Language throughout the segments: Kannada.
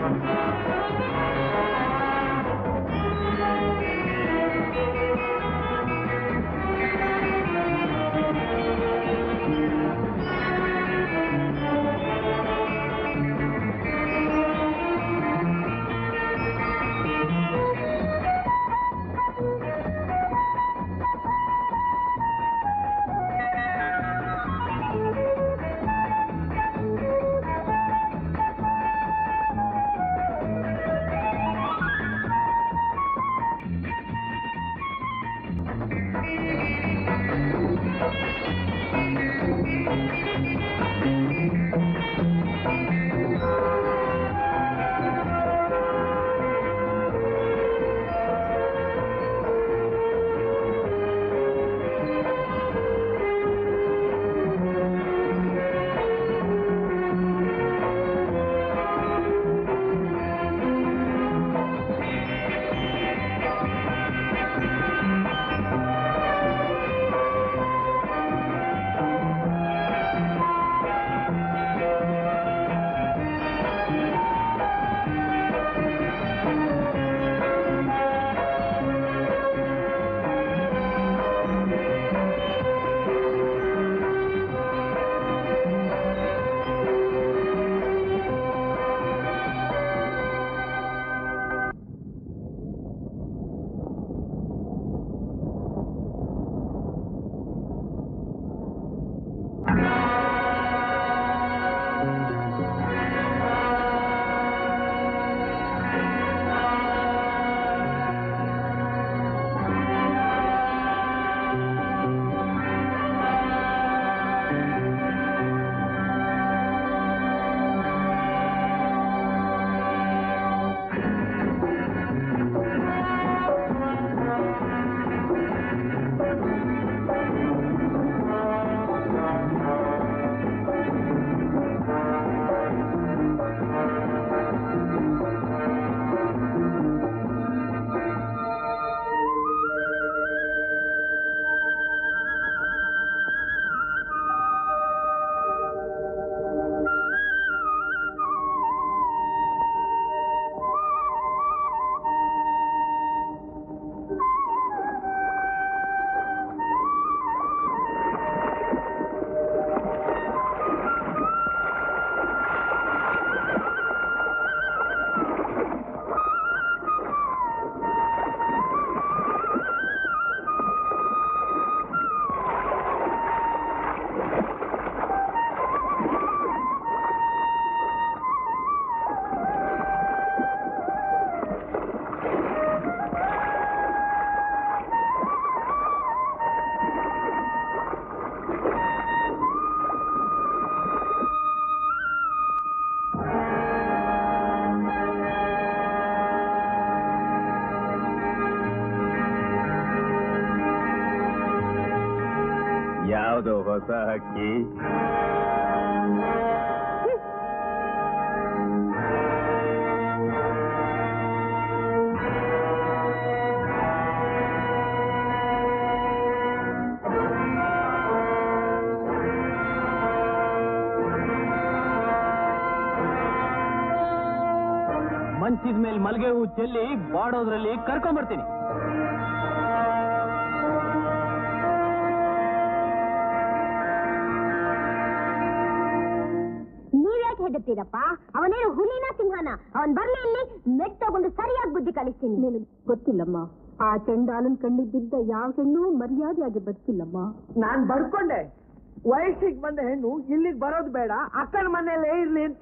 ಯಾವುದು ಹೊಸ ಹಕ್ಕಿ ಮಂಚಿದ ಮೇಲೆ ಮಲ್ಗೆ ಹೂ ಚೆಲ್ಲಿ ಬಾಡೋದ್ರಲ್ಲಿ ಕರ್ಕೊಂಬರ್ತೀನಿ ನೀವ್ಯಾಕೆ ಹೆದರ್ತೀರಪ್ಪ ಅವನೇನು ಹುಲಿನ ಸಿಂಹನ ಅವನ್ ಬರ್ಲಿ ಇಲ್ಲಿ ಮೆಟ್ ತಗೊಂಡು ಸರಿಯಾಗಿ ಬುದ್ಧಿ ಕಲಿಸ್ತೀನಿ ನಿನಗೆ ಗೊತ್ತಿಲ್ಲಮ್ಮ ಆ ಚಂಡಾಲನ್ ಕಣ್ಣಿದ್ದ ಯಾವ ಹೆಣ್ಣು ಮರ್ಯಾದೆಯಾಗಿ ಬದುಕಿಲ್ಲಮ್ಮ ನಾನ್ ಬರ್ಕೊಂಡೆ ವಯಸ್ಸಿಗೆ ಬಂದ ಹೆಣ್ಣು ಇಲ್ಲಿಗೆ ಬರೋದು ಬೇಡ ಅಕ್ಕನ ಮನೆಯಲ್ಲೇ ಇರ್ಲಿ ಅಂತ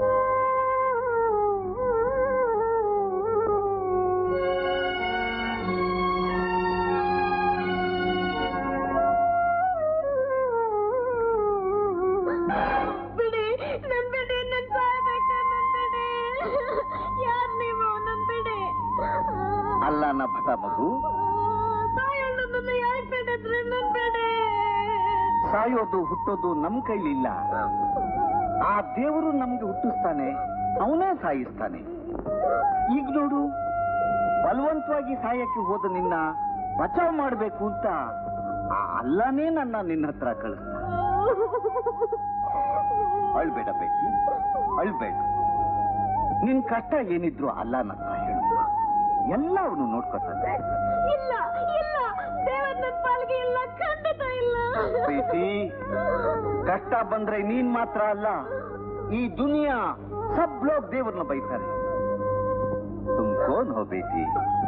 ಬಿಡಿ ನನ್ ಬಿಡಿ ನನ್ ಸಾಯ್ಬೇಕು ನನ್ ಬಿಡಿ ಯಾರ್ ನೀವು ನನ್ ಬಿಡಿ ಅಲ್ಲ ನಭದ ಮಗು ತಾಯಣ್ಣನನ್ನ ಯಾಕೆ ಬಿಡಿದ್ರಿ ನನ್ ಬಿಡಿ ಸಾಯೋದು ಹುಟ್ಟೋದು ನಮ್ ಕೈಲಿಲ್ಲ ಆ ದೇವರು ನಮ್ಗೆ ಹುಟ್ಟಿಸ್ತಾನೆ ಅವನೇ ಸಾಯಿಸ್ತಾನೆ ಈಗ ನೋಡು ಬಲವಂತವಾಗಿ ಸಾಯಕ್ಕೆ ಹೋದ ನಿನ್ನ ಬಚಾವ್ ಮಾಡ್ಬೇಕು ಅಂತ ಆ ಅಲ್ಲನೇ ನನ್ನ ನಿನ್ನ ಹತ್ರ ಕಳಿಸ್ತಾನೆ ಅಳ್ಬೇಡ ಬೇಟಿ ಅಳ್ಬೇಡ ನಿನ್ ಕಷ್ಟ ಏನಿದ್ರು ಅಲ್ಲ ನನ್ನ ಹೇಳು ಎಲ್ಲ ಅವನು ನೋಡ್ಕೊತಾನೆ ಇಲ್ಲ ಇಲ್ಲ ದೇವರ ನನ್ನ ಪಾಲ್ಗೆ ಇಲ್ಲ ಖಂಡಿತ ಇಲ್ಲ ಪ್ರೀತಿ ಕಷ್ಟ ಬಂದ್ರೆ ನೀನ್ ಮಾತ್ರ ಅಲ್ಲ ಈ ದುನಿಯಾ ಸಬ್ ಲೋಕ್ ದೇವ್ರನ್ನ ಬೈತಾರೆ ತುಮ್ ಕೋನ್ ಹೋ ಬೇಟಿ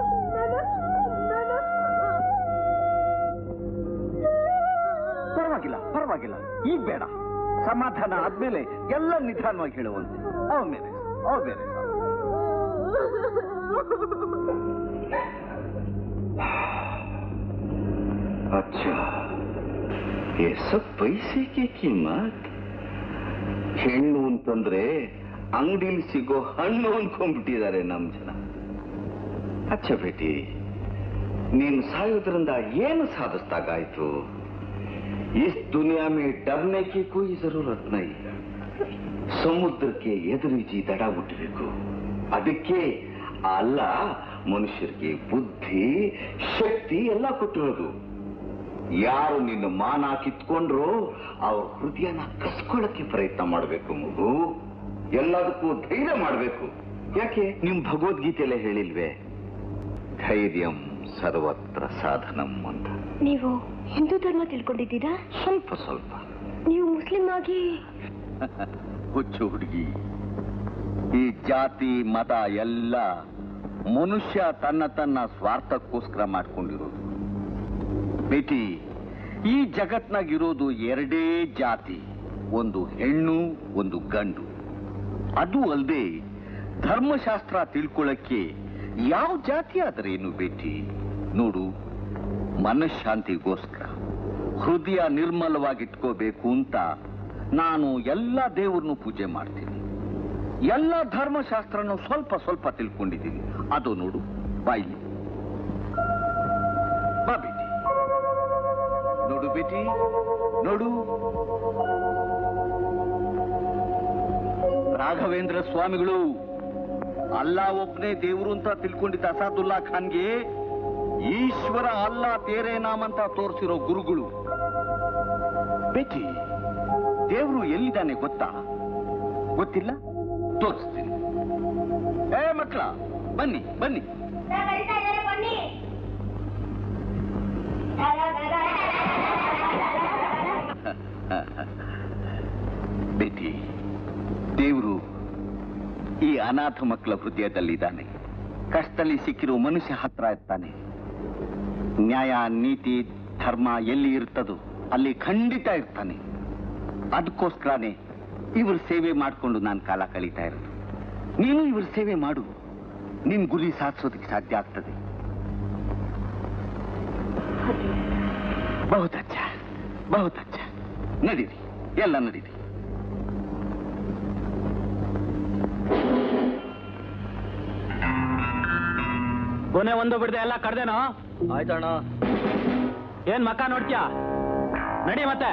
ಪರವಾಗಿಲ್ಲ ಪರವಾಗಿಲ್ಲ ಈಗ ಬೇಡ ಸಮಾಧಾನ ಆದ್ಮೇಲೆ ಎಲ್ಲ ನಿಧಾನವಾಗಿ ಹೇಳುವಂತೆ ಅವ ಮೇಲೆ ಅವ ಬೇರೆ अच्छा ये सब पैसे की कीमत ಹೆಣ್ಣು ಅಂತಂದ್ರೆ ಅಂಗಡಿಲಿ ಸಿಗೋ ಹಣ್ಣು ಅನ್ಕೊಂಡ್ಬಿಟ್ಟಿದ್ದಾರೆ ನಮ್ ಜನ ಅಚ್ಚ ಬೇಟಿ ನೀನು ಸಾಯೋದ್ರಿಂದ ಏನು ಸಾಧಿಸ್ದಾಗಾಯ್ತು ಇಸ್ ದುನಿಯಾ ಮೇ ಡರ್ನೆ ಕಿ ಕೋಯಿ ಜರೂರತ್ ನೈ ಸಮುದ್ರಕ್ಕೆ ಎದುರಿಜಿ ದಡ ಮುಟ್ಟಬೇಕು ಅದಕ್ಕೆ ಅಲ್ಲ ಮನುಷ್ಯರಿಗೆ ಬುದ್ಧಿ ಶಕ್ತಿ ಎಲ್ಲ ಕೊಟ್ಟಿರೋದು ಯಾರು ನಿನ್ನ ಮಾನ ಕಿತ್ಕೊಂಡ್ರು ಅವ್ರ ಹೃದಯನ ಕಸ್ಕೊಳ್ಳಕ್ಕೆ ಪ್ರಯತ್ನ ಮಾಡಬೇಕು ಮಗು ಎಲ್ಲದಕ್ಕೂ ಧೈರ್ಯ ಮಾಡಬೇಕು ಯಾಕೆ ನಿಮ್ ಭಗವದ್ಗೀತೆಯಲ್ಲೇ ಹೇಳಿಲ್ವೇ ಧೈರ್ಯಂ ಸರ್ವತ್ರ ಸಾಧನಂ ಅಂತ ನೀವು ಹಿಂದೂ ಧರ್ಮ ತಿಳ್ಕೊಂಡಿದ್ದೀರಾ ಸ್ವಲ್ಪ ಸ್ವಲ್ಪ ನೀವು ಮುಸ್ಲಿಂ ಆಗಿ ಹುಚ್ಚು ಹುಡುಗಿ ಈ ಜಾತಿ ಮತ ಎಲ್ಲ ಮನುಷ್ಯ ತನ್ನ ತನ್ನ ಸ್ವಾರ್ಥಕ್ಕೋಸ್ಕರ ಮಾಡ್ಕೊಂಡಿರೋದು ಬೇಟಿ ಈ ಜಗತ್ನಾಗಿರೋದು ಎರಡೇ ಜಾತಿ ಒಂದು ಹೆಣ್ಣು ಒಂದು ಗಂಡು ಅದು ಅಲ್ಲದೆ ಧರ್ಮಶಾಸ್ತ್ರ ತಿಳ್ಕೊಳ್ಳಕ್ಕೆ ಯಾವ ಜಾತಿ ಆದರೇನು ಬೇಟಿ ನೋಡು ಮನಃಶಾಂತಿಗೋಸ್ಕರ ಹೃದಯ ನಿರ್ಮಲವಾಗಿಟ್ಕೋಬೇಕು ಅಂತ ನಾನು ಎಲ್ಲ ದೇವ್ರನ್ನು ಪೂಜೆ ಮಾಡ್ತೀನಿ ಎಲ್ಲ ಧರ್ಮಶಾಸ್ತ್ರನು ಸ್ವಲ್ಪ ಸ್ವಲ್ಪ ತಿಳ್ಕೊಂಡಿದ್ದೀನಿ ಅದು ನೋಡು ಬಾಯಿಲಿ ಬಾ ಬೇಟಿ ನೋಡು ಬೇಟಿ ನೋಡು ರಾಘವೇಂದ್ರ ಸ್ವಾಮಿಗಳು ಅಲ್ಲಾ ಒಬ್ನೇ ದೇವರು ಅಂತ ತಿಳ್ಕೊಂಡಿದ್ದ ಅಸಾದುಲ್ಲಾ ಖಾನ್ಗೆ ಈಶ್ವರ ಅಲ್ಲಾ ತೇರೇ ನಾಮ್ ಅಂತ ತೋರಿಸಿರೋ ಗುರುಗಳು ಬೇಟಿ ದೇವರು ಎಲ್ಲಿದ್ದಾನೆ ಗೊತ್ತಾ ಗೊತ್ತಿಲ್ಲ ತೋರಿಸ್ತೀನಿ ಏ ಮಕ್ಕಳ ಬನ್ನಿ ಬನ್ನಿ ಬೇಟಿ ದೇವರು ಈ ಅನಾಥ ಮಕ್ಕಳ ಹೃದಯದಲ್ಲಿದ್ದಾನೆ ಕಷ್ಟದಲ್ಲಿ ಸಿಕ್ಕಿರೋ ಮನುಷ್ಯ ಹತ್ರ ಇರ್ತಾನೆ ನ್ಯಾಯ ನೀತಿ ಧರ್ಮ ಎಲ್ಲಿ ಇರ್ತದೋ ಅಲ್ಲಿ ಖಂಡಿತ ಇರ್ತಾನೆ ಅದಕ್ಕೋಸ್ಕರನೇ ಇವ್ರ ಸೇವೆ ಮಾಡಿಕೊಂಡು ನಾನು ಕಾಲ ಕಳೀತಾ ಇರೋದು ನೀನು ಇವ್ರ ಸೇವೆ ಮಾಡು ನಿನ್ ಗುರಿ ಸಾಧಿಸೋದಕ್ಕೆ ಸಾಧ್ಯ ಆಗ್ತದೆ ಬಹುತ್ ಅಚ್ಚ ಬಹುತ್ ಅಚ್ಚ ನಡೀರಿ ಎಲ್ಲ ನಡೀರಿ ಕೊನೆ ಒಂದು ಬಿಡದೆ ಎಲ್ಲ ಕಡ್ದೇನೋ ಆಯ್ತಣ್ಣ ಏನ್ ಮಕ್ಕ ನೋಡ್ತೀಯ ನಡಿ ಮತ್ತೆ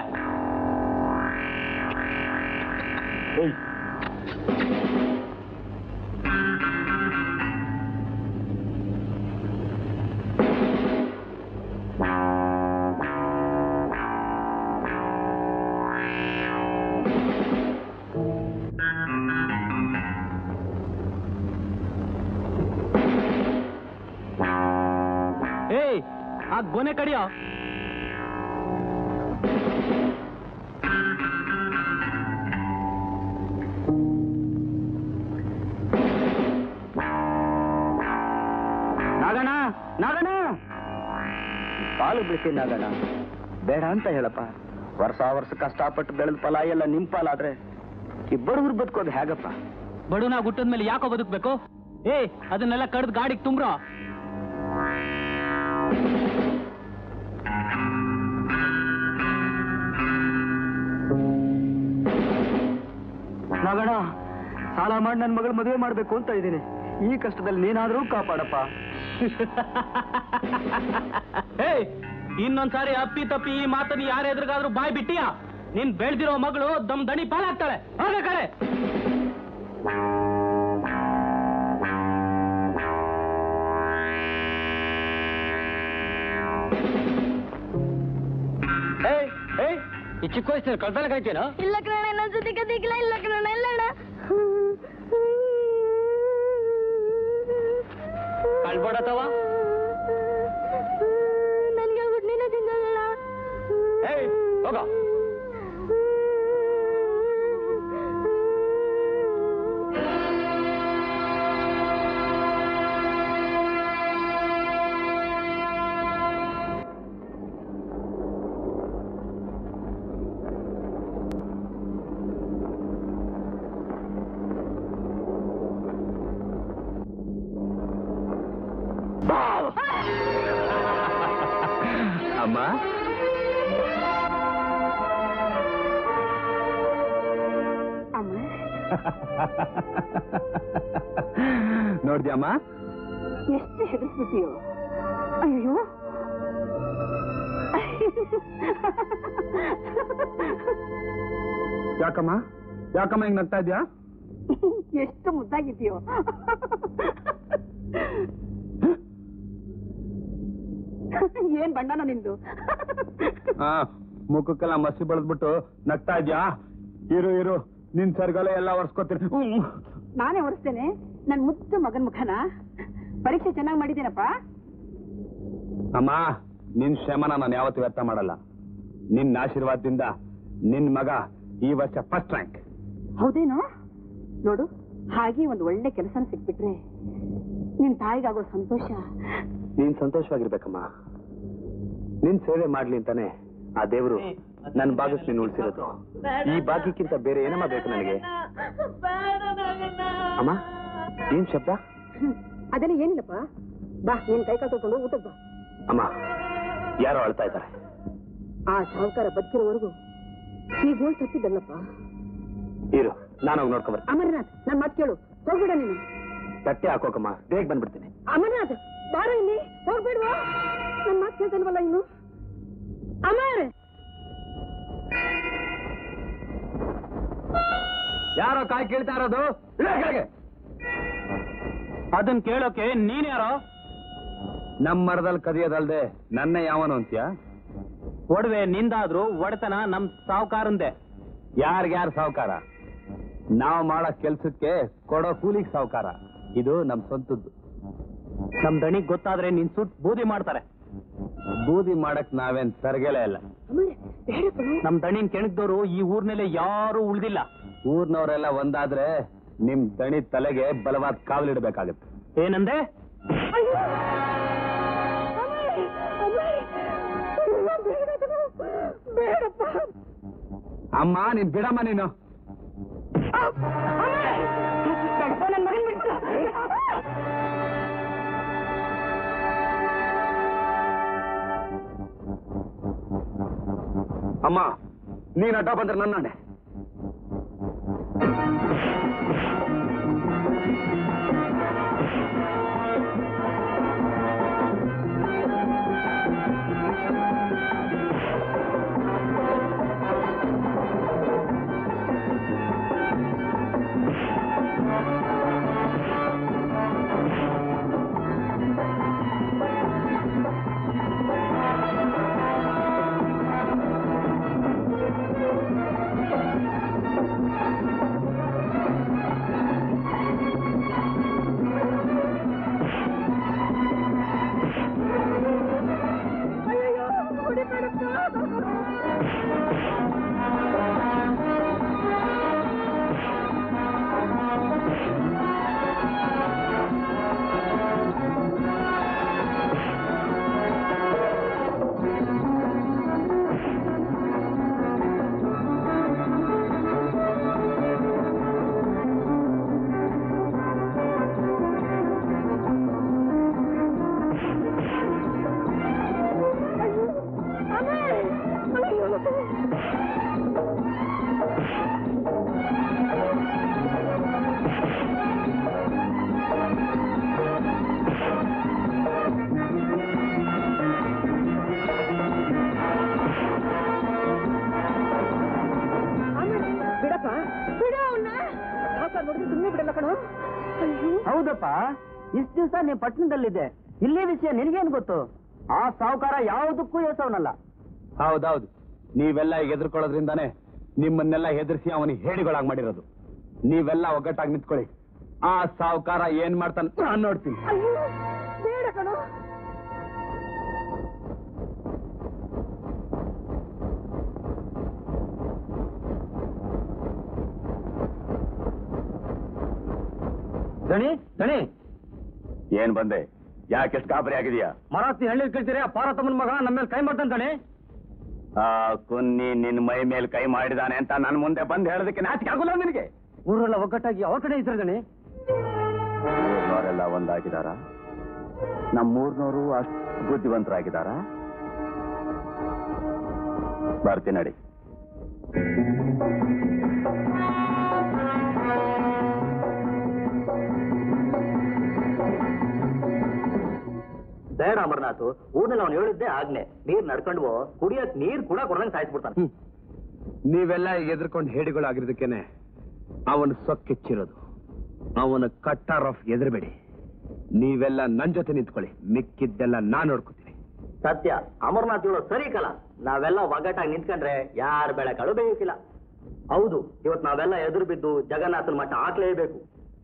ಏಯ್. ಏಯ್ ಆ ಗೊನೆ ಕಡಿಯೋ ನಾಗಣ್ಣ ನಾಗಣ್ಣ ಕಾಲು ಬಿಡ್ತೀನಿ ನಾಗಣ್ಣ ಬೇಡ ಅಂತ ಹೇಳಪ್ಪ ವರ್ಷ ವರ್ಷ ಕಷ್ಟಪಟ್ಟು ಬೆಳೆದ ಫಲ ಎಲ್ಲ ನಿಮ್ ಪಾಲಾದ್ರೆ ಈ ಬಡವ್ರು ಬದುಕೋದು ಹೇಗಪ್ಪ ಬಡವನ ಹುಟ್ಟದ ಮೇಲೆ ಯಾಕೋ ಬದುಕ್ಬೇಕು ಏ ಅದನ್ನೆಲ್ಲ ಕಡ್ದು ಗಾಡಿಗೆ ತುಂಬ್ರೋ ನಾಗಣ್ಣ ಸಾಲ ಮಾಡಿ ನನ್ನ ಮಗಳ ಮದುವೆ ಮಾಡ್ಬೇಕು ಅಂತ ಇದ್ದೀನಿ ಈ ಕಷ್ಟದಲ್ಲಿ ನೀನಾದ್ರೂ ಕಾಪಾಡಪ್ಪ ಏಯ್ ಇನ್ನೊಂದ್ಸಾರಿ ಅಪ್ಪಿ ತಪ್ಪಿ ಈ ಮಾತನ್ನ ಯಾರ ಎದುರಿಗಾದ್ರೂ ಬಾಯ್ ಬಿಟ್ಟಿಯಾ ನೀನ್ ಬೆಳ್ದಿರೋ ಮಗಳು ದಮ್ ದಣಿ ಪಾಲಾಗ್ತಾಳೆ ಹೋಗ ಕಡೆ ಏಯ್ ಏಯ್ ಈ ಚಿಕ್ಕ ವಯಸ್ಸಿನ ಕಳ್ತನ ಕಾಯ್ತೇನೋ ಇಲ್ಲ ಕಣ ನನ್ನ ಜೊತೆ ಕದಿಗಿಲ್ಲ ಇಲ್ಲ ಕಣ ಇಲ್ಲಣ್ಣ ಅಳ್ಬೇಡತ್ತವ ನನಗೆ ಹುಡ್ಲಿನ ತಿನ್ನಲ್ಲ ಏಯ್ ಹೋಗ ಅಮ್ಮ ಅಮ್ಮ ನೋಡ್ದ್ಯಮ್ಮ ಎಷ್ಟು ಹೆದರ್ಸ್ಬಿಟ್ಟಿಯೋ ಅಯ್ಯೋ ಯಾಕಮ್ಮ ಯಾಕಮ್ಮ ಹಿಂಗ್ ನಗ್ತಾ ಇದ್ಯಾ ಎಷ್ಟು ಮುದ್ದಾಗಿದ್ಯೋ ಏನ್ ಬಣ್ಣನ ನಿಂದು ಆ ಮುಖಕ್ಕೆಲ್ಲ ಮಸಿ ಬೆಳೆದ್ಬಿಟ್ಟು ನಗ್ತಾ ಇದ್ಯಾ ಇರು ಇರು ನಿನ್ ಸರ್ಗಲೆ ಎಲ್ಲ ಒರ್ಸ್ಕೊತೀನಿ ಹ್ಮ್. ನಾನೇ ಒರೆಸ್ತೇನೆ ನನ್ ಮುದ್ದು ಮಗನ್ ಮುಖನ ಪರೀಕ್ಷೆ ಚೆನ್ನಾಗಿ ಮಾಡಿದ್ದೇನಪ್ಪ ಅಮ್ಮ ನಿನ್ ಶ್ರಮನ ನಾನು ಯಾವತ್ತೂ ವ್ಯರ್ಥ ಮಾಡಲ್ಲ ನಿನ್ನ ಆಶೀರ್ವಾದದಿಂದ ನಿನ್ ಮಗ ಈ ವರ್ಷ ಫಸ್ಟ್ ರ್ಯಾಂಕ್ ಹೌದೇನೋ ನೋಡು ಹಾಗೆ ಒಂದು ಒಳ್ಳೆ ಕೆಲಸನ ಸಿಕ್ಬಿಟ್ರೆ ನಿನ್ ತಾಯಿಗಾಗೋ ಸಂತೋಷ ನೀನ್ ಸಂತೋಷವಾಗಿರ್ಬೇಕಮ್ಮ ನಿನ್ ಸೇವೆ ಮಾಡ್ಲಿ ಅಂತಾನೆ ಆ ದೇವರು ನನ್ ಭಾಗಕ್ಕೆ ನೀನು ಉಳಿಸಿರೋದು ಈ ಭಾಗ್ಯಕ್ಕಿಂತ ಬೇರೆ ಏನಮ್ಮ ಬೇಕು ನನಗೆ ಅಮ್ಮ ಏನ್ ಶಬ್ದ ಹ್ಮ್. ಅದೆಲ್ಲ ಏನಿಲ್ಲಪ್ಪ ಬಾ ನೀನ್ ಕೈ ಕಾಲು ತೊಳ್ಕೊಂಡು ಊಟಕ್ಕೆ ಬಾ ಅಮ್ಮ ಯಾರೋ ಅಳ್ತಾ ಇದ್ದಾರೆ ಆ ಸಾಹುಕಾರ ಬದುಕಿರೋವರೆಗೂ ಈ ಗೋಳ್ ತಪ್ಪಿದ್ದಲ್ಲಪ್ಪ ಇರು ನಾನೋಗಿ ನೋಡ್ಕೊಂಬರ್ತೀನಿ ಅಮರನಾಥ್ ನನ್ ಮಾತು ಕೇಳು ಹೋಗ್ಬಿಡ ನೀನು ತಟ್ಟೆ ಹಾಕೋಕಮ್ಮ ಬೇಗ ಬಂದ್ಬಿಡ್ತೀನಿ ಅಮರನಾಥ್ ಬಾರ ಇಲ್ಲಿ ಹೋಗ್ಬೇಡ್ವಾ ನನ್ ಮಾತು ಕೇಳ್ತಲ್ವಲ್ಲ ಇನ್ನು ಅಮರ್ ಯಾರೋ ಕಾಯಿ ಕೇಳ್ತಾ ಇರೋದು ಅದನ್ ಕೇಳೋಕೆ ನೀನ್ ಯಾರೋ ನಮ್ ಮರದಲ್ಲಿ ಕದಿಯೋದಲ್ದೆ ನನ್ನ ಯಾವನು ಅಂತ್ಯ ಒಡವೆ ನಿಂದಾದ್ರೂ ಒಡೆತನ ನಮ್ ಸಾವುಕಾರಂದೆ ಯಾರ್ಗ್ಯಾರ ಸಾವುಕಾರ ನಾವು ಮಾಡೋ ಕೆಲ್ಸಕ್ಕೆ ಕೊಡೋ ಕೂಲಿಗೆ ಸಾವುಕಾರ ಇದು ನಮ್ ಸ್ವಂತದ್ದು ನಮ್ ದಣಿಗ್ ಗೊತ್ತಾದ್ರೆ ನಿನ್ ಸುಟ್ ಬೂದಿ ಮಾಡ್ತಾರೆ ಬೂದಿ ಮಾಡಕ್ ನಾವೇನ್ ಸರ್ಗೆಲೆ ಇಲ್ಲ ಅಮರ್ ಬೇಡ ಕಣೋ. ನಮ್ ದಣಿನ್ ಕೆಣಕ್ದವ್ರು ಈ ಊರ್ನೆಲೆ ಯಾರು ಉಳ್ದಿಲ್ಲ ಊರ್ನವರೆಲ್ಲ ಒಂದಾದ್ರೆ ನಿಮ್ ದಣಿ ತಲೆಗೆ ಬಲವಾದ ಕಾವಲಿಡ್ಬೇಕಾಗತ್ತೆ ಏನಂದೆ ಅಯ್ಯೋ! ಅಮರ್! ಅಮರ್! ಅಯ್ಯೋ, ಬೇಡ ಕಣೋ. ಬೇಡಪ್ಪ ಅಮ್ಮ ನೀನ್ ಬಿಡಮ್ಮ ನೀನು ಬೇಡಪ್ಪ, ನನ್ ಮಗನ್ ಬಿಟ್ಟು ಅಮ್ಮ ನೀನ್ ಅಡ್ಡ ಬಂದ್ರೆ ನನ್ನಂಡೆ ಅಯ್ಯೋ ಹೊಡಿಬೇಡಪ್ಪ ಬಿಡಪ್ಪ ಬಿಡ ಅವನ್ನ ನೋಡಿದ್ರೆ ಸುಮ್ಮನೆ ಬಿಡಲ್ಲ ಕಣೋ ಅಯ್ಯೋ ಹೌದಪ್ಪ ಇಷ್ಟು ದಿವಸ ನೀ ಪಟ್ಟಣದಲ್ಲಿದ್ದೆ ಇಲ್ಲೇ ವಿಷಯ ನಿನಗೇನು ಗೊತ್ತು ಆ ಸಾಹುಕಾರ ಯಾವುದಕ್ಕೂ ಎಸವನಲ್ಲ ಹೌದೌದು ನೀವೆಲ್ಲ ಈಗ ಎದುರ್ಕೊಳ್ಳೋದ್ರಿಂದಾನೇ ನಿಮ್ಮನ್ನೆಲ್ಲ ಹೆದರ್ಸಿ ಅವನಿಗೆ ಹೇಳಿಗಳಾಗಿ ಮಾಡಿರೋದು ನೀವೆಲ್ಲ ಒಗ್ಗಟ್ಟಾಗಿ ನಿಂತ್ಕೊಳ್ಳಿ ಆ ಸಾವುಕಾರ ಏನ್ ಮಾಡ್ತಾನೆ ನಾನ್ ನೋಡ್ತೀನಿ ಅಯ್ಯೋ ದಣಿ ದಣಿ ಏನ್ ಬಂದೆ ಯಾಕೆಷ್ಟು ಗಾಬರಿ ಆಗಿದೆಯಾ ಮರಾತಿ ಹಳ್ಳಿ ಕೇಳ್ತೀರಿ ಆ ಪಾರತಮ್ಮನ ಮಗ ನಮ್ಮ ಮೇಲೆ ಕೈ ಮಾಡ್ತಾನೆ ದಣಿ ಆ ಕುನ್ನಿ ನಿನ್ ಮೈ ಮೇಲೆ ಕೈ ಮಾಡಿದಾನೆ ಅಂತ ನನ್ ಮುಂದೆ ಬಂದು ಹೇಳೋದಕ್ಕೆ ನಾಚಿಕೆ ಆಗೋಲ್ಲ ನಿನಗೆ ಊರೆಲ್ಲ ಒಗ್ಗಟ್ಟಾಗಿ ಅವ್ರ ಕಡೆ ಇದ್ರೆ ದಣಿ ಊರ್ನವರೆಲ್ಲ ಒಂದಾಗಿದಾರ ನಮ್ಮೂರ್ನವರು ಅಷ್ಟು ಬುದ್ಧಿವಂತರಾಗಿದಾರ ಬರ್ತೀನಿ ನಡಿ ಬೇಡ ಅಮರ್ನಾಥ್ ಊರ್ನಲ್ಲಿ ಅವ್ನು ಹೇಳಿದ್ದೆ ಆಗ್ನೆ ನೀರ್ ನಡ್ಕೊಂಡು ಕುಡಿಯಕ್ ನೀರ್ ಕೂಡ ಕೊಡಂಗ್ ಸಾಯಿಸ್ಬಿಡ್ತಾನೆ ನೀವೆಲ್ಲ ಈಗ ಎದ್ರಕೊಂಡು ಹೇಡಿಗಳಾಗಿರೋದಕ್ಕೇನೆ ಅವನು ಸೊಕ್ಕಿಚ್ಚಿರೋದು ಅವನ ಕಟ್ಟಾರ್ ಆಫ್ ಎದುರಬೇಡಿ ನೀವೆಲ್ಲ ನನ್ ಜೊತೆ ನಿಂತ್ಕೊಳ್ಳಿ ಮಿಕ್ಕಿದ್ದೆಲ್ಲ ನಾನ್ ನೋಡ್ಕೋತೀನಿ ಸತ್ಯ ಅಮರ್ನಾಥ್ ಹೇಳೋ ಸರಿ ಕಲ ನಾವೆಲ್ಲ ಒಗ್ಗಟ್ಟಾಗಿ ನಿಂತ್ಕೊಂಡ್ರೆ ಯಾರ ಬೆಳೆಕಾಳು ಬೇಕಿಲ್ಲ ಹೌದು ಇವತ್ತು ನಾವೆಲ್ಲ ಎದುರು ಬಿದ್ದು ಜಗನ್ನಾಥನ ಮಟ್ಟ ಹಾಕ್ಲೇಬೇಕು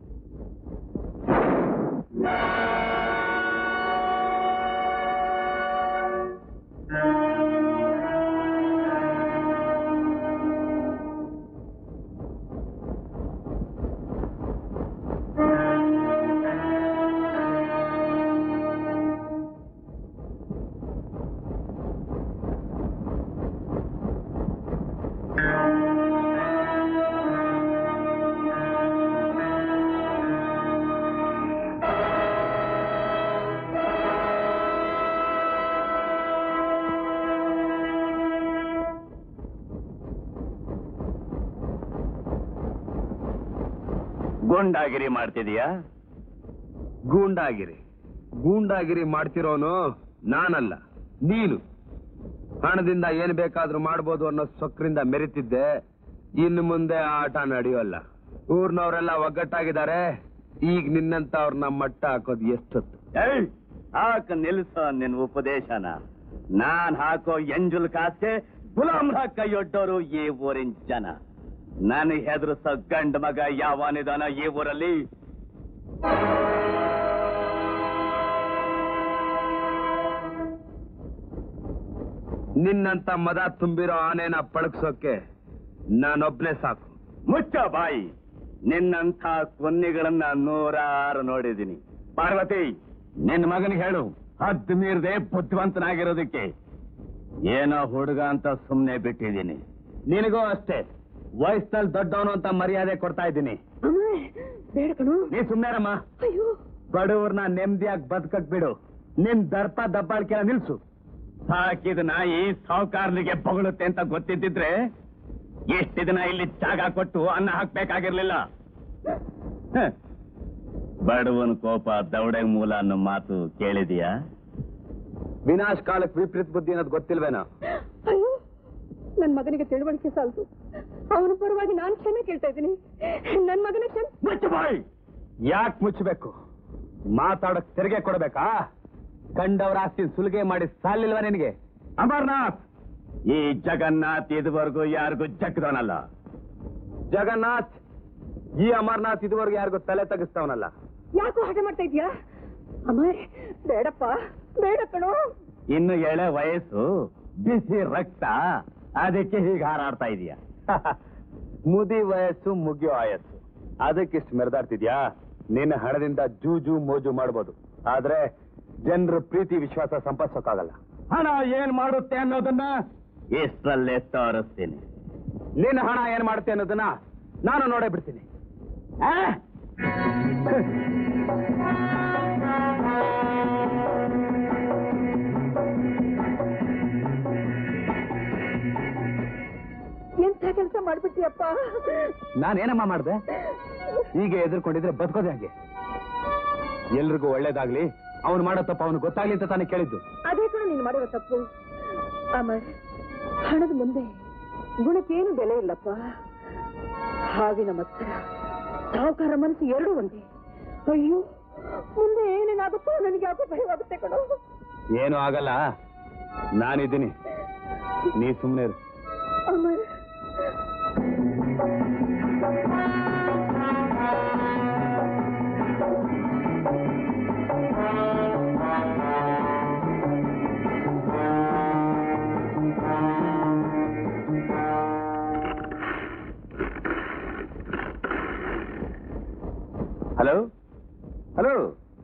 ಗುಂಡಾಗಿರಿ ಮಾಡ್ತಿದೀಯಾ ಗೂಂಡಾಗಿರಿ ಗೂಂಡಾಗಿರಿ ಮಾಡ್ತಿರೋನು ನಾನಲ್ಲ ನೀನು ಹಣದಿಂದ ಏನ್ ಬೇಕಾದ್ರೂ ಮಾಡ್ಬೋದು ಅನ್ನೋ ಸೊಕ್ರಿಂದ ಮೆರಿತಿದ್ದೆ ಇನ್ನು ಮುಂದೆ ಆ ಆಟ ನಡೆಯೋಲ್ಲ ಊರ್ನವರೆಲ್ಲ ಒಗ್ಗಟ್ಟಾಗಿದ್ದಾರೆ ಈಗ ನಿನ್ನಂತ ಅವ್ರನ್ನ ಮಟ್ಟ ಹಾಕೋದು ಎಷ್ಟೊತ್ತು ಏಯ್ ಹಾಕ ನಿಲ್ಸ ನಿನ್ ಉಪದೇಶನ ನಾನ್ ಹಾಕೋ ಎಂಜುಲ್ ಕಾಸೆ ಗುಲಾಮ್ರ ಕೈಯೊಡ್ಡೋರು ಈ ಊರಿನ ಜನ ನನ್ ಹೆದರ್ಸ ಗಂಡ ಮಗ ಯಾವನಿದಾನ ಈ ಊರಲ್ಲಿ ನಿನ್ನಂತ ಮದ ತುಂಬಿರೋ ಆನೆನ ಪಳಗ್ಸೋಕೆ ನಾನೊಬ್ನೇ ಸಾಕು ಮುಚ್ಚ ಬಾಯಿ ನಿನ್ನಂಥ ಕೊನ್ನಿಗಳನ್ನ ನೂರಾರು ನೋಡಿದೀನಿ ಪಾರ್ವತಿ ನಿನ್ನ ಮಗನಿಗೆ ಹೇಳು ಹದ್ದು ಮೀರದೆ ಬುದ್ಧಿವಂತನಾಗಿರೋದಕ್ಕೆ ಏನೋ ಹುಡುಗ ಅಂತ ಸುಮ್ನೆ ಬಿಟ್ಟಿದ್ದೀನಿ ನಿನಗೂ ಅಷ್ಟೇ ವಯಸ್ಸಲ್ಲಿ ದೊಡ್ಡವನು ಅಂತ ಮರ್ಯಾದೆ ಕೊಡ್ತಾ ಇದ್ದೀನಿ ಅಮ್ಮ ಬೇಡ ಕಣು ನೀ ಸುಮ್ನೆರಮ್ಮ ಅಯ್ಯೋ ಬಡವ್ರನ್ನ ನೆಮ್ಮದಿಯಾಗಿ ಬದುಕಕ್ ಬಿಡು ನಿನ್ ದರ್ಪ ದಬ್ಬಾಳಿಕೆಲ್ಲ ನಿಲ್ಸು ಸಾಕಿದ ನಾಯಿ ಸಾವುಕಾರನಿಗೆ ಬೊಗಳುತ್ತೆ ಅಂತ ಗೊತ್ತಿದ್ದಿದ್ರೆ ಎಷ್ಟು ದಿನ ಇಲ್ಲಿ ಜಾಗ ಕೊಟ್ಟು ಅನ್ನ ಹಾಕ್ಬೇಕಾಗಿರ್ಲಿಲ್ಲ ಹ. ಬಡವನ ಕೋಪ ದೌಡೆ ಮೂಲ ಅನ್ನೋ ಮಾತು ಕೇಳಿದೀಯಾ ವಿನಾಶ್ ಕಾಲಕ್ಕೆ ವಿಪರೀತ ಬುದ್ಧಿ ಅನ್ನೋದು ಗೊತ್ತಿಲ್ವೇನೋ ಅಯ್ಯೋ ನನ್ ಮಗನಿಗೆ ತಿಳುವಳಿಕೆ ಸಾಲ್ತು ಅವನ ಪರವಾಗಿ ನಾನ್ ಕ್ಷಮೆ ಕೇಳ್ತಾ ಇದ್ದೀನಿ ನನ್ ಮಗನ ಕ್ಷಮೆ ಮುಚ್ಚು ಬಾಯ್ ಯಾಕೆ ಮುಚ್ಚಬೇಕು ಮಾತಾಡಕ್ ತೆರಿಗೆ ಕೊಡ್ಬೇಕಾ ಕಂಡವ್ರ ಆಸ್ತಿ ಸುಲಿಗೆ ಮಾಡಿ ಸಾಲಿಲ್ವಾ ನಿನಗೆ ಅಮರ್ನಾಥ್ ಈ ಜಗನ್ನಾಥ್ ಇದುವರೆಗೂ ಯಾರಿಗೂ ಜಗ್ದವನಲ್ಲ ಜಗನ್ನಾಥ್ ಈ ಅಮರ್ನಾಥ್ ಇದುವರೆಗೂ ಯಾರಿಗೂ ತಲೆ ತಗ್ಸ್ತವನಲ್ಲ ಯಾಕೋ ಹಾಗೆ ಮಾಡ್ತಾ ಇದೀಯಾ ಅಮ್ಮ ಬೇಡಪ್ಪ ಬೇಡ ಕಣೋ ಇನ್ನು ಎಳೆ ವಯಸ್ಸು ಬಿಸಿ ರಕ್ತ ಅದಕ್ಕೆ ಹೀಗೆ ಹಾರಾಡ್ತಾ ಇದೀಯ ಮುದಿ ವಯಸ್ಸು ಮುಗಿಯೋ ಆಯಸ್ಸು ಅದಕ್ಕಿಷ್ಟು ಮೆರೆದಾಡ್ತಿದ್ಯಾ ನಿನ್ನ ಹಣದಿಂದ ಜೂಜು ಮೋಜು ಮಾಡ್ಬೋದು ಆದ್ರೆ ಜನರ ಪ್ರೀತಿ ವಿಶ್ವಾಸ ಸಂಪಾದಿಸೋಕ್ಕಾಗಲ್ಲ ಹಣ ಏನ್ ಮಾಡುತ್ತೆ ಅನ್ನೋದನ್ನ ಇಷ್ಟರಲ್ಲೇ ತೋರಿಸ್ತೀನಿ ನಿನ್ನ ಹಣ ಏನ್ ಮಾಡುತ್ತೆ ಅನ್ನೋದನ್ನ ನಾನು ನೋಡೇ ಬಿಡ್ತೀನಿ ಆ? ಎಂಥ ಕೆಲಸ ಮಾಡ್ಬಿಟ್ಟಿಯಪ್ಪ ನಾನೇನಮ್ಮ ಮಾಡ್ದೆ ಹೀಗೆ ಎದುರ್ಕೊಂಡಿದ್ರೆ ಬದುಕೋದೆ ಹಾಗೆ ಎಲ್ರಿಗೂ ಒಳ್ಳೇದಾಗ್ಲಿ ಅವನು ಮಾಡೋ ತಪ್ಪು ಅವನು ಗೊತ್ತಾಗ್ಲಿ ಅಂತ ತಾನೇ ಕೇಳಿದ್ದು ಅದೇ ಕಣ ನೀನು ಮಾಡಿರೋ ತಪ್ಪು ಅಮರ್ ಹಣದ ಮುಂದೆ ಗುಣಕ್ಕೇನು ಬೆಲೆ ಇಲ್ಲಪ್ಪ ಹಾವಿನ ಮತ್ಸರ ಸಾವುಕಾರ ಮನಸ್ಸು ಎರಡೂ ಒಂದೇ ಅಯ್ಯೋ ಮುಂದೆ ಏನೇನಾಗುತ್ತೋ ನನಗೆ ಯಾಕೋ ಭಯವಾಗುತ್ತೆ ಕಣೋ ಏನು ಆಗಲ್ಲ ನಾನಿದ್ದೀನಿ ನೀ ಸುಮ್ಮನೆ ಇರು ಅಮರ್ ಹಲೋ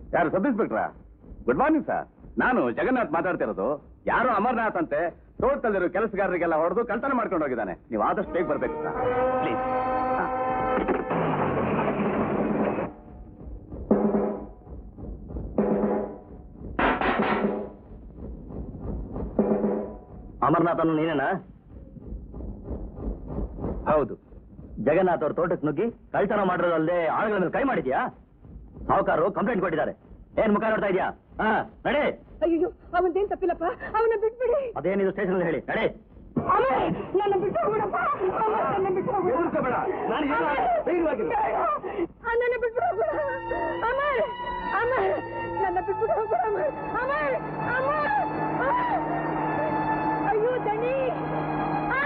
ಯಾರು ಸಬ್ ಇನ್ಸ್ಪೆಕ್ಟ್ರಾ ಗುಡ್ ಮಾರ್ನಿಂಗ್ ಸರ್ ನಾನು ಜಗನ್ನಾಥ್ ಮಾತಾಡ್ತಿರೋದು ಯಾರೋ ಅಮರ್ನಾಥ್ ಅಂತೆ ತೋಟದಲ್ಲಿರೋ ಕೆಲಸಗಾರರಿಗೆಲ್ಲ ಹೊಡೆದು ಕಳ್ತನ ಮಾಡ್ಕೊಂಡು ಹೋಗಿದ್ದಾನೆ ನೀವು ಆದಷ್ಟು ಬೇಗ ಬರ್ಬೇಕು ಸರ್ ಪ್ಲೀಸ್ ಅಮರ್ನಾಥ್ ನೀನೇನಾ ಹೌದು ಜಗನ್ನಾಥ್ ಅವ್ರ ತೋಟಕ್ಕೆ ನುಗ್ಗಿ ಕಳ್ತನ ಮಾಡಿರೋದಲ್ಲದೆ ಆಳುಗಳ ಮೇಲೆ ಕೈ ಮಾಡಿದ್ಯಾ ಸಾಹುಕಾರರು ಕಂಪ್ಲೇಂಟ್ ಕೊಟ್ಟಿದ್ದಾರೆ ಏನ್ ಮುಖ ನೋಡ್ತಾ ಇದೀಯಾ ಹಾ ನಡೆ ಅಯ್ಯೋ ಅವನದೇನ್ ತಪ್ಪಿಲ್ಲಪ್ಪ ಅವನ ಬಿಟ್ಬಿಡಿ ಅದೇನಿದು ಸ್ಟೇಷನ್ ಹೇಳಿ ನಡೆ ಅಮರ್ ನನ್ನ ಬಿಟ್ಟು ಹೋಗ್ಬಿಡಪ್ಪ ಅಮರ್, ನನ್ನ ಬಿಟ್ಟು ಹೋಗ್ಬಿಡು. ನಾನು ಧೈರ್ಯವಾಗಿರು. ಆ, ನನ್ನ ಬಿಟ್ಟು ಹೋಗ್ಬಿಡು ಅಮರ್ ಅಮರ್ ನನ್ನ ಬಿಟ್ಟು ಹೋಗ್ಬಿಡು ಅಮರ್ ಅಮರ್ ಅಮರ್ ಅಮರ್. ಅಯ್ಯೋ ದಣಿ ಆ!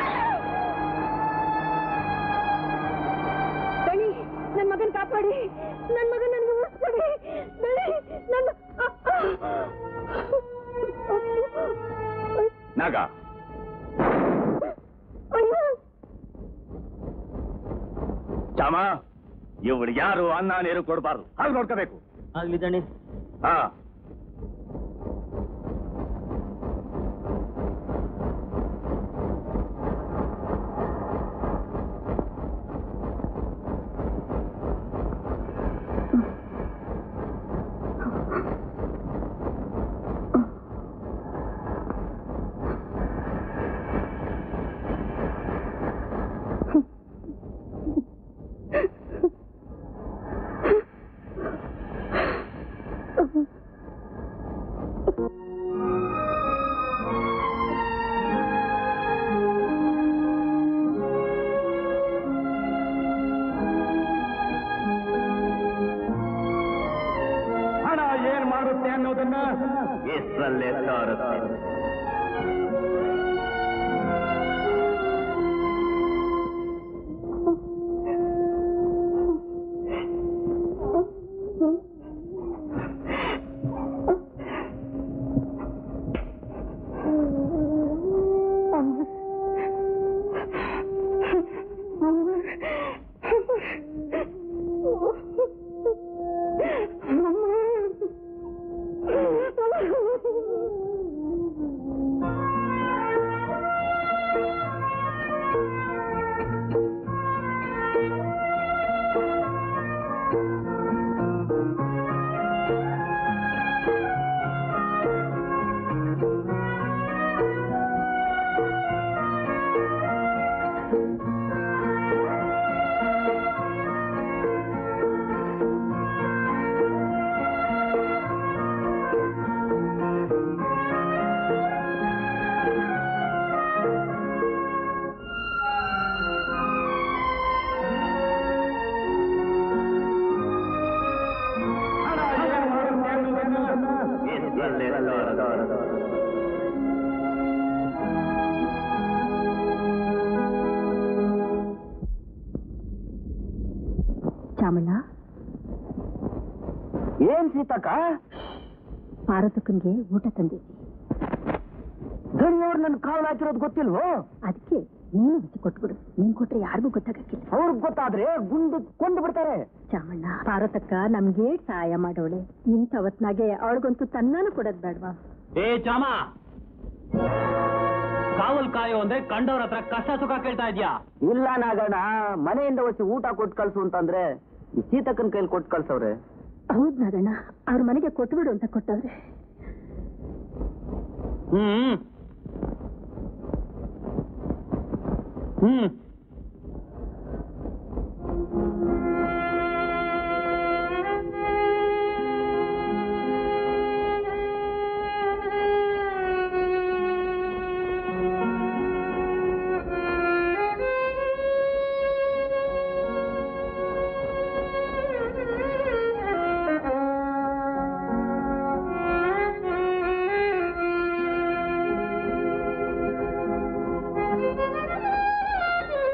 ದಣಿ ನನ್ನ ಮಗನ್ ಕಾಪಾಡಿ ನನ್ನ ಮಗನ್ ನನಗೆ ಉಳಿಸ್ಕೊಡಿ ದಣಿ ನನ್ನ ಆ, ಆ. ನಾಗ ಅಯ್ಯೋ ಚಾಮ ಇವಳು ಯಾರು ಅನ್ನ ನೀರು ಕೊಡಬಾರ್ದು ಹಾಗೆ ನೋಡ್ಕೋಬೇಕು ಆಗ್ಲಿ ದಣಿ ಹಾ ಹಣ ಏನ್ ಮಾಡುತ್ತೆ ಅನ್ನೋದನ್ನ ಎಷ್ಟರಲ್ಲೇ ತೋರುತ್ತೆ ಎಷ್ಟರಲ್ಲೇ ತೋರುತ್ತೆ ಚಾಮಣ್ಣ ಏನ್ ಸೀತಕ್ಕ ಪಾರತಕ್ಕನ್ಗೆ ಊಟ ತಂದಿದ್ವಿ ದಣಿಯವ್ರು ನನ್ ಕಾವಲು ಹಾಕಿರೋದು ಗೊತ್ತಿಲ್ವೋ ಅದಕ್ಕೆ ನೀನು ಬಿಸಿ ಕೊಟ್ಬಿಡು ನೀನ್ ಕೊಟ್ರೆ ಯಾರಿಗೂ ಗೊತ್ತಾಗಕ್ಕಿಲ್ಲ ಅವ್ರಿಗೆ ಗೊತ್ತಾದ್ರೆ ಗುಂಡು ಕೊಂದು ಬಿಡ್ತಾರೆ ಚಾಮಣ್ಣ ಪಾರತಕ್ಕ ನಮ್ಗೆ ಸಹಾಯ ಮಾಡೋಳೆ ಇಂಥ ಹೊತ್ನಾಗೆ ಅವಳಿಗಂತೂ ತನ್ನಾನು ಕೊಡೋದ್ ಬೇಡ್ವಾ ಏ ಚಾಮ ಕಾವಲ್ ಕಾಯೋ ಅಂದ್ರೆ ಕಂಡವ್ರ ಹತ್ರ ಕಷ್ಟ ಸುಖ ಕೇಳ್ತಾ ಇದ್ಯಾ ಇಲ್ಲ ನಾಗಣ್ಣ ಮನೆಯಿಂದ ಹೊಸಿ ಊಟ ಕೊಟ್ಟು ಕಳ್ಸು ಅಂತಂದ್ರೆ ಈ ಸೀತಕ್ಕನ ಕೈಲಿ ಕೊಟ್ಟು ಕಳ್ಸವ್ರೆ ಹೌದ್ ನಾಗಣ್ಣ ಅವ್ರ ಮನೆಗೆ ಕೊಟ್ಬಿಡು ಅಂತ ಕೊಟ್ಟವ್ರೆ ಹ್ಮ್ ಹ್ಮ್ Thank you.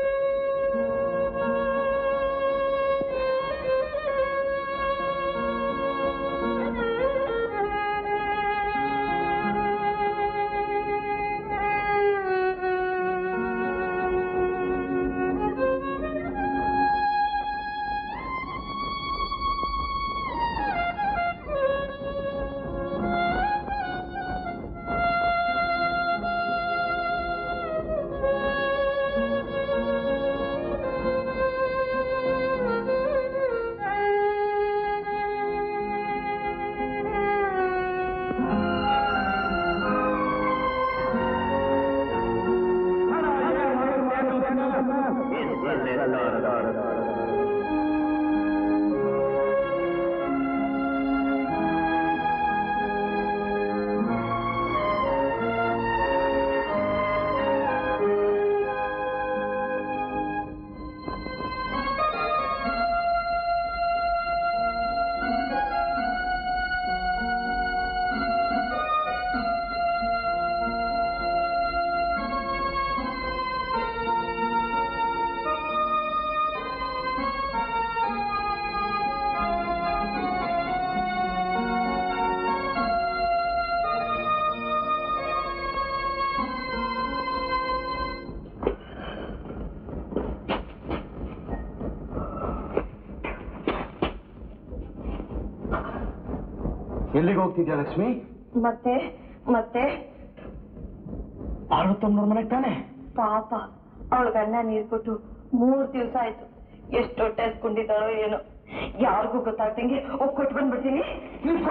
ಎಲ್ಲಿಗೆ ಹೋಗ್ತಿದ್ಯಾ ಲಕ್ಷ್ಮಿ ಮತ್ತೆ ಮತ್ತೆ ಪಾರ್ವತಮ್ಮನವ್ರ ಮನೆಗೆ ತಾನೆ ಪಾಪ ಅವಳ ಗಂಡ ನೀರ್ ಕೊಟ್ಟು ಮೂರ್ ದಿವಸ ಆಯ್ತು ಎಷ್ಟು ಹೊಟ್ಟೆ ಹಸ್ಕೊಂಡಿದ್ದಾಳೋ ಏನೋ ಯಾರಿಗೂ ಗೊತ್ತಾಗ್ದಂಗೆ ಒಕ್ಕೊಟ್ಟು ಬಂದ್ಬಿಡ್ತೀನಿ ನಿಂತ್ಕೋ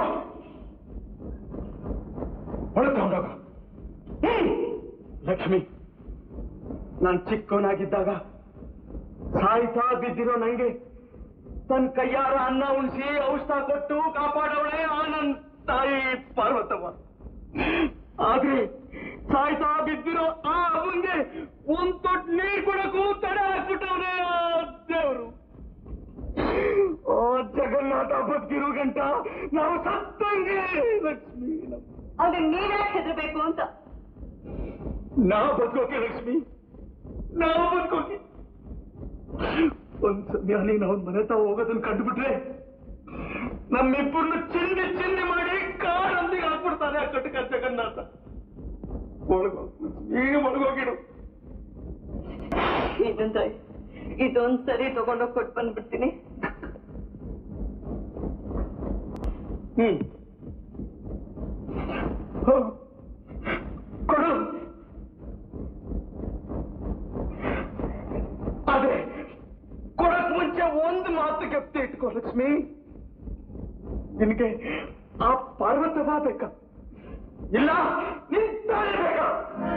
ಹೊಳತ ಹೊರಗ ಲಕ್ಷ್ಮಿ ನಾನ್ ಚಿಕ್ಕವನಾಗಿದ್ದಾಗ ಸಾಯ್ತಾ ಬಿದ್ದಿರೋ ನಂಗೆ ತನ್ನ ಕೈಯಾರ ಅನ್ನ ಉಣಿಸಿ ಔಷಧ ಕೊಟ್ಟು ಕಾಪಾಡವಳೆ ಆ ನನ್ ತಾಯಿ ಪಾರ್ವತಮ್ಮ ಆದ್ರೆ ಸಾಯ್ತಾ ಬಿದ್ದಿರೋ ಆ ಅವನ್ಗೆ ಒಂದ್ ತೊಟ್ಟು ನೀರ್ ಕೊಡಕ್ಕೂ ತಡೆ ಹಾಕ್ಬಿಟ್ಟವ್ರೆ ಆ ದೇವ್ರು ಓ ಜಗನ್ನಾಥ ಬದುಕಿರೋ ಗಂಟ ನಾವು ಸತ್ತಂಗೆ ಲಕ್ಷ್ಮಿ ಅವ್ನಿಗೆ ನೀವ್ಯಾಕೆ ಹೆದರ್ಬೇಕು ಅಂತ ನಾವು ಬದುಕೋಕೆ ಲಕ್ಷ್ಮಿ ನಾವು ಬದುಕೋಕೆ ಒಂದ್ ಸಮಯ ನೀನು ಅವನ್ ಮನೆ ತಾವು ಹೋಗೋದನ್ನ ಕಂಡುಬಿಟ್ರೆ ನಮ್ಮಿಬ್ಬರನ್ನು ಚಿಂದಿ ಚಿಂದಿ ಮಾಡಿ ಕಾರೊಂದಿಗೆ ಹಾಕ್ಬಿಡ್ತಾನೆ ಆ ಕಟಕ ಜಗನ್ನಾಥ ಒಳಗೋ ಈಗ ಒಳಗೋಗಿಡು ಇದೊಂದು ಇದೊಂದ್ ಸರಿ ತಗೊಂಡೋಗಿ ಕೊಟ್ಟು ಬಂದ್ಬಿಡ್ತೀನಿ ಹ್ಮ್ ಹೋಗು. ಕೊಡು ಆದ್ರೆ ಕೊಡಕ್ ಮುಂಚೆ ಒಂದು ಮಾತು ಗೆಪ್ತಿ ಇಟ್ಕೋ ಲಕ್ಷ್ಮಿ ನಿನಗೆ ಆ ಪಾರ್ವತವ ಬೇಕಾ ಇಲ್ಲ ನಿಂತಾನೆ ಬೇಕಾ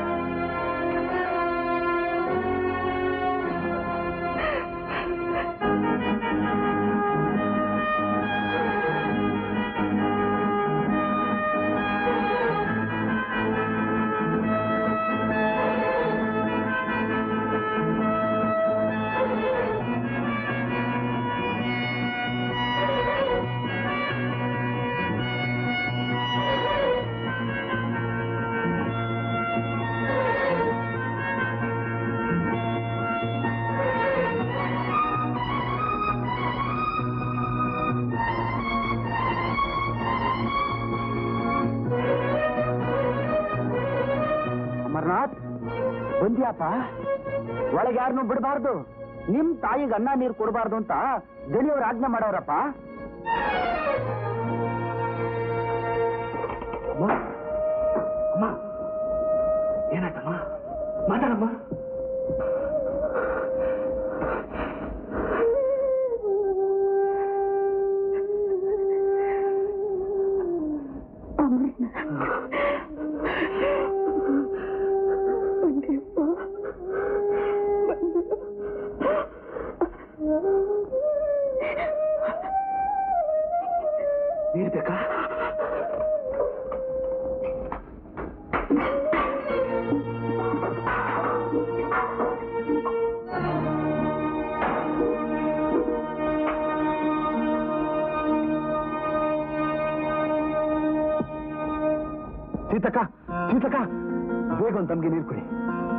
ಅಮರ್ನಾಥ್ ಬಂದ್ಯಾಪ ಒಳಗೆ ಯಾರನ್ನೂ ಬಿಡಬಾರ್ದು ನಿಮ್ ತಾಯಿಗೆ ಅನ್ನ ನೀರು ಕೊಡಬಾರ್ದು ಅಂತ ದಣಿಯವ್ರು ಆಜ್ಞೆ ಮಾಡವ್ರಪ್ಪ ಅಮ್ಮ ಅಮ್ಮ ಏನಾಯ್ತಮ್ಮ ಮಾತಾಡಮ್ಮ ನೀರ್ ಬೇಕಾ ಸೀತಕ್ಕ ಸೀತಕ್ಕ ಬೇಗ ಒಂದು ತಮ್ಗೆ ನೀರು ಕುಡಿ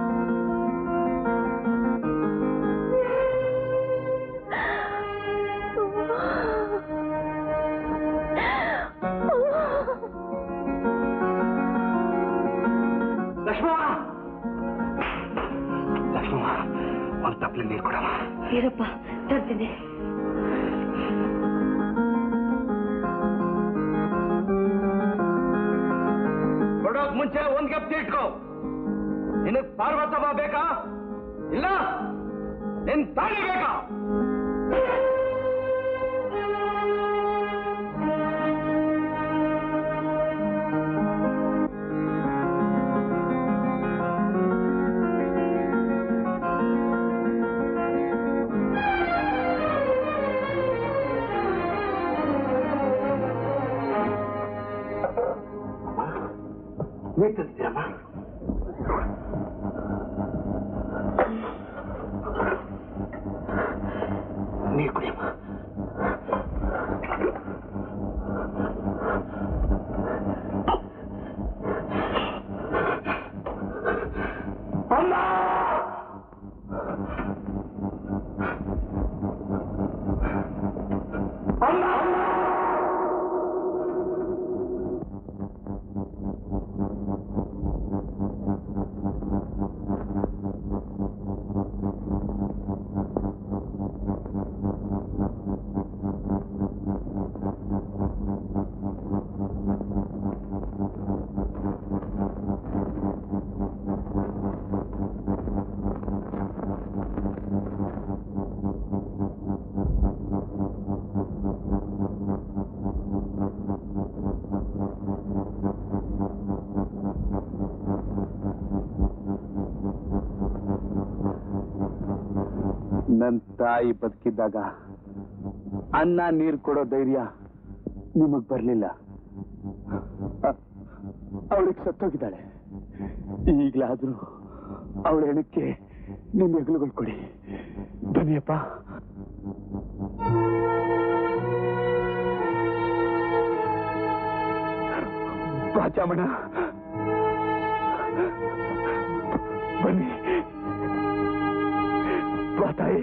ಲಕ್ಷ್ಮವ್ವ ಲಕ್ಷ್ಮವ್ವ ಒಂದು ತಪ್ಪಲೆ ನೀರು ಕೊಡಮ್ಮ ಇರಪ್ಪ ತರ್ತೀನಿ ಕೊಡೋಕ್ ಮುಂಚೆ ಒಂದ್ ಗೆಪ್ತಿ ಇಟ್ಕೋ ನಿನಗ್ ಪಾರ್ವತಮ್ಮ ಬೇಕಾ ಇಲ್ಲ ನಿನ್ ತಾಳಿ ಬೇಕಾ ನೀರ್ ತಂದಿದ್ದೀರಮ್ಮ ನೀರು ಕುಡಿಯಮ್ಮ ಅಮ್ಮ ಅಮ್ಮ ತಾಯಿ ಬದುಕಿದ್ದಾಗ ಅನ್ನ ನೀರು ಕೊಡೋ ಧೈರ್ಯ ನಿಮಗ್ ಬರ್ಲಿಲ್ಲ ಅವಳಿಗೆ ಸತ್ತೋಗಿದ್ದಾಳೆ ಈಗ್ಲಾದ್ರೂ ಅವಳ ಹೆಣಕ್ಕೆ ನಿಮ್ ಹೆಗಲುಗಳು ಕೊಡಿ ಬನ್ನಿಯಪ್ಪ ಬಾ ಚಾಮಣ್ಣ ಬನ್ನಿ ಬಾ ತಾಯಿ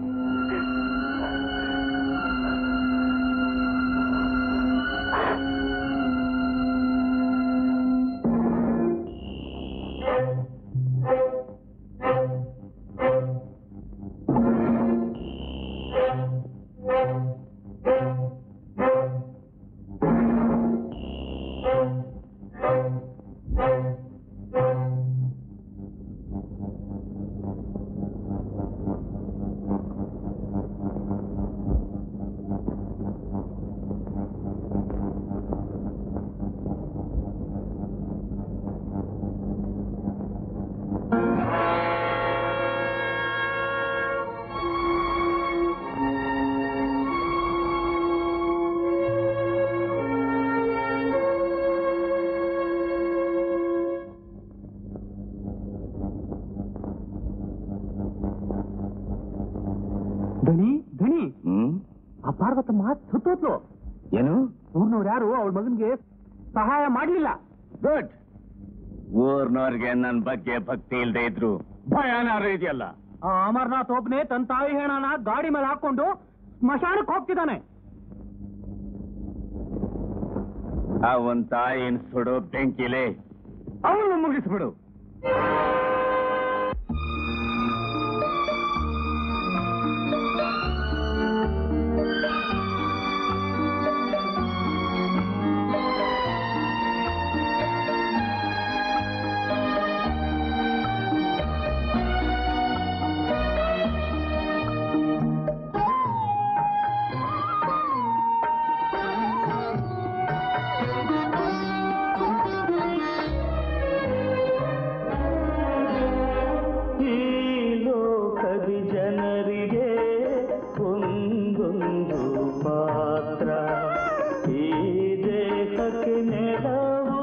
ಧನಿ ಧನಿ ಹ್ಮ್ ಆ ಪಾರ್ವತಮ್ಮ ಸುತ್ತೋತ್ಲು ಏನು ಊರ್ನವ್ರು ಯಾರು ಅವಳ ಮಗನ್ಗೆ ಸಹಾಯ ಮಾಡ್ಲಿಲ್ಲ ಗುಡ್ ಊರ್ನವ್ರಿಗೆ ನನ್ ಬಗ್ಗೆ ಭಕ್ತಿ ಇಲ್ದೇ ಇದ್ರು ಭಯನಾರು ಇದೆಯಲ್ಲ ಆ ಅಮರ್ನಾಥ್ ಒಬ್ನೇ ತನ್ನ ತಾಯಿ ಹೆಣನ ಗಾಡಿ ಮೇಲೆ ಹಾಕೊಂಡು ಸ್ಮಶಾನಕ್ಕೆ ಹೋಗ್ತಿದ್ದಾನೆ ಅವನ್ ತಾಯಿನ್ ಸುಡೋ ಬೆಂಕಿಲೆ ಅವನು ಮುಗಿಸ್ಬಿಡು ಈ ಲೋಕದಿ ಜನರಿಗೆ ಒಂದೊಂದು ಪಾತ್ರ ಈ ದೇಹಕ್ಕೆ ನೆಲವು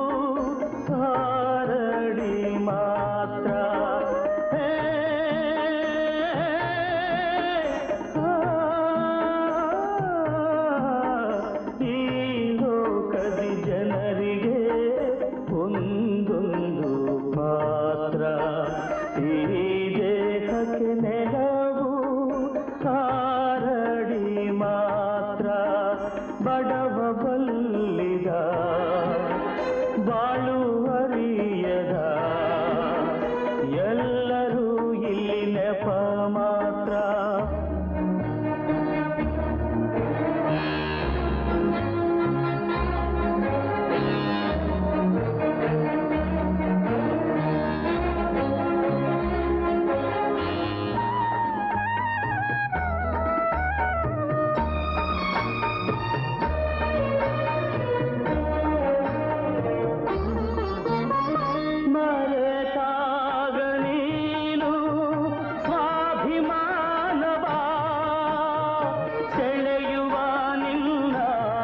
ಹಾರಡಿ ಮಾತ್ರ ಹೇ, ಈ ಲೋಕದಿ ಜನರಿಗೆ ಒಂದೊಂದು ಪಾತ್ರ ಈ ದೇಹಕ್ಕೆ ನೆಲವು ಕಾರಡಿ ಮಾತ್ರ ಬಡವ ಬಲ್ಲಿದ ಬಾಳು ಅರಿಯದ ಎಲ್ಲರೂ ಇಲ್ಲಿ ನೆಪ ಮಾತ್ರ ಮರೆತಾಗ ನೀನು ಸ್ವಾಭಿಮಾನವ ಸೆಳೆಯುವ ನಿನ್ನ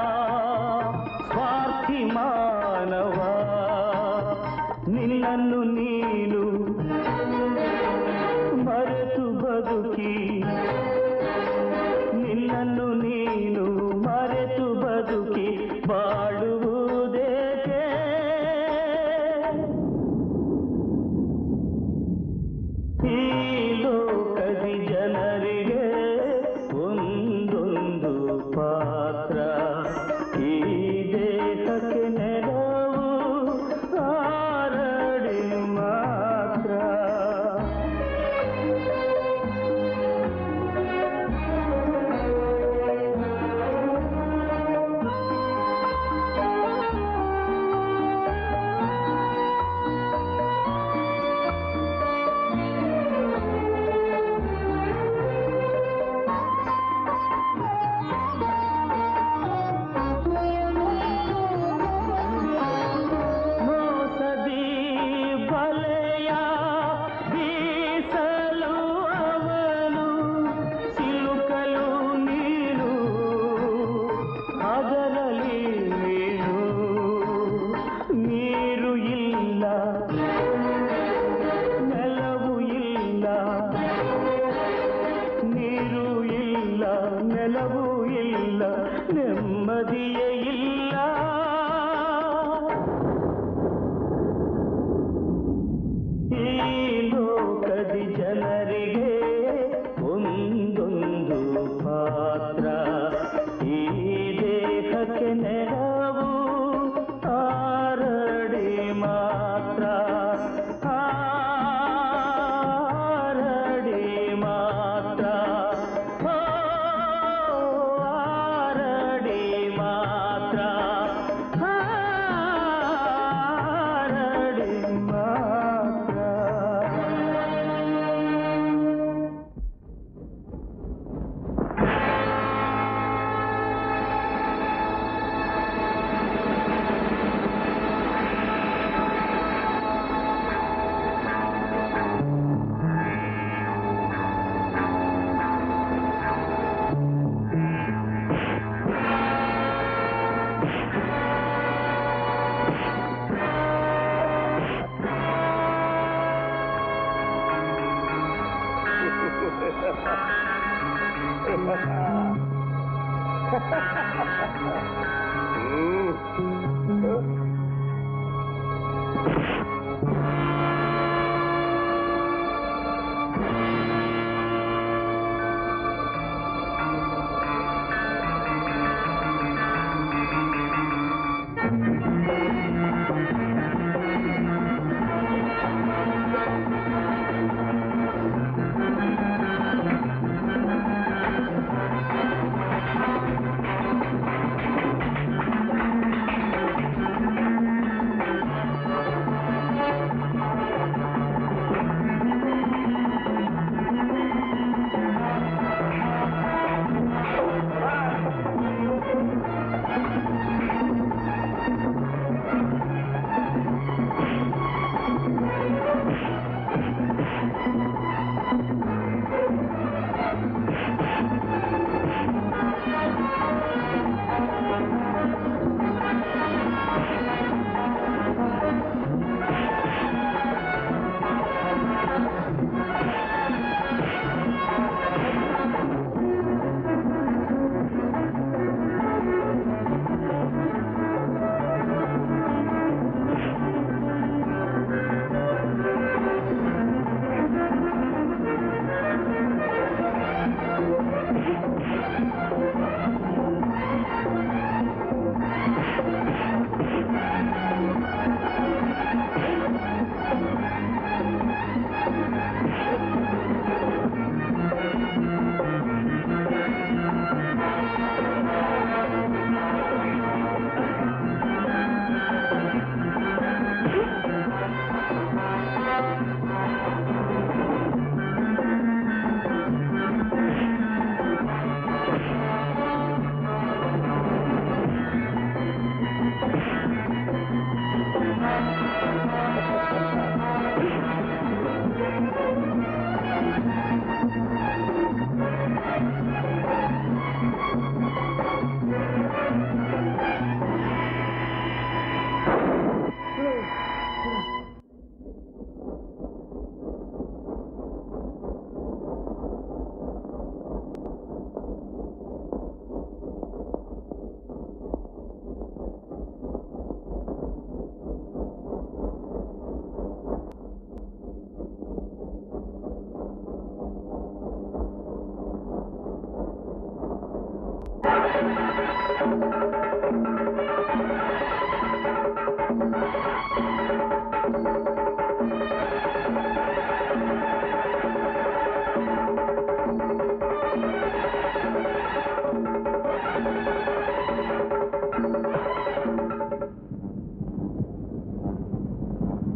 ಸ್ವಾರ್ಥಿ ಮಾನವ ನಿನ್ನನ್ನು ನೀನು ಮರೆತು ಬದುಕಿ ನಿನ್ನನ್ನು ನೀನು ಮರೆತು ಬದುಕಿ ಬಾಳುವುದೇಕೆ ಈ ಲೋಕದಿ ಜನರಿಗೆ ಒಂದೊಂದು ಪಾತ್ರ ಈ ದೇಹಕ್ಕೆ ನೆಲವು ಹಾರಡಿ ಮಾತ್ರ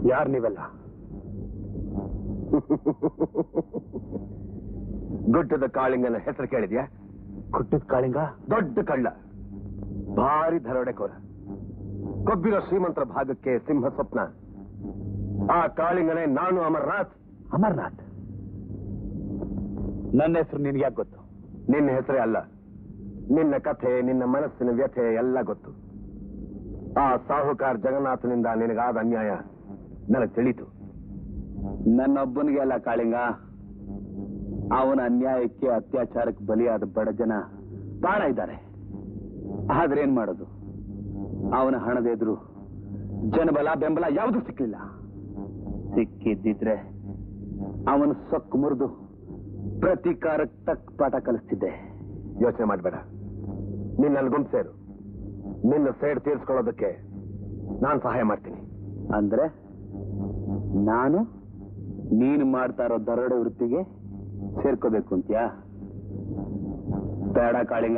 ಯಾರು ನೀವೆಲ್ಲ ಗುಡ್ಡದ ಕಾಳಿಂಗನ ಹೆಸರು ಕೇಳಿದ್ಯಾ ಗುಡ್ಡದ ಕಾಳಿಂಗ ದೊಡ್ಡ ಕಳ್ಳ ಭಾರಿ ದರೋಡೆಕೋರ ಕೊಬ್ಬಿರೋ ಶ್ರೀಮಂತರ ಭಾಗಕ್ಕೆ ಸಿಂಹ ಸ್ವಪ್ನ ಆ ಕಾಳಿಂಗನೇ ನಾನು ಅಮರ್ನಾಥ್ ಅಮರ್ನಾಥ್ ನನ್ನ ಹೆಸರು ನಿನ್ಗೆ ಯಾಕೆ ಗೊತ್ತು ನಿನ್ನ ಹೆಸರೇ ಅಲ್ಲ ನಿನ್ನ ಕಥೆ ನಿನ್ನ ಮನಸ್ಸಿನ ವ್ಯಥೆ ಎಲ್ಲ ಗೊತ್ತು ಆ ಸಾಹುಕಾರ ಜಗನ್ನಾಥನಿಂದ ನಿನಗಾದ ಅನ್ಯಾಯ ನನಗೆ ತಿಳಿತು ನನ್ನೊಬ್ಬನಿಗೆ ಅಲ್ಲ ಕಾಳಿಂಗ ಅವನ ಅನ್ಯಾಯಕ್ಕೆ ಅತ್ಯಾಚಾರಕ್ಕೆ ಬಲಿಯಾದ ಬಡ ಜನ ಬಾಳ ಇದ್ದಾರೆ ಆದ್ರೆ ಏನ್ ಮಾಡೋದು ಅವನ ಹಣದ ಎದುರು ಜನಬಲ ಬೆಂಬಲ ಯಾವುದು ಸಿಕ್ಕಿಲ್ಲ ಸಿಕ್ಕಿದ್ದಿದ್ರೆ ಅವನ ಸೊಕ್ಕು ಮುರಿದು ಪ್ರತೀಕಾರಕ್ಕೆ ತಕ್ಕ ಪಾಠ ಕಲಿಸ್ತಿದ್ದೆ ಯೋಚನೆ ಮಾಡಬೇಡ ನಿನ್ನ ಗುಂಪು ಸೇರು ನಿನ್ನ ಸೇಡ್ ತೀರ್ಸ್ಕೊಳ್ಳೋದಕ್ಕೆ ನಾನು ಸಹಾಯ ಮಾಡ್ತೀನಿ ಅಂದ್ರೆ ನಾನು ನೀನು ಮಾಡ್ತಾ ಇರೋ ದರೋಡೆ ವೃತ್ತಿಗೆ ಸೇರ್ಕೋಬೇಕು ಅಂತ್ಯಾ ಬೇಡ ಕಾಳಿಂಗ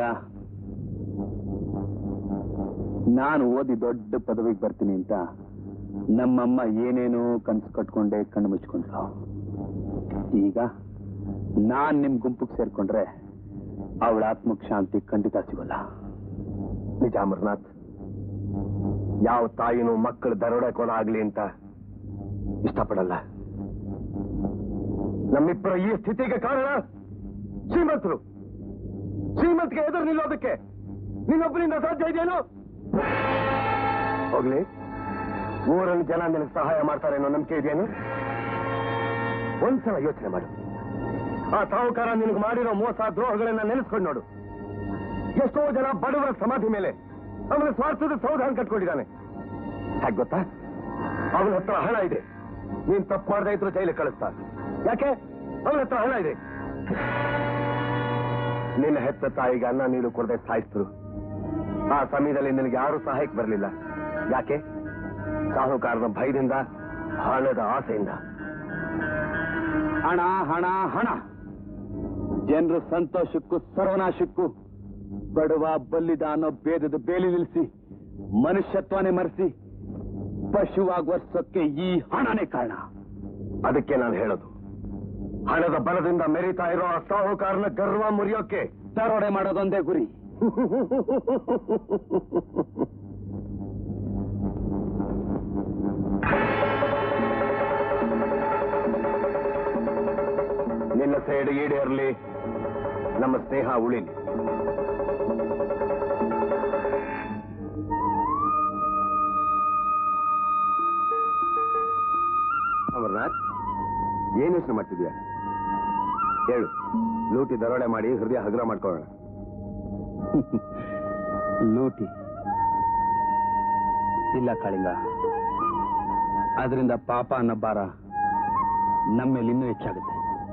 ನಾನು ಓದಿ ದೊಡ್ಡ ಪದವಿಗೆ ಬರ್ತೀನಿ ಅಂತ ನಮ್ಮಮ್ಮ ಏನೇನೋ ಕನ್ಸು ಕಟ್ಕೊಂಡೆ ಕಣ್ಣು ಮುಚ್ಕೊಂಡ್ರು ಈಗ ನಾನ್ ನಿಮ್ ಗುಂಪಿಗೆ ಸೇರ್ಕೊಂಡ್ರೆ ಅವಳ ಆತ್ಮಕ್ ಶಾಂತಿ ಖಂಡಿತ ಸಿಗಲ್ಲ ನಿಜ ಅಮರ್ನಾಥ್ ಯಾವ ತಾಯಿನೂ ಮಕ್ಕಳು ದರೋಡೆ ಕೊಡ ಆಗ್ಲಿ ಅಂತ ಇಷ್ಟಪಡಲ್ಲ ನಮ್ಮಿಬ್ಬರ ಈ ಸ್ಥಿತಿಗೆ ಕಾರಣ ಶ್ರೀಮಂತರು ಶ್ರೀಮಂತಿಗೆ ಎದುರು ನಿಲ್ಲೋದಕ್ಕೆ ನಿನ್ನೊಬ್ಬರಿಂದ ಸಾಧ್ಯ ಇದೆಯೇನು ಹೋಗ್ಲಿ ಊರಲ್ಲಿ ಜನ ನಿನಗೆ ಸಹಾಯ ಮಾಡ್ತಾರೆ ಅನ್ನೋ ನಂಬಿಕೆ ಇದೆಯೇನು ಒಂದ್ಸಲ ಯೋಚನೆ ಮಾಡು ಆ ಸಾಹುಕಾರ ನಿನಗೆ ಮಾಡಿರೋ ಮೋಸ ದ್ರೋಹಗಳನ್ನ ನೆನೆಸ್ಕೊಂಡು ನೋಡು ಎಷ್ಟೋ ಜನ ಬಡವರ ಸಮಾಧಿ ಮೇಲೆ ಅವನ ಸ್ವಾರ್ಥದ ಸೌಧಾನ ಕಟ್ಕೊಂಡಿದ್ದಾನೆ ಹಾಗೆ ಗೊತ್ತಾ ಅವನ ಹತ್ರ ಹಣ ಇದೆ ನೀನ್ ತಪ್ಪು ಮಾಡದೆ ಇದ್ರು ಜೈಲಿಗೆ ಕಳಿಸ್ತಾ ಯಾಕೆ ಅವನ ಹತ್ರ ಹಣ ಇದೆ ನಿನ್ನ ಹೆತ್ತ ತಾಯಿಗೆ ಅನ್ನ ನೀರು ಕೊಡದೆ ಸಾಯಿಸ್ತರು ಆ ಸಮಯದಲ್ಲಿ ನಿನಗೆ ಯಾರು ಸಹಾಯಕ್ಕೆ ಬರಲಿಲ್ಲ ಯಾಕೆ ಸಾಹುಕಾರನ ಭಯದಿಂದ ಹಣದ ಆಸೆಯಿಂದ ಹಣ ಹಣ ಹಣ ಜನರ ಸಂತೋಷಕ್ಕೂ ಸರ್ವನಾಶಕ್ಕೂ ಬಡವ ಬಲ್ಲಿದ ಅನ್ನೋ ಭೇದದ ಬೇಲಿ ನಿಲ್ಲಿಸಿ ಮನುಷ್ಯತ್ವನೇ ಮರೆಸಿ ಪಶುವಾಗಿ ವರ್ಷಕ್ಕೆ ಈ ಹಣನೇ ಕಾರಣ ಅದಕ್ಕೆ ನಾನು ಹೇಳೋದು ಹಣದ ಬಲದಿಂದ ಮೆರೀತಾ ಇರೋ ಆ ಸಾಹುಕಾರನ ಗರ್ವ ಮುರಿಯೋಕೆ ದರೋಡೆ ಮಾಡೋದೊಂದೇ ಗುರಿ ನಿನ್ನ ಸೇಡು ಈಡೇರಲಿ ನಮ್ಮ ಸ್ನೇಹ ಉಳಿಲಿ ಅಮರ್ನಾಥ್ ಏನ್ ಯೋಚನೆ ಮಾಡ್ತಿದ್ಯಾ ಹೇಳು ಲೂಟಿ ದರೋಡೆ ಮಾಡಿ ಹೃದಯ ಹಗುರ ಮಾಡ್ಕೊಳ್ಳೋಣ ಲೂಟಿ ಇಲ್ಲ ಕಾಳಿಂಗ ಅದರಿಂದ ಪಾಪ ಅನ್ನೋ ಭಾರ ನಮ್ಮ ಮೇಲೆ ಇನ್ನೂ ಹೆಚ್ಚಾಗುತ್ತೆ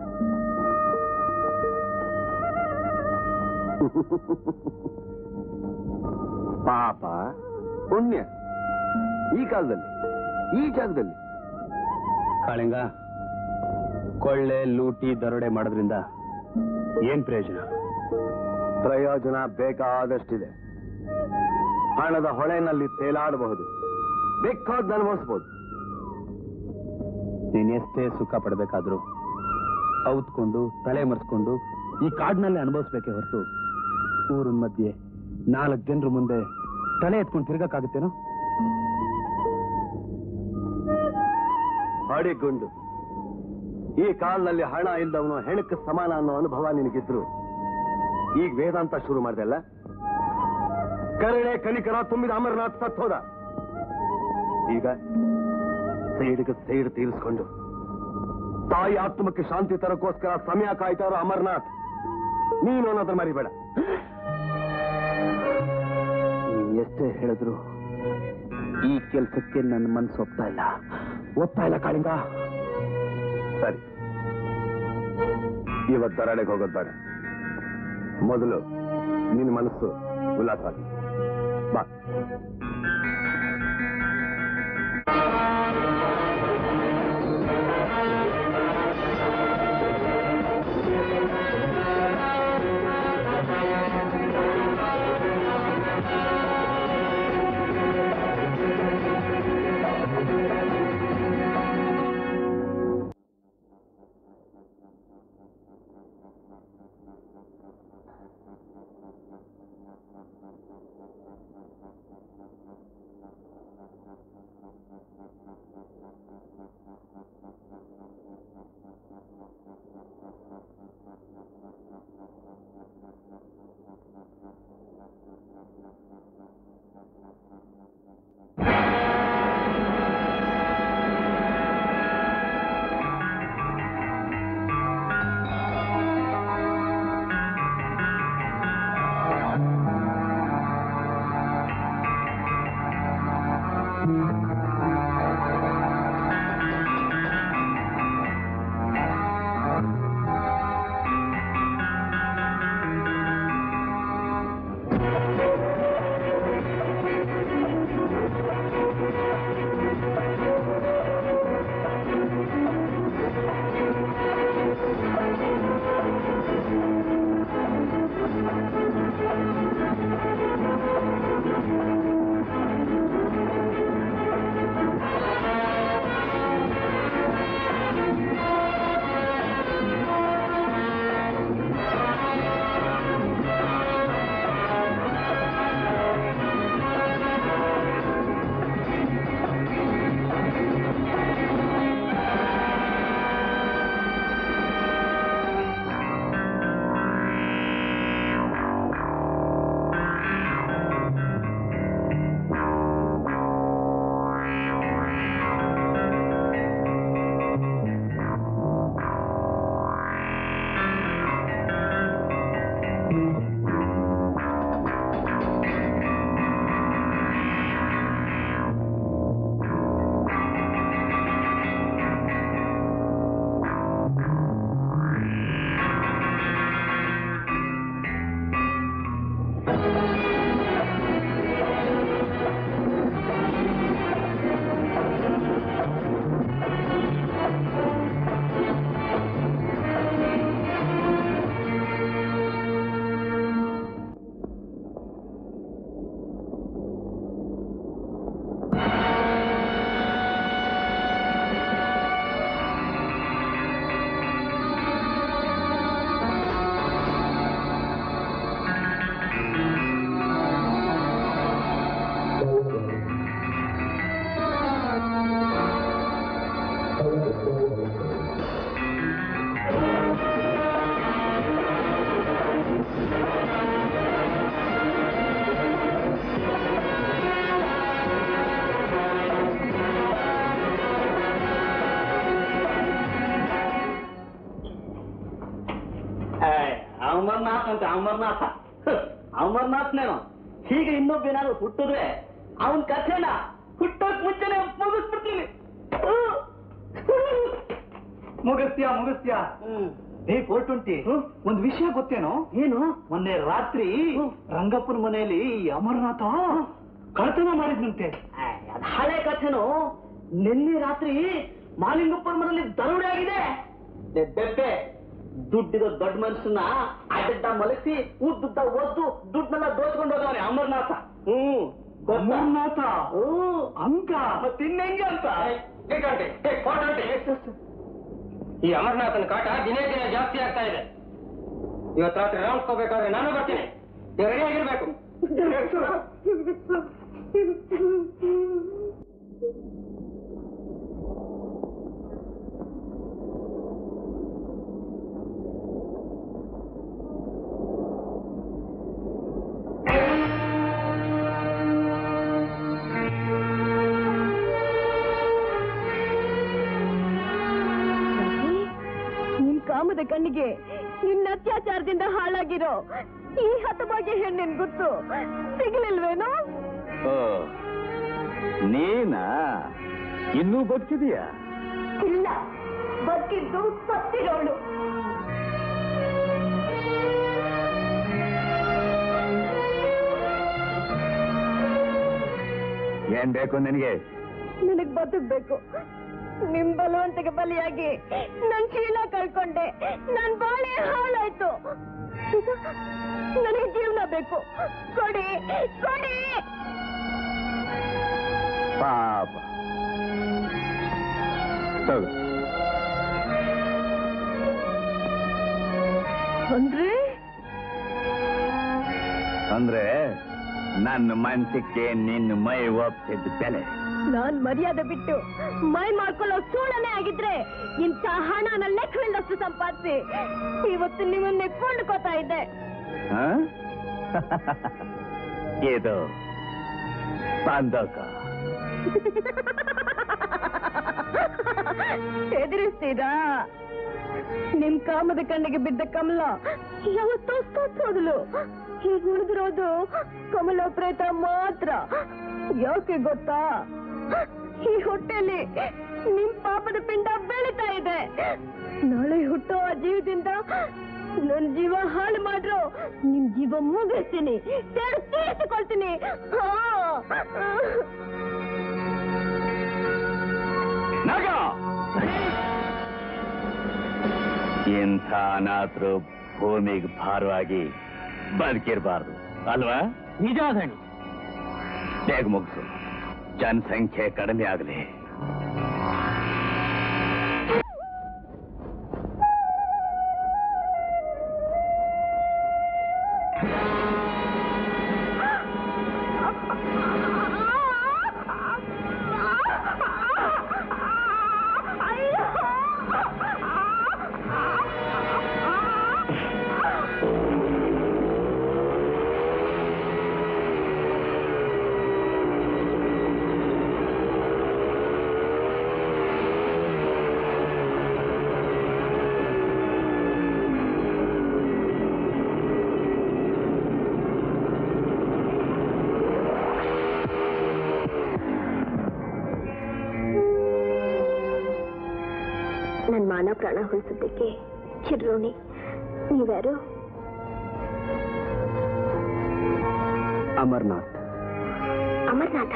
ಪಾಪ ಪುಣ್ಯ ಈ ಕಾಲದಲ್ಲಿ ಈ ಜಾಗದಲ್ಲಿ ಕಾಳಿಂಗ ಕೊಳ್ಳೆ ಲೂಟಿ ದರೋಡೆ ಮಾಡೋದ್ರಿಂದ ಏನ್ ಪ್ರಯೋಜನ ಪ್ರಯೋಜನ ಬೇಕಾದಷ್ಟಿದೆ ಹಣದ ಹೊಳೆನಲ್ಲಿ ತೇಲಾಡಬಹುದು ಬೇಕಾದ ಅನುಭವಿಸಬಹುದು ನೀನ್ ಎಷ್ಟೇ ಸುಖ ಪಡಬೇಕಾದ್ರೂ ಔತ್ಕೊಂಡು ತಲೆ ಮರೆಸ್ಕೊಂಡು ಈ ಕಾಡಿನಲ್ಲಿ ಅನುಭವಿಸ್ಬೇಕೇ ಹೊರತು ಊರಿನ ಮಧ್ಯೆ ನಾಲ್ಕು ಜನರ ಮುಂದೆ ತಲೆ ಎತ್ಕೊಂಡು ತಿರ್ಗಕ್ಕಾಗುತ್ತೇನೋ ಗುಂಡು ಈ ಕಾಲದಲ್ಲಿ ಹಣ ಇಲ್ಲದವನು ಹೆಣಕ್ಕೆ ಸಮಾನ ಅನ್ನೋ ಅನುಭವ ನಿನಗಿದ್ರು ಈಗ ವೇದಾಂತ ಶುರು ಮಾಡ್ದಲ್ಲ ಕರುಣೆ ಕನಿಕರ ತುಂಬಿದ ಅಮರನಾಥ್ ಸತ್ ಹೋದ ಈಗ ಸೈಡ್ಗೆ ಸೈಡ್ ತೀರಿಸ್ಕೊಂಡು ತಾಯಿ ಆತ್ಮಕ್ಕೆ ಶಾಂತಿ ತರಕ್ಕೋಸ್ಕರ ಸಮಯ ಕಾಯ್ತಾ ಇರೋ ಅಮರನಾಥ್ ನೀನು ಅನ್ನೋದ್ರ ಮರಿಬೇಡ ನೀನ್ ಎಷ್ಟೇ ಹೇಳಿದ್ರು ಈ ಕೆಲಸಕ್ಕೆ ನನ್ನ ಮನಸ್ಸು ಒಪ್ತಾ ಇಲ್ಲ ಒಪ್ತಾ ಇಲ್ಲ ಕಾಳಿಂಗ ಸರಿ ಇವತ್ತು ದರಾಡೆಗೆ ಹೋಗೋದು ಬೇಡ ಮೊದಲು ನಿನ್ನ ಮನಸ್ಸು ಉಲ್ಲಾಸ ಆಗಿ ಬಾ ಅಮರ್ನಾಥ್ ಅಂತ ಅಮರ್ನಾಥ ಅಮರ್ನಾಥ್ನೇನೋ ಹೀಗೆ ಇನ್ನೊಬ್ಬೇನಾದ್ರು ಹುಟ್ಟಿದ್ರೆ ಅವನ್ ಕಥೆನ ಹುಟ್ಟೋಕ್ ಮುಂಚೆನೆ ಮುಗಿಸ್ಬಿಡ್ತೀನಿ ಮುಗಿಸ್ತೀಯ ಮುಗಿಸ್ತೀಯ ಹೇ ಫೋರ್ ಟ್ವೆಂಟಿ ಒಂದ್ ವಿಷಯ ಗೊತ್ತೇನೋ ಏನು ಮೊನ್ನೆ ರಾತ್ರಿ ರಂಗಪ್ಪನ ಮನೆಯಲ್ಲಿ ಈ ಅಮರನಾಥ ಕಳ್ತನ ಮಾಡಿದ್ನಂತೆ ಅದ್ ಹಳೆ ಕಥೆನು ನಿನ್ನೆ ರಾತ್ರಿ ಮಾಲಿಂಗಪ್ಪನ ಮನೆಯಲ್ಲಿ ದರೋಡೆ ಆಗಿದೆ ದೆ- ಬೆಪ್ಪೆ ದುಡ್ಡಿದ ದೊಡ್ಡ ಮನುಷ್ಯನ ಅಡ್ಡ ಮಲಗಿಸಿ ಉದ್ದುದ್ದ ಒದ್ದು ದುಡ್ಡನ್ನೆಲ್ಲ ದೋಚ್ಕೊಂಡು ಹೋದವನೆ ಅಮರನಾಥ ಹ್ಮ್ ಗೊತ್ತಾ? ಅಮರನಾಥ ಹ್ಮ್ ಅಂಕ ಮತ್ತಿನ್ನೆಂಗೆ ಅಂತ ಈ ಅಮರನಾಥನ ಕಾಟ ದಿನೇ ದಿನೇ ಜಾಸ್ತಿ ಆಗ್ತಾ ಇದೆ ಇವತ್ತು ರಾತ್ರಿ ರೌಂಡ್ ಹೋಗ್ಬೇಕಾದ್ರೆ ನಾನು ಬರ್ತೀನಿ ರೆಡಿ ಆಗಿರ್ಬೇಕು ನಿನ್ ಕಾಮದ ಕಣ್ಣಿಗೆ ನಿನ್ನ ಅತ್ಯಾಚಾರದಿಂದ ಹಾಳಾಗಿರೋ ಈ ಹತಭಾಗ್ಯ ಹೆಣ್ಣಿನ ಗುತ್ತು ಸಿಗ್ಲಿಲ್ವೇನೋ ಓ ನೀನಾ ಇನ್ನೂ ಬದುಕಿದೀಯಾ ಇಲ್ಲ ಬದುಕಿದ್ದು ಸತ್ತಿರೋಳು ಏನ್ ಬೇಕು ನಿನಗೆ ನನಗ್ ಬದುಕ್ಬೇಕು ನಿಮ್ ಬಲವಂತಗೆ ಬಲಿಯಾಗಿ ನನ್ ಶೀಲ ಕಳ್ಕೊಂಡೆ ನನ್ ಬಾಳೆ ಹಾಳಾಯ್ತು ನನಗೆ ಜೀವನ ಬೇಕು ಕೊಡಿ ಕೊಡಿ ಪಾಪ ತಗೋ ಅಂದ್ರೆ ಅಂದ್ರೆ ನನ್ನ ಮನ್ಸಕ್ಕೆ ನಿನ್ನ ಮೈ ಒಪ್ಸಿದ ಬೆಲೆ ನಾನ್ ಮರ್ಯಾದೆ ಬಿಟ್ಟು ಮೈ ಮಾಡ್ಕೊಳ್ಳೋ ಸೂಳನೆ ಆಗಿದ್ರೆ ಇಂಥ ಹಣನ ಲೆಕ್ಕವಿಲ್ಲಷ್ಟು ಸಂಪಾದಿಸಿ ಇವತ್ತು ನಿಮ್ಮನ್ನೇ ಕೊಂಡ್ಕೋತಾ ಇದ್ದೆ ಹ? ಇದು ಬಂದಕ ಹೆದರಿಸ್ತೀರಾ ನಿಮ್ ಕಾಮದ ಕಣ್ಣಿಗೆ ಬಿದ್ದ ಕಮಲ ಯಾವತ್ತೋ ಹೋದಲು ಈಗ ಉಳಿದಿರೋದು ಕಮಲ ಪ್ರೇತ ಮಾತ್ರ ಯಾಕೆ ಗೊತ್ತಾ ಈ ಹೊಟ್ಟೆಲಿ ನಿಮ್ ಪಾಪದ ಪಿಂಡ ಬೆಳೀತಾ ಇದೆ ನಾಳೆ ಹುಟ್ಟೋ ಆ ಜೀವದಿಂದ ನನ್ ಜೀವ ಹಾಳು ಮಾಡ್ರು ನಿಮ್ ಜೀವ ಮುಗಿಸ್ತೀನಿ ತೆರೆದು ತೀರಿಸಿಕೊಳ್ತೀನಿ ಹಾ ನಗ ಇಂಥ ಅನಾಥರು ಭೂಮಿಗೆ ಭಾರವಾಗಿ ಬದುಕಿರಬಾರ್ದು ಅಲ್ವಾ ನಿಜ ಧಣಿ ಬೇಗ ಮುಗಿಸು ಜನಸಂಖ್ಯೆ ಕಡಿಮೆ ಆಗಲಿ ನನ್ ಮಾನ ಪ್ರಾಣ ಉಳಿಸಿದ್ದಕ್ಕೆ ಚಿರ್ರೋಣಿ ನೀವ್ಯಾರು ಅಮರ್ನಾಥ್ ಅಮರ್ನಾಥ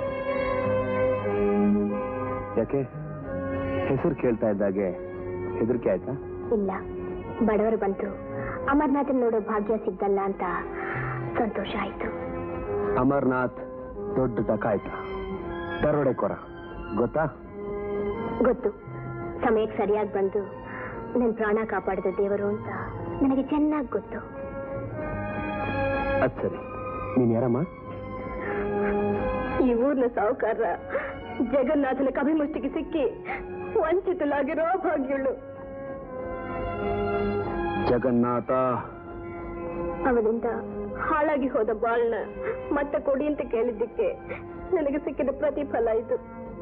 ಯಾಕೆ ಹೆಸರು ಕೇಳ್ತಾ ಇದ್ದಾಗೆ ಹೆದರಿಕೆ ಆಯ್ತಾ ಇಲ್ಲ ಬಡವರು ಬಂತು ಅಮರ್ನಾಥನ್ ನೋಡೋ ಭಾಗ್ಯ ಸಿಗ್ದಲ್ಲ ಅಂತ ಸಂತೋಷ ಆಯ್ತು ಅಮರ್ನಾಥ್ ದೊಡ್ಡ ಡಕಾಯ್ತ ದರೋಡೆಕೋರ ಗೊತ್ತಾ ಗೊತ್ತು ಸಮಯಕ್ಕೆ ಸರಿಯಾಗಿ ಬಂದು ನನ್ನ ಪ್ರಾಣ ಕಾಪಾಡಿದ ದೇವರು ಅಂತ ನನಗೆ ಚೆನ್ನಾಗಿ ಗೊತ್ತು ಅದ್ ಸರಿ ನೀನ್ ಯಾರಮ್ಮ ಈ ಊರ್ನ ಸಾಹುಕಾರ ಜಗನ್ನಾಥನ ಕವಿಮುಷ್ಟಿಗೆ ಸಿಕ್ಕಿ ವಂಚಿತಲಾಗಿರೋ ಭಾಗ್ಯಳು ಜಗನ್ನಾಥ ಅವನಿಂದ ಹಾಳಾಗಿ ಹೋದ ಬಾಳ್ನ ಮತ್ತೆ ಕೊಡಿ ಅಂತ ಕೇಳಿದ್ದಕ್ಕೆ ನನಗೆ ಸಿಕ್ಕಿದ ಪ್ರತಿಫಲ ಇದು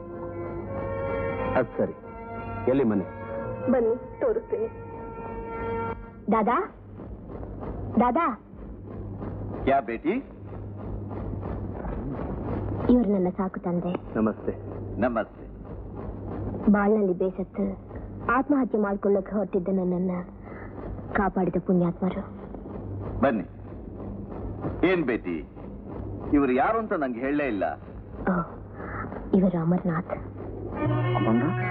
ಅದ್ ಸರಿ ಎಲ್ಲಿ ಮನೆ ಬನ್ನಿ ತೋರಿಸ್ತೀನಿ ದಾದಾ ದಾದಾ ಯಾ ಬೇಟಿ ಇವರು ನನ್ನ ಸಾಕು ತಂದೆ ನಮಸ್ತೆ ನಮಸ್ತೆ ಬಾಳ್ನಲ್ಲಿ ಬೇಸತ್ತು ಆತ್ಮಹತ್ಯೆ ಮಾಡ್ಕೊಳ್ಳೋಕೆ ಹೊರಟಿದ್ದ ನನ್ನನ್ನ ಕಾಪಾಡಿದ ಪುಣ್ಯಾತ್ಮರು ಬನ್ನಿ ಏನ್ ಬೇಟಿ ಇವರು ಯಾರು ಅಂತ ನಂಗೆ ಹೇಳಲೇ ಇಲ್ಲ ಓ ಇವರು ಅಮರ್ನಾಥ್ ಅಮರ್ನಾಥ್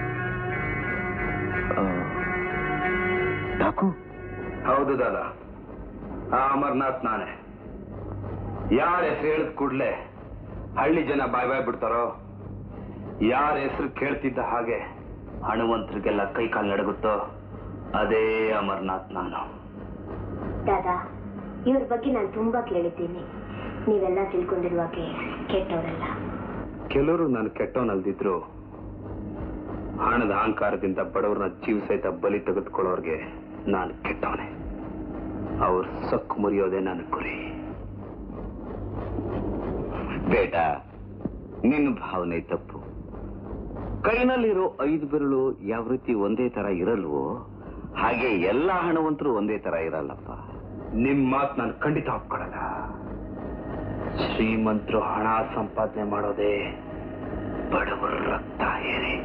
ಡಾಕು ಹೌದು ದಾದ ಆ ಅಮರ್ನಾಥ್ ನಾನೇ ಯಾರ ಹೆಸರು ಹೇಳಿದ ಕೂಡ್ಲೆ ಹಳ್ಳಿ ಜನ ಬಾಯ್ ಬಾಯ್ ಬಿಡ್ತಾರೋ ಯಾರ ಹೆಸರು ಕೇಳ್ತಿದ್ದ ಹಾಗೆ ಹಣವಂತರಿಗೆಲ್ಲ ಕೈ ಕಾಲು ನಡಗುತ್ತೋ ಅದೇ ಅಮರ್ನಾಥ್ ನಾನು ದಾದಾ ಇವ್ರ ಬಗ್ಗೆ ನಾನು ತುಂಬಾ ಕೇಳಿದ್ದೀನಿ ನೀವೆಲ್ಲ ತಿಳ್ಕೊಂಡಿರುವಾಗೆ ಕೆಟ್ಟವರಲ್ಲ ಕೆಲವರು ನಾನು ಕೆಟ್ಟವನಲ್ದಿದ್ರು ಹಣದ ಅಹಂಕಾರದಿಂದ ಬಡವ್ರನ್ನ ಜೀವ ಸಹಿತ ಬಲಿ ತೆಗೆದುಕೊಳ್ಳೋರ್ಗೆ ನಾನು ಕೆಟ್ಟವನೇ ಅವ್ರ ಸೊಕ್ಕು ಮುರಿಯೋದೇ ನನ್ನ ಗುರಿ ಬೇಟ ನಿನ್ನ ಭಾವನೆ ತಪ್ಪು ಕೈನಲ್ಲಿರೋ ಐದು ಬೆರಳು ಯಾವ ರೀತಿ ಒಂದೇ ತರ ಇರಲ್ವೋ ಹಾಗೆ ಎಲ್ಲ ಹಣವಂತರು ಒಂದೇ ತರ ಇರಲ್ಲಪ್ಪ ನಿಮ್ ಮಾತು ನಾನು ಖಂಡಿತ ಒಪ್ಕೊಳ್ಳಲ್ಲ ಶ್ರೀಮಂತರು ಹಣ ಸಂಪಾದನೆ ಮಾಡೋದೇ ಬಡವರ ರಕ್ತ ಏನೇ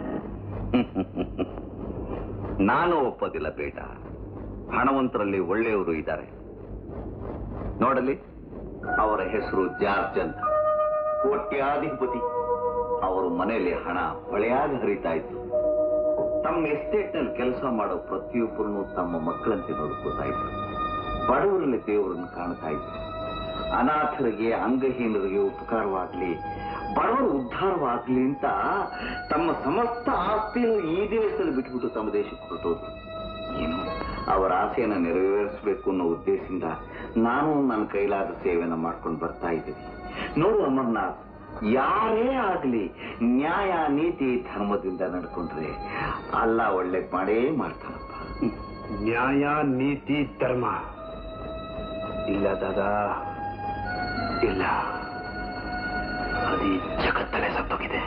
ನಾನು ಒಪ್ಪೋದಿಲ್ಲ ಬೇಟ ಹಣವಂತರಲ್ಲಿ ಒಳ್ಳೆಯವರು ಇದ್ದಾರೆ ನೋಡಲಿ ಅವರ ಹೆಸರು ಜಾರ್ಜ್ ಅಂತ ಕೋಟ್ಯಾಧಿಪತಿ ಅವರ ಮನೆಯಲ್ಲಿ ಹಣ ಹೊಳೆಯಾಗಿ ಹರಿತಾ ಇತ್ತು ತಮ್ಮ ಎಸ್ಟೇಟ್ ನಲ್ಲಿ ಕೆಲಸ ಮಾಡೋ ಪ್ರತಿಯೊಬ್ಬರನ್ನು ತಮ್ಮ ಮಕ್ಕಳಂತೆ ನೋಡ್ಕೋತಾ ಇದ್ರು ಬಡವರಲ್ಲಿ ದೇವರನ್ನು ಕಾಣ್ತಾ ಇದ್ರು ಅನಾಥರಿಗೆ ಅಂಗಹೀನರಿಗೆ ಉಪಕಾರವಾಗ್ಲಿ ಬಡವರು ಉದ್ಧಾರವಾಗ್ಲಿ ಅಂತ ತಮ್ಮ ಸಮಸ್ತ ಆಸ್ತಿಯನ್ನು ಈ ದೇಶದಲ್ಲಿ ಬಿಟ್ಬಿಟ್ಟು ತಮ್ಮ ದೇಶಕ್ಕೆ ಹೊರಟೋದ್ರು ಏನು ಅವರ ಆಸೆಯನ್ನು ನೆರವೇರಿಸಬೇಕು ಅನ್ನೋ ಉದ್ದೇಶದಿಂದ ನಾನು ನನ್ನ ಕೈಲಾದ ಸೇವೆನ ಮಾಡ್ಕೊಂಡು ಬರ್ತಾ ಇದ್ದೀನಿ ನೋಡು ಅಮರ್ನಾಥ್ ಯಾರೇ ಆಗ್ಲಿ ನ್ಯಾಯ ನೀತಿ ಧರ್ಮದಿಂದ ನಡ್ಕೊಂಡ್ರೆ ಅಲ್ಲ ಒಳ್ಳೇದ್ ಮಾಡೇ ಮಾಡ್ತಾನಪ್ಪ ನ್ಯಾಯ ನೀತಿ ಧರ್ಮ ಇಲ್ಲ ದಾದಾ ಇಲ್ಲ ಅದು ಈ ಜಗತ್ತಲ್ಲೇ ಸತ್ತೋಗಿದೆ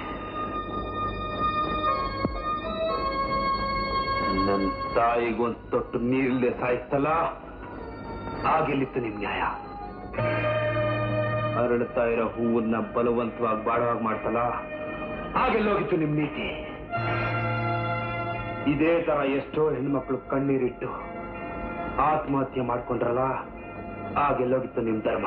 ನನ್ನ ತಾಯಿಗೊಂದು ತೊಟ್ಟು ನೀರಿಲ್ಲದೆ ಸಾಯಿಸ್ತಲ್ಲ ಆಗಿಲ್ಲಿತ್ತು ನಿಮ್ ನ್ಯಾಯ ಅರಳುತ್ತಾ ಇರೋ ಹೂವನ್ನ ಬಲವಂತವಾಗಿ ಬಾಡವಾಗಿ ಮಾಡ್ತಲ್ಲ ಆಗೆಲ್ಲೋಗಿತ್ತು ನಿಮ್ ನೀತಿ ಇದೇ ತರ ಎಷ್ಟೋ ಹೆಣ್ಮಕ್ಳು ಕಣ್ಣೀರಿಟ್ಟು ಆತ್ಮಹತ್ಯೆ ಮಾಡ್ಕೊಂಡ್ರಲ್ಲ ಆಗೆಲ್ಲೋಗಿತ್ತು ನಿಮ್ ಧರ್ಮ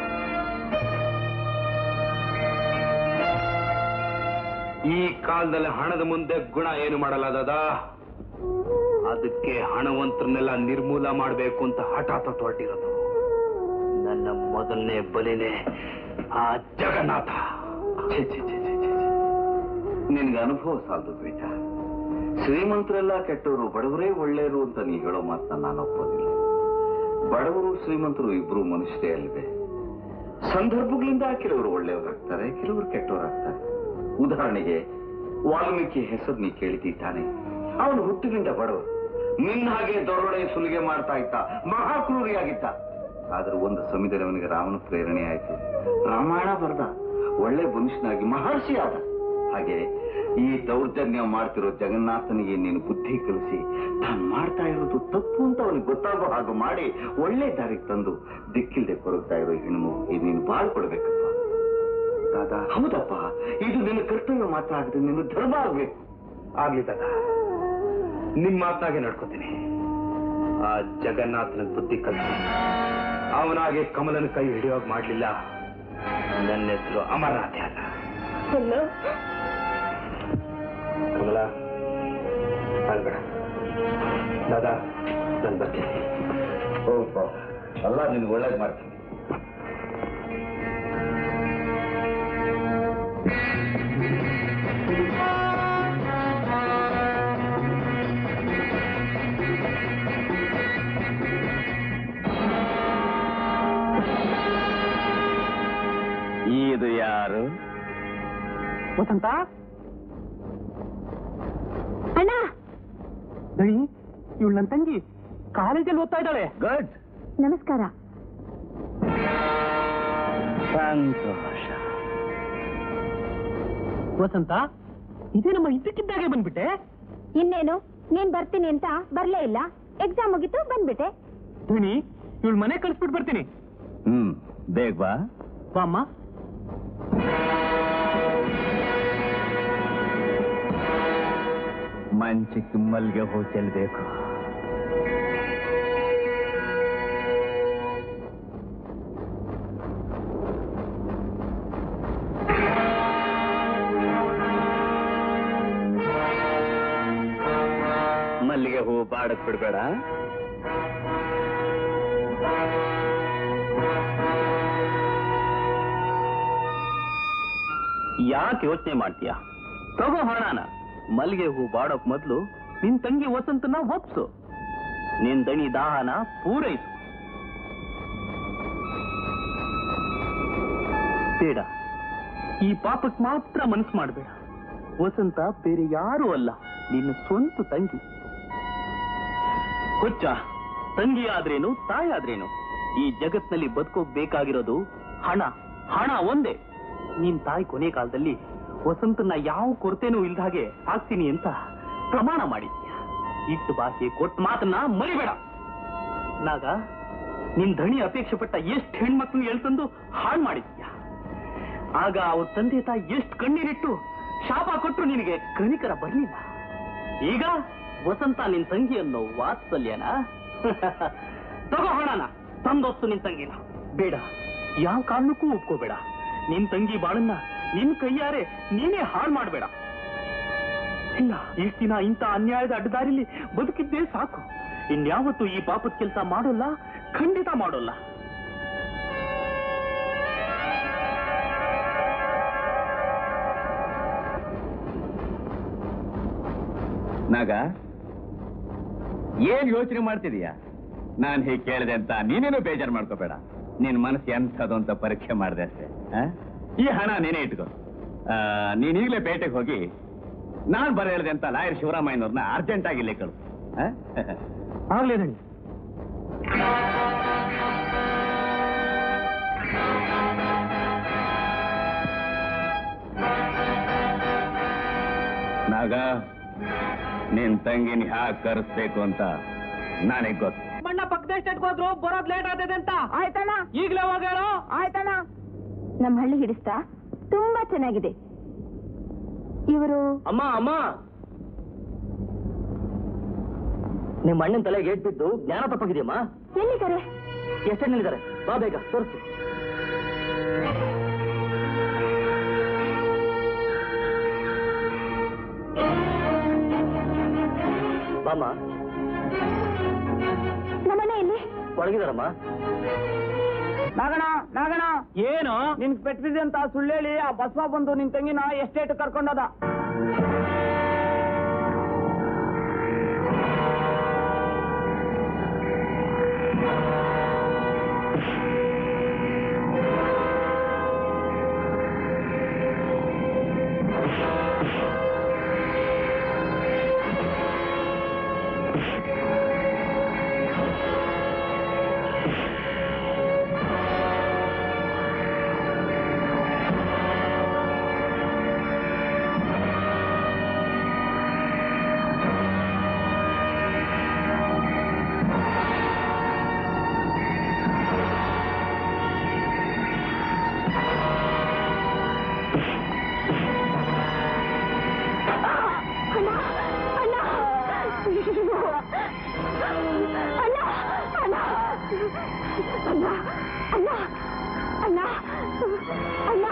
ಈ ಕಾಲದಲ್ಲಿ ಹಣದ ಮುಂದೆ ಗುಣ ಏನು ಮಾಡಲ್ಲ ದಾದಾ ಅದಕ್ಕೆ ಹಣವಂತರನ್ನೆಲ್ಲ ನಿರ್ಮೂಲ ಮಾಡಬೇಕು ಅಂತ ಹಠ ತೊಟ್ಟು ಹೊರಟಿರೋದು ನನ್ನ ಮೊದಲನೇ ಬಲಿನೇ ಆ ಜಗನ್ನಾಥ ಛೆ, ಛೆ, ಛೆ, ಛೆ, ಛೆ, ಛೆ. ನಿನ್ಗೆ ಅನುಭವ ಸಾಲದು ಬೇಟ ಶ್ರೀಮಂತರೆಲ್ಲ ಕೆಟ್ಟವರು ಬಡವರೇ ಒಳ್ಳೆಯರು ಅಂತ ನೀ ಹೇಳೋ ಮಾತನ್ನ ನಾನು ಒಪ್ಪೋದಿಲ್ಲ ಬಡವರು ಶ್ರೀಮಂತರು ಇಬ್ರು ಮನುಷ್ಯರೇ ಅಲ್ವೇ ಸಂದರ್ಭಗಳಿಂದ ಕೆಲವರು ಒಳ್ಳೆಯವರಾಗ್ತಾರೆ ಕೆಲವರು ಕೆಟ್ಟವರಾಗ್ತಾರೆ ಉದಾಹರಣೆಗೆ ವಾಲ್ಮೀಕಿ ಹೆಸರು ನೀ ಕೇಳಿದ್ದೀ ತಾನೆ ಅವನು ಹುಟ್ಟಿನಿಂದ ಬಡವ ನಿನ್ನ ಹಾಗೆ ದೊರೊಡೆ ಸುಲಿಗೆ ಮಾಡ್ತಾ ಇದ್ದ ಮಹಾಕ್ರೂರಿಯಾಗಿದ್ದ ಆದ್ರೆ ಒಂದು ಸಮಯದಲ್ಲಿ ಅವನಿಗೆ ರಾಮನ ಪ್ರೇರಣೆ ಆಯ್ತು ರಾಮಾಯಣ ಬರ್ದ ಒಳ್ಳೆ ಮನುಷ್ಯನಾಗಿ ಮಹರ್ಷಿ ಆದ ಹಾಗೆ ಈ ದೌರ್ಜನ್ಯ ಮಾಡ್ತಿರೋ ಜಗನ್ನಾಥನಿಗೆ ನೀನು ಬುದ್ಧಿ ಕಲಿಸಿ ತಾನು ಮಾಡ್ತಾ ಇರೋದು ತಪ್ಪು ಅಂತ ಅವನಿಗೆ ಗೊತ್ತಾಗೋ ಹಾಗೆ ಮಾಡಿ ಒಳ್ಳೆ ದಾರಿಗೆ ತಂದು ದಿಕ್ಕಿಲ್ದೆ ಕೊರಗ್ತಾ ಇರೋ ಹೆಣ್ಣು ನೀನು ಬಾಳ್ಕೊಡ್ಬೇಕಪ್ಪ ದಾದಾ ಹೌದಪ್ಪ ಇದು ನಿನ್ನ ಕರ್ತವ್ಯ ಮಾತ್ರ ಆಗದೆ ನಿನ್ನ ಧರ್ಮ ಆಗ್ಬೇಕು ಆಗ್ಲಿ ದಾದಾ ನಿಮ್ ಮಾತಾಗೆ ನಡ್ಕೋತೀನಿ ಆ ಜಗನ್ನಾಥನ ಬುದ್ಧಿ ಕಲಿಸಿ ಅವನಾಗೆ ಕಮಲನ ಕೈ ಹಿಡಿಯೋಗ್ ಮಾಡ್ಲಿಲ್ಲ ನನ್ನ ಹೆಸರು ಅಮರನಾಥೆ ಅಲ್ಲ ಅಲ್ಲ ಕಮಲ ಅಲ್ಬೇಡ ದಾದಾ ನಾನು ಬರ್ತೀನಿ ಹೋಗಪ್ಪ ಅಲ್ಲ ನಿನ್ಗೆ ಒಳ್ಳೇದು ಮಾಡ್ತೀನಿ ಇದು ಯಾರು ವಸಂತ ಅಣ್ಣ ದಣಿ ಇವಳು ನನ್ನ ತಂಗಿ ಕಾಲೇಜಲ್ಲಿ ಓದ್ತಾ ಇದ್ದಾಳೆ ಗುಡ್ ನಮಸ್ಕಾರ ಸಂತೋಷ ವಸಂತ ಇದೇ ನಮ್ಮ ಇದ್ದಕ್ಕಿದ್ದಾಗೆ ಬಂದ್ಬಿಟ್ಟೆ ಇನ್ನೇನು ನೀನ್ ಬರ್ತೀನಿ ಅಂತ ಬರ್ಲೇ ಇಲ್ಲ ಎಕ್ಸಾಮ್ ಮುಗಿತು ಬಂದ್ಬಿಟ್ಟೆ ಧಣಿ ಇವಳು ಮನೆ ಕಳಿಸ್ಬಿಟ್ಟು ಬರ್ತೀನಿ ಹ್ಮ್ ಬೇಗ ಬಾ ಬಾಮ್ಮ ಮಂಚಕ್ಕೆ ಮಲ್ಗೆ ಹೂ ಚೆಲ್ಬೇಕು ಮಲ್ಲಿಗೆ ಹೂ ಬಾಡಕ್ ಬಿಡ್ಬೇಡ ಯಾಕೆ ಯೋಚನೆ ಮಾಡ್ತೀಯ ತಗೋ ಹಣನ ಮಲ್ಲಿಗೆ ಹೂ ಬಾಡೋಕ್ ಮೊದ್ಲು ನಿನ್ ತಂಗಿ ವಸಂತನ ಒಪ್ಸು ನಿನ್ ದಣಿ ದಾಹನ ಪೂರೈಸು ಬೇಡ ಈ ಪಾಪಕ್ ಮಾತ್ರ ಮನಸ್ಸು ಮಾಡಬೇಡ ವಸಂತ ಬೇರೆ ಯಾರೂ ಅಲ್ಲ ನಿನ್ನ ಸ್ವಂತ ತಂಗಿ ಹುಚ್ಚ ತಂಗಿ ಆದ್ರೇನು ತಾಯಿ ಆದ್ರೇನು ಈ ಜಗತ್ನಲ್ಲಿ ಬದುಕೋಕ್ ಬೇಕಾಗಿರೋದು ಹಣ ಹಣ ಒಂದೇ ನಿನ್ ತಾಯಿ ಕೊನೆ ಕಾಲದಲ್ಲಿ ವಸಂತನ ಯಾವ ಕೊರತೆನೂ ಇಲ್ದ ಹಾಗೆ ಆಗ್ತೀನಿ ಅಂತ ಪ್ರಮಾಣ ಮಾಡಿದ್ಯ ಇಷ್ಟು ಭಾಷೆ ಕೊಟ್ಟ ಮಾತನ್ನ ಮರಿಬೇಡ ನಾಗ ನಿನ್ ಧಣಿ ಅಪೇಕ್ಷೆ ಪಟ್ಟ ಎಷ್ಟು ಹೆಣ್ಮಕ್ಳು ಎಳ್ತಂದು ಹಾಳು ಮಾಡಿದ್ಯ ಆಗ ಅವ್ರ ತಂದೆ ತಾಯಿ ಎಷ್ಟು ಕಣ್ಣೀರಿಟ್ಟು ಶಾಪ ಕೊಟ್ಟರು ನಿನಗೆ ಕನಿಕರ ಬರ್ಲಿಲ್ಲ ಈಗ ವಸಂತ ನಿನ್ ತಂಗಿ ಅನ್ನೋ ವಾತ್ಸಲ್ಯನ ತಗೋ ಹಣನ ತಂದೊತ್ತು ನಿನ್ ತಂಗಿನ ಬೇಡ ಯಾವ ಕಾರಣಕ್ಕೂ ಒಪ್ಕೋಬೇಡ ನಿನ್ ತಂಗಿ ಬಾಳನ್ನ ನಿನ್ ಕೈಯಾರೆ ನೀನೇ ಹಾಳು ಮಾಡ್ಬೇಡ ಇಲ್ಲ ಇಷ್ಟ ದಿನ ಇಂಥ ಅನ್ಯಾಯದ ಅಡ್ಡದಾರಿಲಿ ಬದುಕಿದ್ದೇ ಸಾಕು ಇನ್ಯಾವತ್ತೂ ಈ ಪಾಪದ ಕೆಲಸ ಮಾಡೋಲ್ಲ ಖಂಡಿತ ಮಾಡೋಲ್ಲ ನಾಗ ಏನ್ ಯೋಚನೆ ಮಾಡ್ತಿದೀಯ ನಾನ್ ಹೀಗೆ ಕೇಳಿದೆ ಅಂತ ನೀನೇನು ಬೇಜಾರು ಮಾಡ್ಕೋಬೇಡ ನಿನ್ ಮನಸ್ಸು ಎಂಥದ್ದು ಅಂತ ಪರೀಕ್ಷೆ ಮಾಡಿದೆ ಅಷ್ಟೇ ಆ? ಈ ಹಣ ನೀನೇ ಇಟ್ಕೋ ಆ, ನೀನ್ ಈಗಲೇ ಪೇಟೆಗೆ ಹೋಗಿ ನಾನ್ ಬರ ಹೇಳಿದೆ ಅಂತ ಲಾಯರ್ ಶಿವರಾಮಯ್ಯನವ್ರನ್ನ ಅರ್ಜೆಂಟ್ ಆಗಿ ಇಲ್ಲೇ ಕಳು ಆಗ್ಲಿ ನಡಿ ನಾಗ ನಿನ್ ತಂಗಿನ ಹ್ಯಾಕ್ ಕರೆಸ್ಬೇಕು ಅಂತ ನನಗ್ ಗೊತ್ತು ಮಣ್ಣ ಪಕ್ಕದ ಸ್ಟೇಟ್ಗೆ ಹೋದ್ರು ಬರೋದ್ ಲೇಟ್ ಆಗ್ತದೆ ಅಂತ ಆಯ್ತಣ್ಣ ಈಗ್ಲೇ ಹೋಗ್ಯಾರೋ ಆಯ್ತಣ್ಣ ನಮ್ಮ ಹಳ್ಳಿ ಹಿಡಿಸ್ತಾ ತುಂಬಾ ಚೆನ್ನಾಗಿದೆ ಇವರು ಅಮ್ಮ ಅಮ್ಮ ನಿಮ್ಮ ಅಣ್ಣನ ತಲೆಗೆ ಏಟ್ ಬಿದ್ದು ಜ್ಞಾನ ತಪ್ಪಾಗಿದೆಯಮ್ಮ ಎಲ್ಲಿದ್ದಾರೆ ಎಷ್ಟೆಲ್ಲಿದ್ದಾರೆ ಬಾ ಬೇಗ ತೋರಿಸು ಬಾಮ್ಮ ನಮ್ಮಣ್ಣ ಎಲ್ಲಿ ಒಳಗಿದಾರಮ್ಮ ನಾಗಣ ನಾಗಣ ಏನು ನಿನ್ ಪೆಟ್ಟಿದೆ ಅಂತ ಸುಳ್ಳೇಳಿ ಆ ಬಸವ ಬಂದು ನಿನ್ ತಂಗಿನ ಎಸ್ಟೇಟ್ ಕರ್ಕೊಂಡದ ಅಣ್ಣ ಅಣ್ಣ ಅಯ್ಯೋ. ಅಣ್ಣ ಅಣ್ಣ ಅಣ್ಣ ಅಣ್ಣ ಅಣ್ಣ ಅಣ್ಣ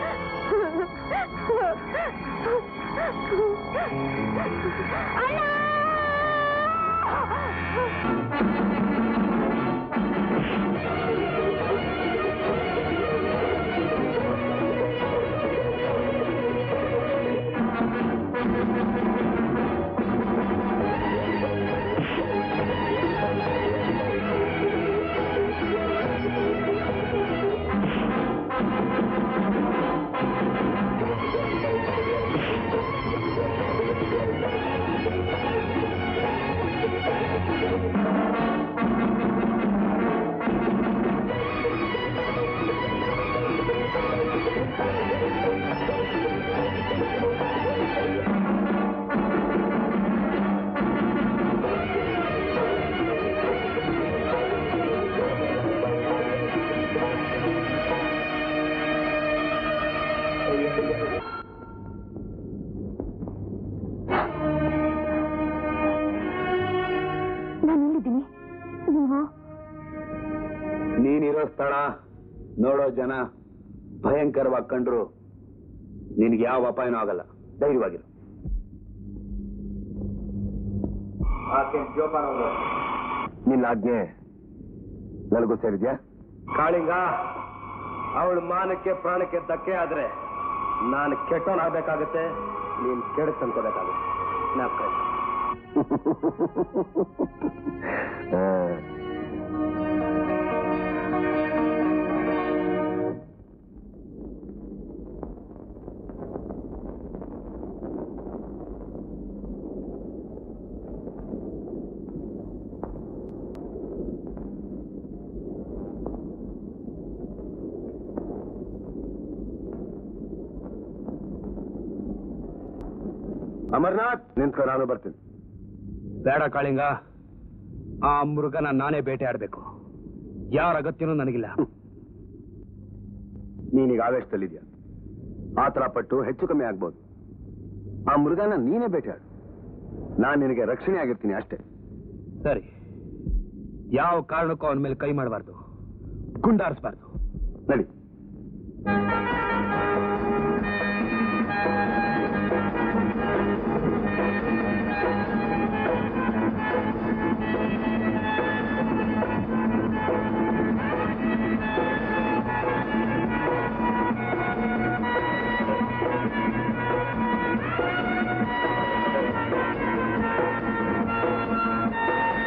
ನಾನು ಎಲ್ಲಿದ್ದೀನಿ ನೀವು ನೀನಿರೋ ಸ್ಥಳ ನೋಡೋ ಜನ ಭಯಂಕರವಾಗಿ ಕಂಡ್ರು ನಿನ್ಗೆ ಯಾವ ಅಪಾಯನೂ ಆಗಲ್ಲ ಧೈರ್ಯವಾಗಿರು ನಿನ್ನ ಆಜ್ಞೆ ನನಗೂ ಸೇರಿದ್ಯಾ ಕಾಳಿಂಗ ಅವಳ ಮಾನಕ್ಕೆ ಪ್ರಾಣಕ್ಕೆ ಧಕ್ಕೆ ಆದ್ರೆ ನಾನು ಕೆಟ್ಟವನಾಗಬೇಕಾಗತ್ತೆ ನೀನ್ ಕೆಡಕ್ ಅನ್ಕೋಬೇಕಾಗುತ್ತೆ ಜ್ಞಾಪಕ ಇರ್ಲಿ. ಆ. ಅಮರ್ನಾಥ್ ನಿಂತ್ಕೊ ನಾನು ಬರ್ತೀನಿ ಬೇಡ ಕಾಳಿಂಗ ಆ ಮೃಗನ ನಾನೇ ಬೇಟೆ ಆಡ್ಬೇಕು ಯಾರ ಅಗತ್ಯನೂ ನನಗಿಲ್ಲ ನೀನೀಗ ಆವೇಶದಲ್ಲಿದ್ಯಾ ಆತರ ಪಟ್ಟು ಹೆಚ್ಚು ಕಮ್ಮಿ ಆಗ್ಬೋದು ಆ ಮೃಗನ ನೀನೇ ಬೇಟೆಯಾಡು ನಾನು ನಿನಗೆ ರಕ್ಷಣೆ ಆಗಿರ್ತೀನಿ ಅಷ್ಟೇ ಸರಿ ಯಾವ ಕಾರಣಕ್ಕೂ ಅವನ ಮೇಲೆ ಕೈ ಮಾಡಬಾರ್ದು ಗುಂಡಾರಿಸಬಾರ್ದು ನಡಿ ಅಣ್ಣ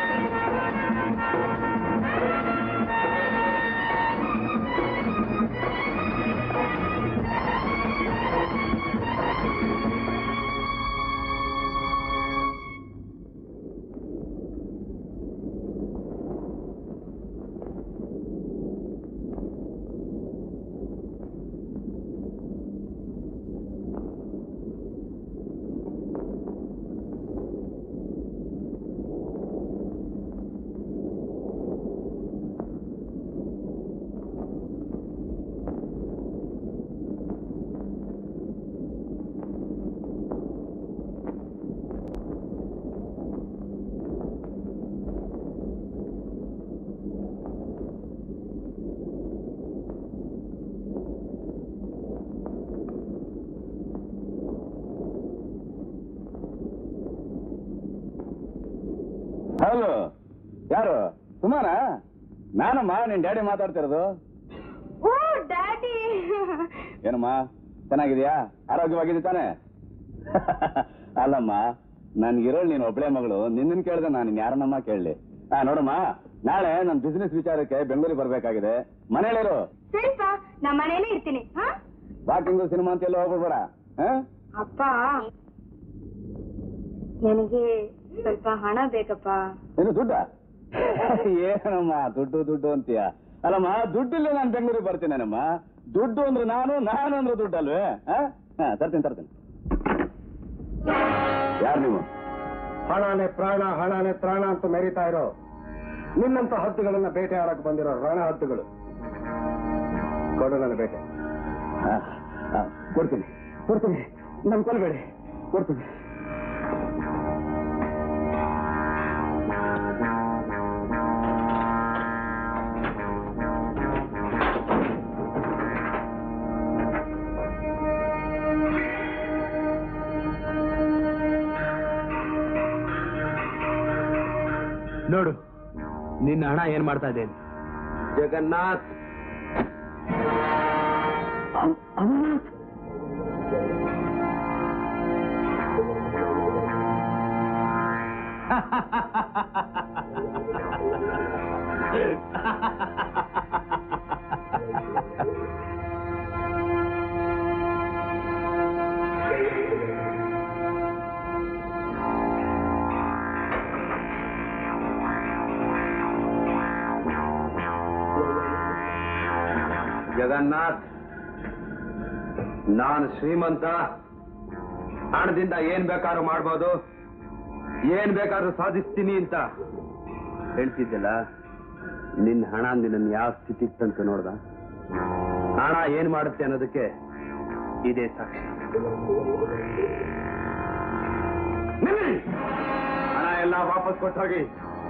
ಹೌದು ಯಾರು ಸುಮಾನ ನಾನಮ್ಮ ನಿನ್ ಡ್ಯಾಡಿ ಮಾತಾಡ್ತಿರೋದು ಓ ಡ್ಯಾಡಿ ಏನಮ್ಮ ಚೆನ್ನಾಗಿದ್ಯಾ ಆರೋಗ್ಯವಾಗಿದೆ ತಾನೆ ಅಲ್ಲಮ್ಮ ನನ್ಗಿರೋಳು ನೀನು ಒಬ್ಳೆ ಮಗಳು ನಿನ್ನನ್ ಕೇಳಿದೆ ನಾನು ಯಾರನ್ನಮ್ಮ ಕೇಳಲಿ ಆ ನೋಡಮ್ಮ ನಾಳೆ ನನ್ನ ಬಿಸಿನೆಸ್ ವಿಚಾರಕ್ಕೆ ಬೆಂಗಳೂರಿಗೆ ಬರ್ಬೇಕಾಗಿದೆ ಮನೇಲಿರು ಸರಿಪಾ ನಮ್ಮ ಮನೇಲೇ ಇರ್ತೀನಿ ಹಾ ವಾಕಿಂಗು ಸಿನಿಮಾ ಅಂತ ಎಲ್ಲ ಹೋಗ್ಬಿಡ್ಬೇಡ ಹಾ ಅಪ್ಪ ನನಗೆ ಸ್ವಲ್ಪ ಹಣ ಬೇಕಪ್ಪ ಏನು ದುಡ್ಡ ಏನಮ್ಮ ದುಡ್ಡು ದುಡ್ಡು ಅಂತೀಯ ಅಲ್ಲಮ್ಮ ದುಡ್ಡಿಲ್ಲ ನಾನು ಬೆಂಗಳೂರಿಗೆ ಬರ್ತೀನೇನಮ್ಮ ದುಡ್ಡು ಅಂದ್ರೆ ನಾನು ನಾನು ಅಂದ್ರೆ ದುಡ್ಡು ಅಲ್ವೇ ಹಾ ಹಾ, ತರ್ತೀನಿ ತರ್ತೀನಿ ಯಾರು ನೀವು ಹಣನೇ ಪ್ರಾಣ ಹಣನೇ ಪ್ರಾಣ ಅಂತ ಮೆರಿತಾ ಇರೋ ನಿನ್ನಂತ ಹದ್ದುಗಳನ್ನ ಬೇಟೆ ಆಡಕ್ ಬಂದಿರೋ ರಣ ಹದ್ದುಗಳು ಕೊಡು ನನ್ನ ಬೇಟೆ ಆ, ಆ, ಕೊಡ್ತೀನಿ ಕೊಡ್ತೀನಿ ನಮ್ ಕೊಲ್ಬೇಡಿ ಕೊಡ್ತೀನಿ ನೋಡು ನಿನ್ನ ಹಣ ಏನ್ ಮಾಡ್ತಾ ಇದ್ದೇನೆ ಜಗನ್ನಾಥ್ ಜಗನ್ನಾಥ್ ನಾನು ಶ್ರೀಮಂತ ಹಣದಿಂದ ಏನ್ ಬೇಕಾದ್ರೂ ಮಾಡ್ಬೋದು ಏನ್ ಬೇಕಾದ್ರೂ ಸಾಧಿಸ್ತೀನಿ ಅಂತ ಹೇಳ್ತಿದ್ದಲ್ಲ ನಿನ್ನ ಹಣ ನಿನ್ನ ಯಾವ ಸ್ಥಿತಿಗೆ ತಂತ ನೋಡ್ದ ಹಣ ಏನ್ ಮಾಡುತ್ತೆ ಅನ್ನೋದಕ್ಕೆ ಇದೇ ಸಾಕ್ಷಿ ನಿಲ್ಲಿ! ಹಣ ಎಲ್ಲ ವಾಪಸ್ ಕೊಟ್ಟು ಹೋಗಿ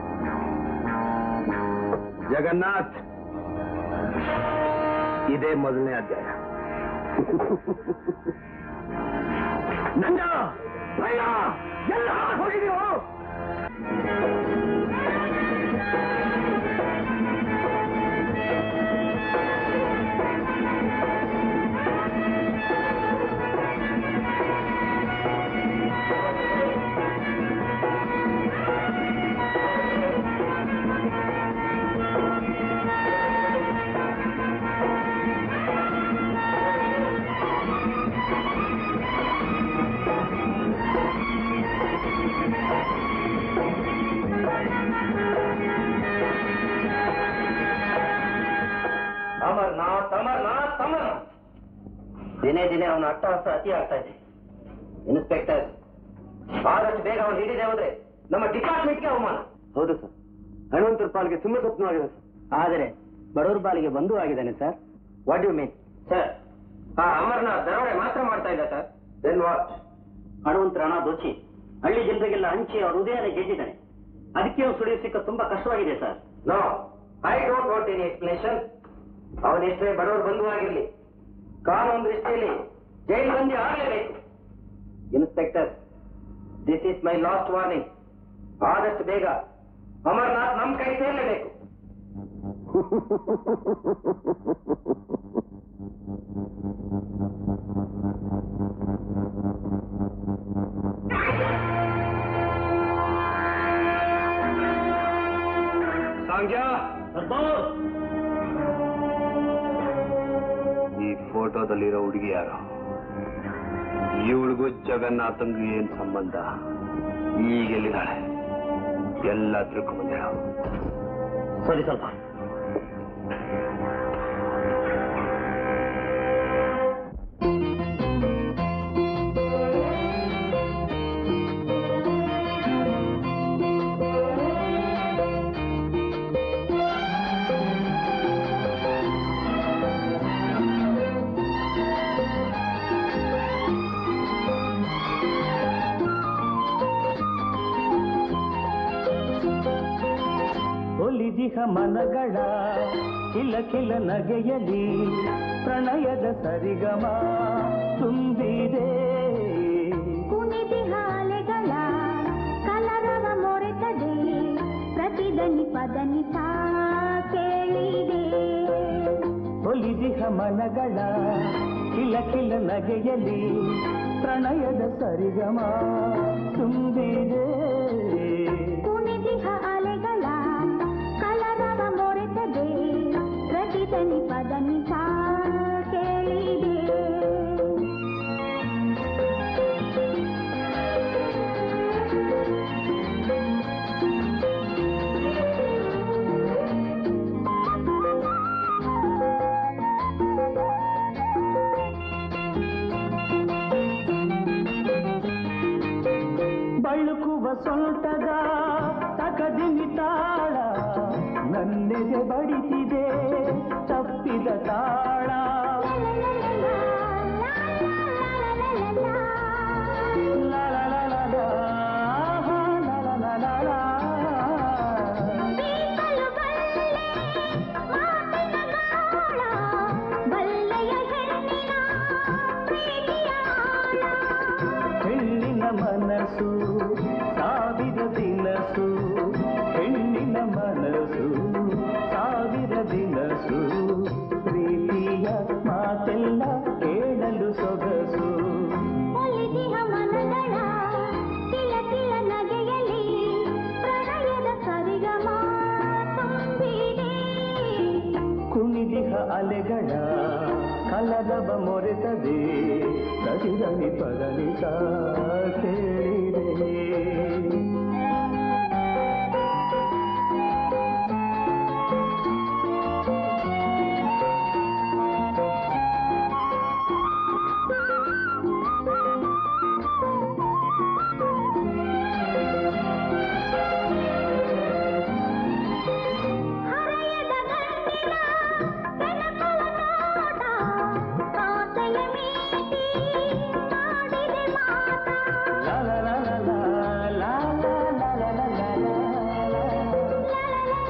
ಜಗನ್ನಾಥ್ ಇದೇ ಮೊದಲನೇ ಅಧ್ಯಾಯ ನಂಜ ಭಯ ಎಲ್ಲ ಹೋಗಿದೀವೋ ಅಮರ್ನಾಥ್ ಅಮರ್ನಾಥ್ ಅಮರ್ನಾಥ್ ದಿನೇ ದಿನೇ ಅವನ ಅಟ್ಟಹಾಸ ಅತಿ ಆಗ್ತಾ ಇದೆ ಇನ್ಸ್ಪೆಕ್ಟರ್ ಆದಷ್ಟು ಬೇಗ ಅವನು ಹಿಡಿದೆ ಹೋದ್ರೆ ನಮ್ಮ ಡಿಪಾರ್ಟ್ಮೆಂಟ್ಗೆ ಅವಮಾನ ಹೌದು ಸರ್ ಹನುಮಂತರ ಪಾಲ್ಗೆ ತುಂಬ ಸ್ವಪ್ನವಾಗಿದೆ ಸರ್ ಆದರೆ ಬಡವರ ಬಾಲಿಗೆ ಬಂಧು ಆಗಿದ್ದಾನೆ sir what you mean sir ಆ ಅಮರ್ನಾಥ್ ದರೋಡೆ ಮಾತ್ರ ಮಾಡ್ತಾ ಇದ್ದ ಸರ್ ದೆನ್ ವಾಟ್ ಹಣವಂತರ ಹಣ ದೋಚಿ ಹಳ್ಳಿ ಜನರಿಗೆಲ್ಲ ಹಂಚಿ ಅವ್ರ ಹೃದಯನ ಗೆದ್ದಿದ್ದಾನೆ ಅದಕ್ಕೆ ಅವ್ನು ಸುಳಿವು ಸಿಕ್ಕ ತುಂಬಾ ಕಷ್ಟವಾಗಿದೆ sir no I don't want any explanation ಅವನೆಷ್ಟೇ ಬಡವರು ಬಂಧು ಆಗಿರ್ಲಿ ಕಾನೂನು ದೃಷ್ಟಿಯಲ್ಲಿ ಜೈಲು ಬಂದಿ ಆಗಲೇಬೇಕು inspector this is my last warning ಆದಷ್ಟು ಬೇಗ ಅಮರ್ನಾಥ್ ನಮ್ ಕೈ ಸೇರಲೇಬೇಕು ಸಾಂಗ್ಯ ಈ ಫೋಟೋದಲ್ಲಿರೋ ಹುಡುಗಿ ಯಾರು ಇವಳಿಗೂ ಜಗನ್ನಾಥಂಗೂ ಏನ್ ಸಂಬಂಧ ಈಗ ಎಲ್ಲಿದ್ದಾಳೆ ಎಲ್ಲ ತಿಳ್ಕೊಂಬಂದೇಳ ಸರಿ ಸ್ವಲ್ಪ ಒಲಿದಿಹ ಮನಗಳ ಕಿಲ ಕಿಲ ನಗೆಯಲಿ ಪ್ರಣಯದ ಸರಿಗಮ ತುಂಬಿದೆ ಕುಣಿದಿ ಹಾಲೆಗಳ ಕಲರವ ಮೊರೆತದೆ ಮನಗಳ ಕಿಲ ಕಿಲ ನಗೆಯಲಿ ಪ್ರಣಯದ ಸರಿಗಮ ತುಂಬಿದೆ ಕುಣಿದಿಹ ಅಲೆಗಳ ಕಲರವ ಮೊರೆತದೆ ಪ್ರತಿದನಿ ಪದನಿಸ ಕೇಳಿದೆ ಬಳುಕುವ ಸೊಂಟದ ತಕದಿನಿ ತಾಳ ನನ್ನೆದೆ ಬಡಿತಿದೆ ತಪ್ಪಿದ ತಾಳ ಲಾ ಲಾ ಲಾ ಲಾ ಲಾ, ಆಹಾ, ಲಾ ಲಾ ಲಾ ಲಾ ಲಾ. ಬೀಸಲು ಬಲ್ಲೆ ಮಾತಿನ ಗಾಳ ಬಲ್ಲೆಯ ಹೆಣ್ಣಿನ ಪ್ರೀತಿಯ ಆಳ ಹೆಣ್ಣಿನ ಮನಸ್ಸು ಸಾವಿರ ದಿನಸು ಹೆಣ್ಣಿನ ಮನಸ್ಸು ಸಾವಿರ ದಿನಸು ಪ್ರೀತಿಯ ಮಾತೆಲ್ಲ ಕೇಳಲು ಸೊಗಸು ಒಲಿದಿಹ ಮನಗಳ ಕಿಲ ಕಿಲ ನಗೆಯಲಿ ಪ್ರಣಯದ ಸರಿಗಮ ತುಂಬಿದೆ ಕುಣಿದಿಹ ಅಲೆಗಳ ಕಲರವ ಮೊರೆತದೆ ಪ್ರತಿದನಿ ಪದನಿ ಕೇಳಿದೆ ಹರೆಯದ ಗಂಟಿನ ಕೆಣಕುವ ನೋಟ ಕಾಂತೆಯ ಮೀಟಿ ಮಾಡಿದೆ ಮಾತ ಲಾ ಲಾ ಲಾ ಲಾ ಲಾ ಲಾ ಲಾ ಲಾ ಲಾ ಲಾ ಲಾ ಲಾ.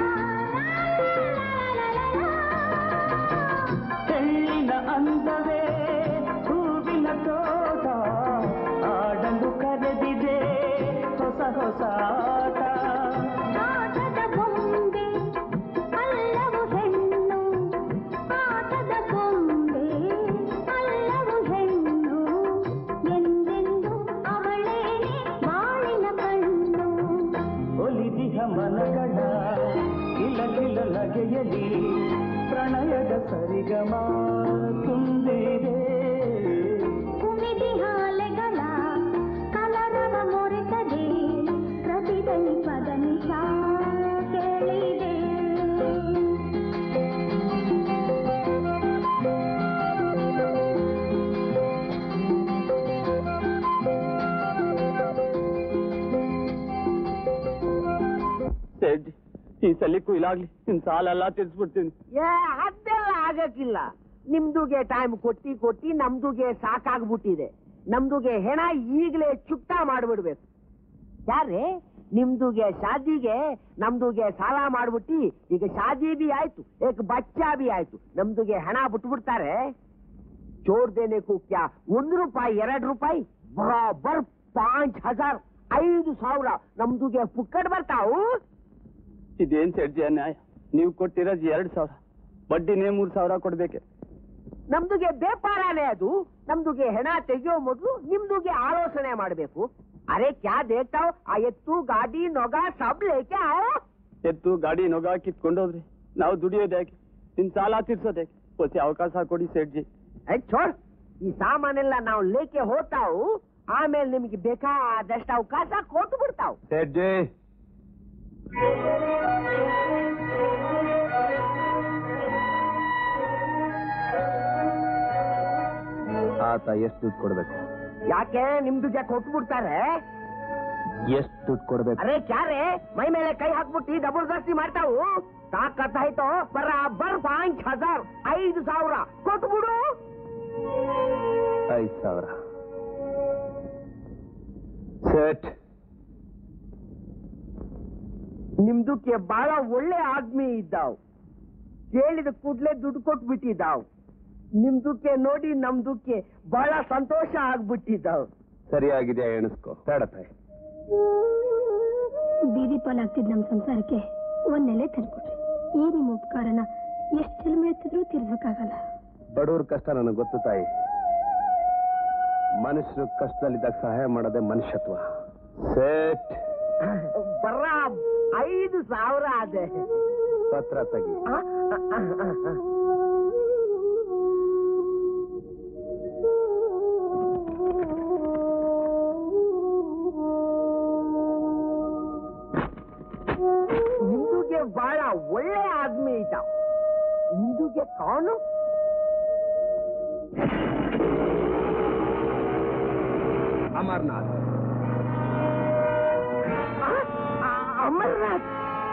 ಹೆಣ್ಣಿನ ಅಂದವೇ ಹೂವಿನ ತೋಟ ಆಡಲು ಕರೆದಿದೆ ಹೊಸ ಹೊಸ ಆಟ ಆಟದ ಗೊಂಬೆ ಅಲ್ಲವು ಹೆಣ್ಣು ಆಟದ ಗೊಂಬೆ ಅಲ್ಲವು ಹೆಣ್ಣು ಎಂದೆಂದು ಅವಳೇನೆ ಬಾಳಿನ ಕಣ್ಣು ಒಲಿದಿಹ ಮನಗಳ ಕಿಲ ಕಿಲ ನಗೆಯಲಿ ಪ್ರಣಯದ ಸರಿಗಮ ತುಂಬಿದೆ ಕುಣಿದಿ ಹಾಲೆಗಳ ಕಲರವ ಮೊರೆತದೆ ಪ್ರತಿದನಿ ಪದನಿಸ ಕೇಳಿದೆ ಸೇಠ್ ಈ ಸಲ ಕುಯ್ಲಾಗ್ಲಿ ನಿಮ್ ಸಾಲೆಲ್ಲ ತಿರ್ಸ್ಬಿಡ್ತೀನಿ ಏ ಅದೆಲ್ಲ ಆಗಕ್ಕಿಲ್ಲ ನಿಮ್ದುಗೆ ಟೈಮ್ ಕೊಟ್ಟಿ ಕೊಟ್ಟಿ ನಮ್ದುಗೆ ಸಾಕಾಗ್ಬಿಟ್ಟಿದೆ ನಮ್ದುಗೆ ಹೆಣ ಈಗಲೇ ಚುಕ್ತ ಮಾಡ್ಬಿಡ್ಬೇಕು ಯಾರೇ ನಿಮ್ದುಗೆ ಶಾದಿಗೆ ನಮ್ದುಗೆ ಸಾಲ ಮಾಡ್ಬಿಟ್ಟಿ ಈಗ ಶಾದಿ ಬಿ ಆಯ್ತು ಏಕ್ ಬಚ್ಚಾ ಬಿ ಆಯ್ತು ನಮ್ದುಗೆ ಹಣ ಬಿಟ್ಬಿಡ್ತಾರೆ ಚೋರ್ ದೇನೆ ಕ್ಯಾ ಒಂದು ರೂಪಾಯಿ ಎರಡು ರೂಪಾಯಿ ಬರೋಬ್ಬರ್ ಪಾಂಚ್ ಹಜಾರ್ ಐದು ಸಾವಿರ ನಮ್ದುಗೆ ಪುಕ್ಕಡ್ ಬರ್ತಾವು ಇದೇನ್ ಸೇಠ್ಜಿ ಅನ್ಯಾಯ ನೀವು ಕೊಟ್ಟಿರೋದು ಎರಡ್ ಸಾವಿರ ಬಡ್ಡಿನೇ ಮೂರ್ ಸಾವಿರ ಕೊಡ್ಬೇಕೆ ನಮ್ದುಗೆ ಬೇಪಾರನೇ ಅದು ನಮ್ದುಗೆ ಹೆಣ ತೆಗೆಯೋ ಮೊದಲು ನಿಮ್ದುಗೆ ಆಲೋಚನೆ ಮಾಡಬೇಕು ಅರೆ ಕ್ಯಾ ದೇಖ್ತಾವ್ ಆ ಎತ್ತು ಗಾಡಿ ನೊಗ ಸಬ್ ಲೇಕೆ ಆಯೋ ಎತ್ತು ಗಾಡಿ ನೊಗ ಕಿತ್ಕೊಂಡೋದ್ರಿ ನಾವು ದುಡಿಯೋದು ಯಾಕೆ ನಿಮ್ ಸಾಲ ತೀರ್ಸೋದು ಯಾಕೆ ಹೊಸ ಅವಕಾಶ ಕೊಡಿ ಸೇಠ್ಜಿ ಏ, ಛೋಡ್ ಈ ಸಾಮಾನೆಲ್ಲ ನಾವು ಲೇಕೆ ಹೋತಾವು ಆಮೇಲೆ ನಿಮ್ಗೆ ಬೇಕಾದಷ್ಟು ಅವಕಾಶ ಕೊಟ್ಟು ಬಿಡ್ತಾವ್ ಸೇಠ್ಜಿ ಆತ ಎಷ್ಟು ದುಡ್ಡು ಕೊಡ್ಬೇಕು ಯಾಕೆ ನಿಮ್ದುಗೆ ಕೊಟ್ಟು ಬಿಡ್ತಾರೆ ಎಷ್ಟು ದುಡ್ಡು ಕೊಡ್ಬೇಕು ಅರೆ ಕ್ಯಾರೆ ಮೈ ಮೇಲೆ ಕೈ ಹಾಕ್ಬಿಟ್ಟು ಜಬರ್ದಸ್ತಿ ಮಾಡ್ತಾವು ತಾಕತ್ತಾಯ್ತೋ ಬರಾಬರ್ ಪಾಂಚ್ ಹಜಾರ್ ಐದು ಸಾವಿರ ಕೊಟ್ಟು ಬಿಡು ಐದು ಸಾವಿರ ಸೇಠ್ ನಿಮ್ದುಕ್ಕೆ ಬಹಳ ಒಳ್ಳೆ ಆದ್ಮಿ ಇದ್ದಾವ್ ಕೇಳಿದ ಕೂಡ್ಲೆ ದುಡ್ಡು ಕೊಟ್ಟು ಬಿಟ್ಟಿದ್ದಾವ್ ನಿಮ್ದುಕ್ಕೆ ನೋಡಿ ನಮ್ದುಕ್ಕೆ ಬಹಳ ಸಂತೋಷ ಆಗ್ಬಿಟ್ಟಿದ್ದಾವ್ ಸರಿಯಾಗಿದೆ ಎಣಿಸ್ಕೊ ಬೇಡ ತಾಯಿ ಬೀದಿ ಪಾಲಾಗ್ತಿದ್ ನಮ್ ಸಂಸಾರಕ್ಕೆ ಒಂದ್ ನೆಲೆ ತಂದ್ಕೊಟ್ರಿ ಈ ನಿಮ್ ಉಪಕಾರನ ಎಷ್ಟ್ ಜನ್ಮ ಎತ್ತಿದ್ರೂ ತೀರ್ಸಕ್ಕಾಗಲ್ಲ ಬಡವ್ರ ಕಷ್ಟ ನನಗೆ ಗೊತ್ತು ತಾಯಿ ಮನುಷ್ಯರು ಕಷ್ಟದಲ್ಲಿದ್ದಾಗ ಸಹಾಯ ಮಾಡೋದೇ ಮನುಷ್ಯತ್ವ ಸೇಟ್ ಬರ ಐದು ಸಾವಿರ ಅದೇ ಪತ್ರ ತೆಗಿ ನಿಮ್ದುಗೆ ಬಹಳ ಒಳ್ಳೆ ಆದ್ಮಿ ಐತ ನಿಮ್ದುಗೆ ಕಾಣು ಅಮರ್ನಾಥ್ ಆ, ಆ, ಅಮರ್ನಾಥ್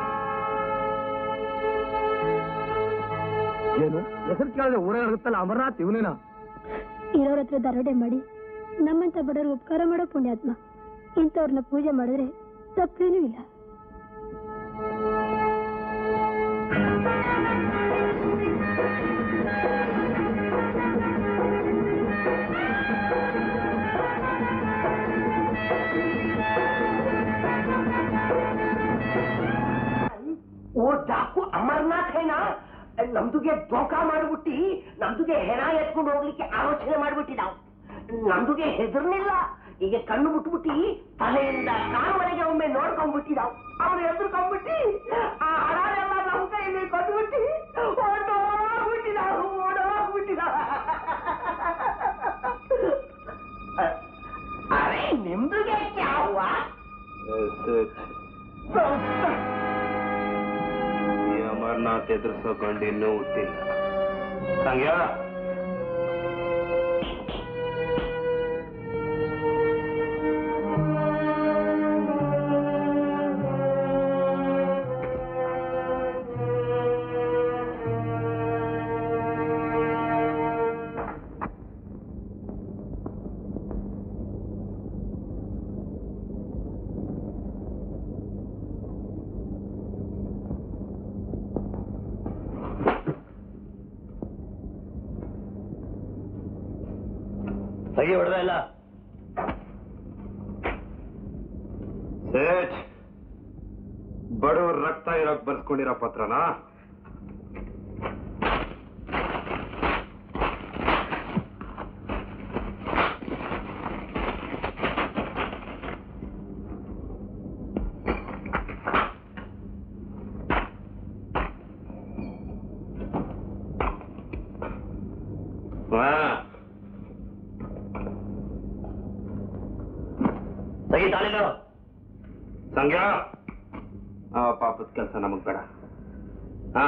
ಏನು ಹೆಸರು ಕೇಳಿದ್ರೆ ಊರಾಗುತ್ತಲ್ಲ ಅಮರನಾಥ್ ಇವನೇನ ಇರೋರ ಹತ್ರ ದರೋಡೆ ಮಾಡಿ ನಮ್ಮಂತ ಬಡವರು ಉಪಕಾರ ಮಾಡೋ ಪುಣ್ಯಾತ್ಮ ಇಂಥವ್ರನ್ನ ಪೂಜೆ ಮಾಡಿದ್ರೆ ತಪ್ಪೇನೂ ಇಲ್ಲ ಓ ಡಾಕು ಅಮರ್ನಾಥ್ ಹೇನಾ ನಮ್ದುಗೆ ದೋಖ ಮಾಡ್ಬಿಟ್ಟಿ ನಮ್ದುಗೆ ಹೆಣ ಎತ್ಕೊಂಡು ಹೋಗ್ಲಿಕ್ಕೆ ಆಲೋಚನೆ ಮಾಡ್ಬಿಟ್ಟಿದಾವ್ ನಮ್ದುಗೆ ಹೆದರ್ನಿಲ್ಲ ಈಗ ಕಣ್ಣು ಬಿಟ್ಬಿಟ್ಟಿ ತಲೆಯಿಂದ ಕಾಲ್ವರೆಗೆ ಒಮ್ಮೆ ನೋಡ್ಕೊಂಡ್ಬಿಟ್ಟಿದಾವ್ ಅವ್ರು ಎದುರ್ಕೊಂಡ್ಬಿಟ್ಟಿ ಆ ಹಣನೆಲ್ಲ ನಮ್ ಕೈಯಲ್ಲಿ ಕೊಟ್ಬಿಟ್ಟಿ ಓಡೋಗ್ಬಿಟ್ಟಿದಾವ್ ಓಡೋಗ್ಬಿಟ್ಟಿದಾವ್ ಅರೆ ನಿಮ್ದುಗೆ ಕ್ಯಾವ ಈ ಅಮರ್ನಾಥ್ ಎದುರಿಸೋ ಗಂಡು ಇನ್ನೂ ಹುಟ್ಟಿಲ್ಲ ಸಂಗ್ಯ ಸಗಿ ಹೊಡೆದ ಇಲ್ಲ ಸೇಠ್ ಬಡವ್ರ ರಕ್ತ ಇರೋಕ್ ಬರ್ಸ್ಕೊಂಡಿರೋ ಪತ್ರನಾ ಹಾ ಸಗಿ ತಾಳಿಲು ಸಂಗ್ಯ ಆ ಪಾಪದ ಕೆಲಸ ನಮಗ್ ಬೇಡ ಹಾ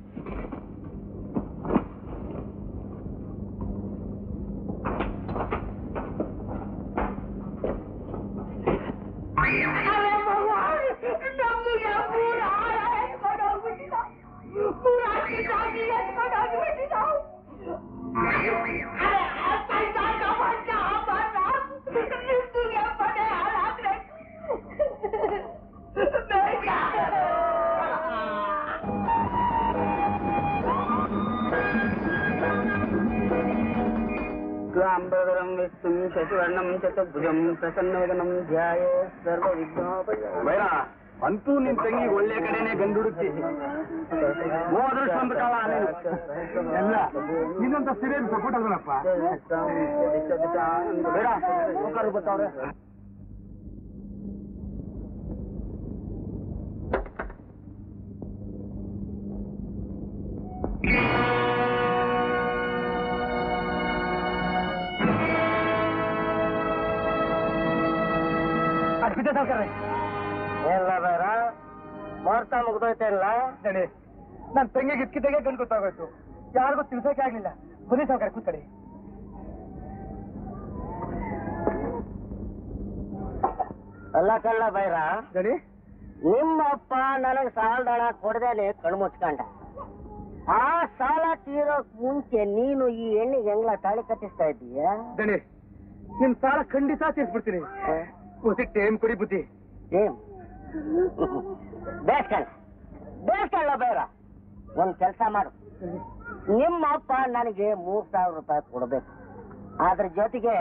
ಾಂಬರಂ ವಿಷ್ಣು ಶಶಿವರ್ಣಂ ಚತುರ್ಭುಜಂ ಪ್ರಸನ್ನವದನಂ ಧ್ಯಾಯ ಸರ್ವ ಬೈರ ಅಂತೂ ನಿನ್ ತಂಗಿ ಒಳ್ಳೆ ಕಡೆನೆ ಗಂಡುಡುತ್ತಿ ಹೋದೃಷ್ಟ ಅಂತ ಕಾಲ ನೀನು ಎಲ್ಲ ನಿನ್ನಂತ ಸೀರಿಯಲ್ ಸಪೋರ್ಟ್ ಅದನಪ್ಪ ಬೇಡ ಮುಖರು ಬರ್ತಾವ್ರೆ ಅದ್ಭುತ ಸಾವ್ಕಾರ ಎಲ್ಲ ಬೇರ ಮುಹೂರ್ತ ಮುಗ್ದೋಯ್ತೆ ಇಲ್ಲ ನಡಿ ನನ್ ತಂಗಿಗೆ ಇದ್ಕಿದ್ದಾಗೆ ಗಂಡು ಗೊತ್ತಾಗೋಯ್ತು ಯಾರಿಗೂ ತಿಳ್ಸೋಕೆ ಆಗ್ಲಿಲ್ಲ ಬನ್ನಿ ಸಾವ್ಕಾರ ಕೂತ್ಕಡಿ ಅಲ್ಲ ಕಳ್ಳ ಬೈರ ನಡಿ ನಿಮ್ಮಪ್ಪ ನನಗ್ ಸಾಲದ ಹಣ ಕೊಡದೇನೆ ಕಣ್ಣು ಮುಚ್ಕೊಂಡ ಆ ಸಾಲ ತೀರೋಕ್ ಮುಂಚೆ ನೀನು ಈ ಹೆಣ್ಣಿಗೆ ಹೆಂಗ್ಲ ತಾಳಿ ಕಟ್ಟಿಸ್ತಾ ಇದ್ದೀಯ ದಣಿ ನಿಮ್ ಸಾಲ ಖಂಡಿತ ತೀರ್ಸ್ಬಿಡ್ತೀನಿ ಕೂತಿ ಟೈಮ್ ಕೊಡಿ ಬುದ್ಧಿ ಏನ್ ಬೇಸ್ಕಣ್ಣ ಬೇಸ್ಕಣ್ಣ ಬೇಡ ಒಂದ್ ಕೆಲಸ ಮಾಡು ನಿಮ್ಮ ಅಪ್ಪ ನನಗೆ ಮೂರ್ ಸಾವಿರ ರೂಪಾಯಿ ಕೊಡ್ಬೇಕು ಅದ್ರ ಜೊತೆಗೆ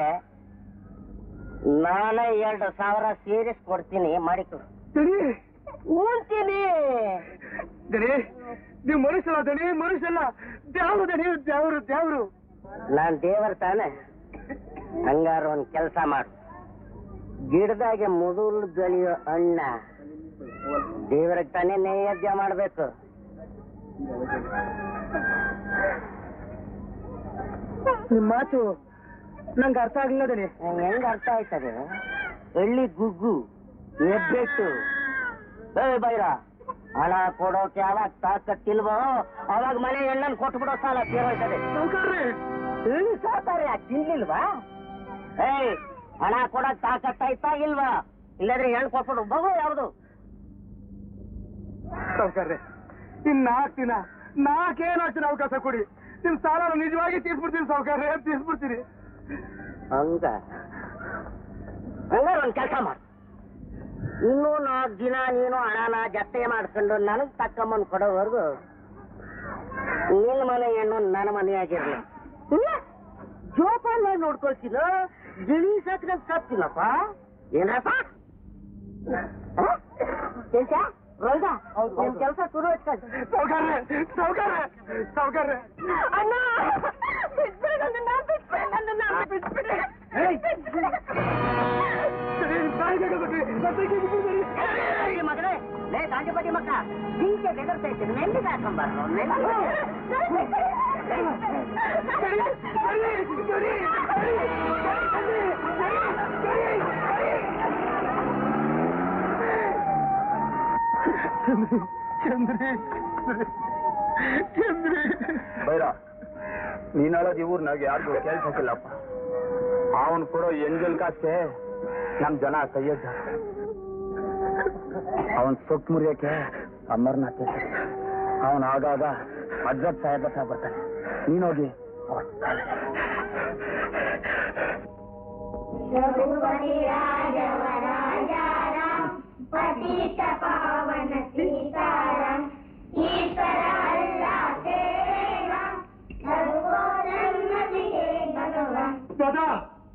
ನಾನೇ ಎರಡು ಸಾವಿರ ಸೇರಿಸಿ ಕೊಡ್ತೀನಿ ಮಾಡಿಕೊಡು ದಣಿ ಉಂತೀನಿ ದಣಿ ನೀವು ಮನುಷ್ಯಲ್ಲ ದಣಿ ಮನುಷ್ಯಲ್ಲ ದ್ಯಾವ್ರು ದಣಿ ದ್ಯಾವ್ರು ದ್ಯಾವ್ರು ನಾನ್ ದೇವರ ತಾನೆ ಹಂಗಾರ ಒಂದ್ ಕೆಲಸ ಮಾಡು ಗಿಡದಾಗೆ ಮೊದಲು ಬೆಳೆಯೋ ಹಣ್ಣ ದೇವರಿಗೆ ತಾನೇ ನೈವೇದ್ಯ ಮಾಡ್ಬೇಕು ನಿಮ್ ಮಾತು ನಂಗೆ ಅರ್ಥ ಆಗ್ಲಿಲ್ಲ ದಣಿ ಹೆಂಗ್ ಅರ್ಥ ಆಯ್ತದೆ ಹಳ್ಳಿ ಗುಗ್ಗು ಎಬ್ಬೆಟ್ಟು ಏ ಬೈರ ಹಣ ಕೊಡೋಕೆ ಯಾವಾಗ ತಾಕತ್ತಿಲ್ವೋ ಅವಾಗ ಮನೆ ಹೆಣ್ಣನ್ ಕೊಟ್ಬಿಡೋ ಸಾಲ ತೀರೋಯ್ತದೆ ಹೇಳಿ ಸಾತಾರೆ ತಿನ್ಲಿಲ್ವಾ ಏಯ್ ಹಣ ಕೊಡಕ್ ತಾಕತ್ತಾಯ್ತಾ ಇಲ್ವಾ ಇಲ್ಲಾದ್ರೆ ಹೆಣ್ಣು ಕೊಟ್ಬಿಡು ಮಗು ಯಾವ್ದು ಸಾವುಕಾರ್ರೆ ಇನ್ ನಾಲ್ಕು ದಿನ ನಾಲ್ಕೇನಾಗ್ತೀನಿ ದಿನ ಅವಕಾಶ ಕೊಡಿ ನಿಮ್ ಸಾಲ ನಿಜವಾಗಿ ತೀರ್ಸ್ಬಿಡ್ತೀನಿ ಸಾವುಕಾರ್ರೆ ತೀರ್ಸ್ಬಿಡ್ತೀನಿ ಹಂಗ ಹಂಗಾರ ಒಂದ್ ಕೆಲಸ ಮಾಡು ಇನ್ನೂ ನಾಲ್ಕು ದಿನ ನೀನು ಹಣನ ಜತ್ತೆ ಮಾಡ್ಕೊಂಡು ನನಗ್ ತಕ್ಕಮ್ಮನ್ ಕೊಡೋವರೆಗೂ ನಿನ್ನ ಮನೆ ಹೆಣ್ಣು ನನ್ನ ಮನೆಯಾಗಿರ್ಲಿ ಇಲ್ಲ ಜೋಪಾನ ನೋಡ್ಕೊಳ್ತೀನೋ ಗಿಳಿ ಸತ್ಕೊಂಡ್ ಸತ್ತೀನಪ್ಪ ಏನ್ರಪ್ಪ ಕೆಲ್ಸ ರೋಲ್ದ ನಿಮ್ ಕೆಲಸ ಶುರು ಹಚ್ಕೊಂಡು ಸಾವುಕಾರ್ರೆ ಸಾವುಕಾರ್ರೆ ಸಾವುಕಾರ್ರೆ ಅಣ್ಣ ಬಿಟ್ಬಿಡಿ ನನ್ನನ್ನ ಬಿಟ್ಬಿಡಿ ನನ್ನನ್ನ ಬಿಟ್ಬಿಡಿ ಏ ಮಗನೇ ಲೇ ಗಾಂಧಿ ಬಡ್ಡಿ ಮಕ್ಕ ಜಿಂಕೆ ಬೆದರ್ತಾ ಇದ್ದೀನಿ ನೆಲ್ಲಿಗೆ ಹಾಕೊಂಬಾರ್ದು ಚಂದ್ರಿ ಚಂದ್ರಿ ಬೈರ ನೀನಳೋದು ಇವ್ರನ್ನಾಗ ಯಾರಿಗೂ ಕೇಳ್ಸಕ್ಕಿಲ್ಲಪ್ಪ ಅವನು ಕೊಡೋ ಎಂಜಲ್ ಕಾಸ್ಗೆ ನಮ್ ಜನ ಕೈಯಜ್ಜ ಅವನ್ ಸೊಪ್ಪು ಮುರಿಯಕ್ಕೆ ಅಮರ್ನಾಥ್ ಅವನ್ ಆಗಾಗ ಹಜರತ್ ಸಾಹೇಬ್ ಹತ್ರ ಬರ್ತಾನೆ ನೀನೋಗಿ ಅವ್ನ್ ಕಾಲ್ ಪತಿತ ಪಾವನ ಸೀತಾರಾಮ್ ಈಶ್ವರ ಅಲ್ಲ ರಾಮ್ ಸರ್ವೋನ್ನತಿಗೆ ಭಗವಾನ್ ದಾದಾ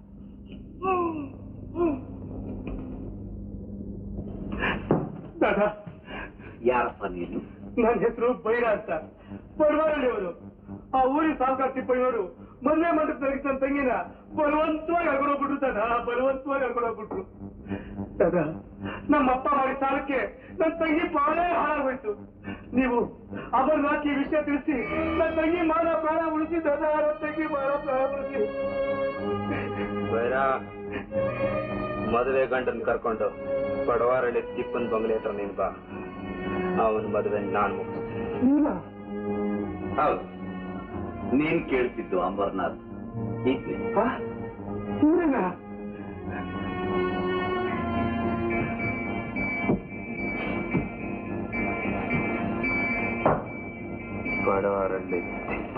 ದಾದಾ ಯಾರಪ್ಪ ನೀನು ನನ್ನ ಹೆಸರು ಬೈರ ಅಂತ ಪರ್ವಾರಲ್ಲಿ ಅವರು ಆ ಊರಿನ ಸಾವುಕಾರ ತಿಪ್ಪಯ್ಯವರು ಮೊನ್ನೆ ಮಂಡಪದಲ್ಲಿ ನನ್ನ ತಂಗಿನ ಬಲವಂತವಾಗಿ ಅಳ್ಕೊಂಡೋಗ್ಬಿಟ್ರು ದಾದ ಬಲವಂತವಾಗಿ ಅಳ್ಕೊಂಡೋಗ್ಬಿಟ್ರು ದಾದ ನಮ್ಮ ಅಪ್ಪ ಮಾಡಿ ಸಾಲಕ್ಕೆ ನನ್ನ ತಂಗಿ ಬಾಳೇ ಹಾಳಾಗೋಯ್ತು ನೀವು ಅಮರ್ನಾಥ್ ಈ ವಿಷಯ ತಿಳಿಸಿ ನನ್ನ ತಂಗಿ ಮಾನ ಪ್ರಾಣ ಉಳಿಸಿ ದಾದ ನನ್ನ ತಂಗಿ ಮಾನ ಪ್ರಾಣ ಉಳಿಸಿ ಬೈರ ಮದುವೆ ಗಂಡನ್ ಕರ್ಕೊಂಡು ಪಡವಾರಳ್ಳಿ ತಿಪ್ಪನ್ ಬಂಗ್ಲೆ ಹತ್ರ ನೀನ್ ಬಾ ಅವನ್ ಮದುವೆ ನಾನ್ ಮುಗಿಸ್ತೀನಿ ಇಲ್ಲ ಹೌದು ನೀನ್ ಕೇಳ್ತಿದ್ದು ಅಮರ್ನಾಥ್ ಹೀಗೆ ಇವ್ರೇನಾ? ಪಡವಾರಳ್ಳಿ ತಿಪ್ಪ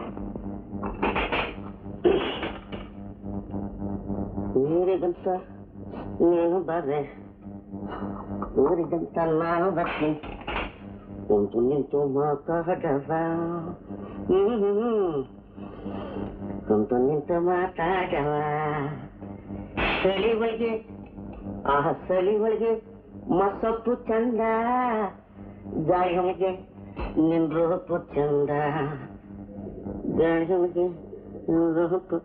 ಊರಿಗಂತ ನೀನು ಬರ್ರೆ ಊರಿಗಂತ ನಾನು ಬರ್ತೀನಿ ಕುಂತು ನಿಂತು ಮಾತಾಡವ ಹ್ಮ್. ಕುಂತು ನಿಂತು ಮಾತಾಡವ ಸಳಿ ಒಳಗೆ ಆ ಸಳಿ ಒಳಗೆ ಮಸೊಪ್ಪು ಚಂದ ಗಾಳಿ ಒಳಗೆ ನಿನ್ ರೂಪು ಚಂದ ಗಾಳಿ ಒಳಗೆ ನಿನ್ ರೂಪು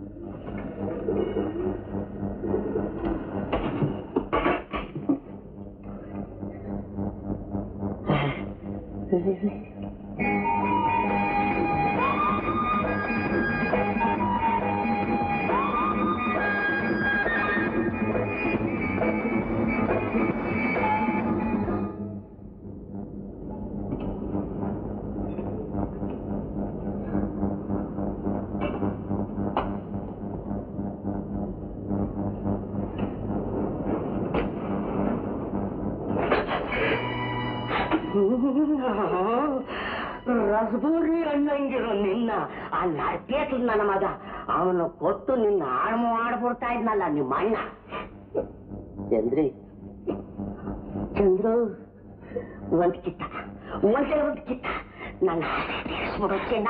ರಸಬೂರಿ ಅಣ್ಣಂಗಿರೋ ನಿನ್ನ ಆ ನರ್ಪೇಟ್ಲು ನನ್ನ ಮಗ ಅವನು ಕೊಟ್ಟು ನಿನ್ನ ಹಾಳು ಮಾಡ್ಬಿಡ್ತಾ ಇದ್ನಲ್ಲ ನಿಮ್ಮ ಅಣ್ಣ ಚಂದ್ರಿ ಚಂದ್ರು ಒಂದ್ ಕಿತ್ತ ಒಂದೇ ಒಂದ್ ಕಿತ್ತ ನನ್ನ ಆಸೆ ತೀರಿಸ್ಬಿಡು ಚಿನ್ನ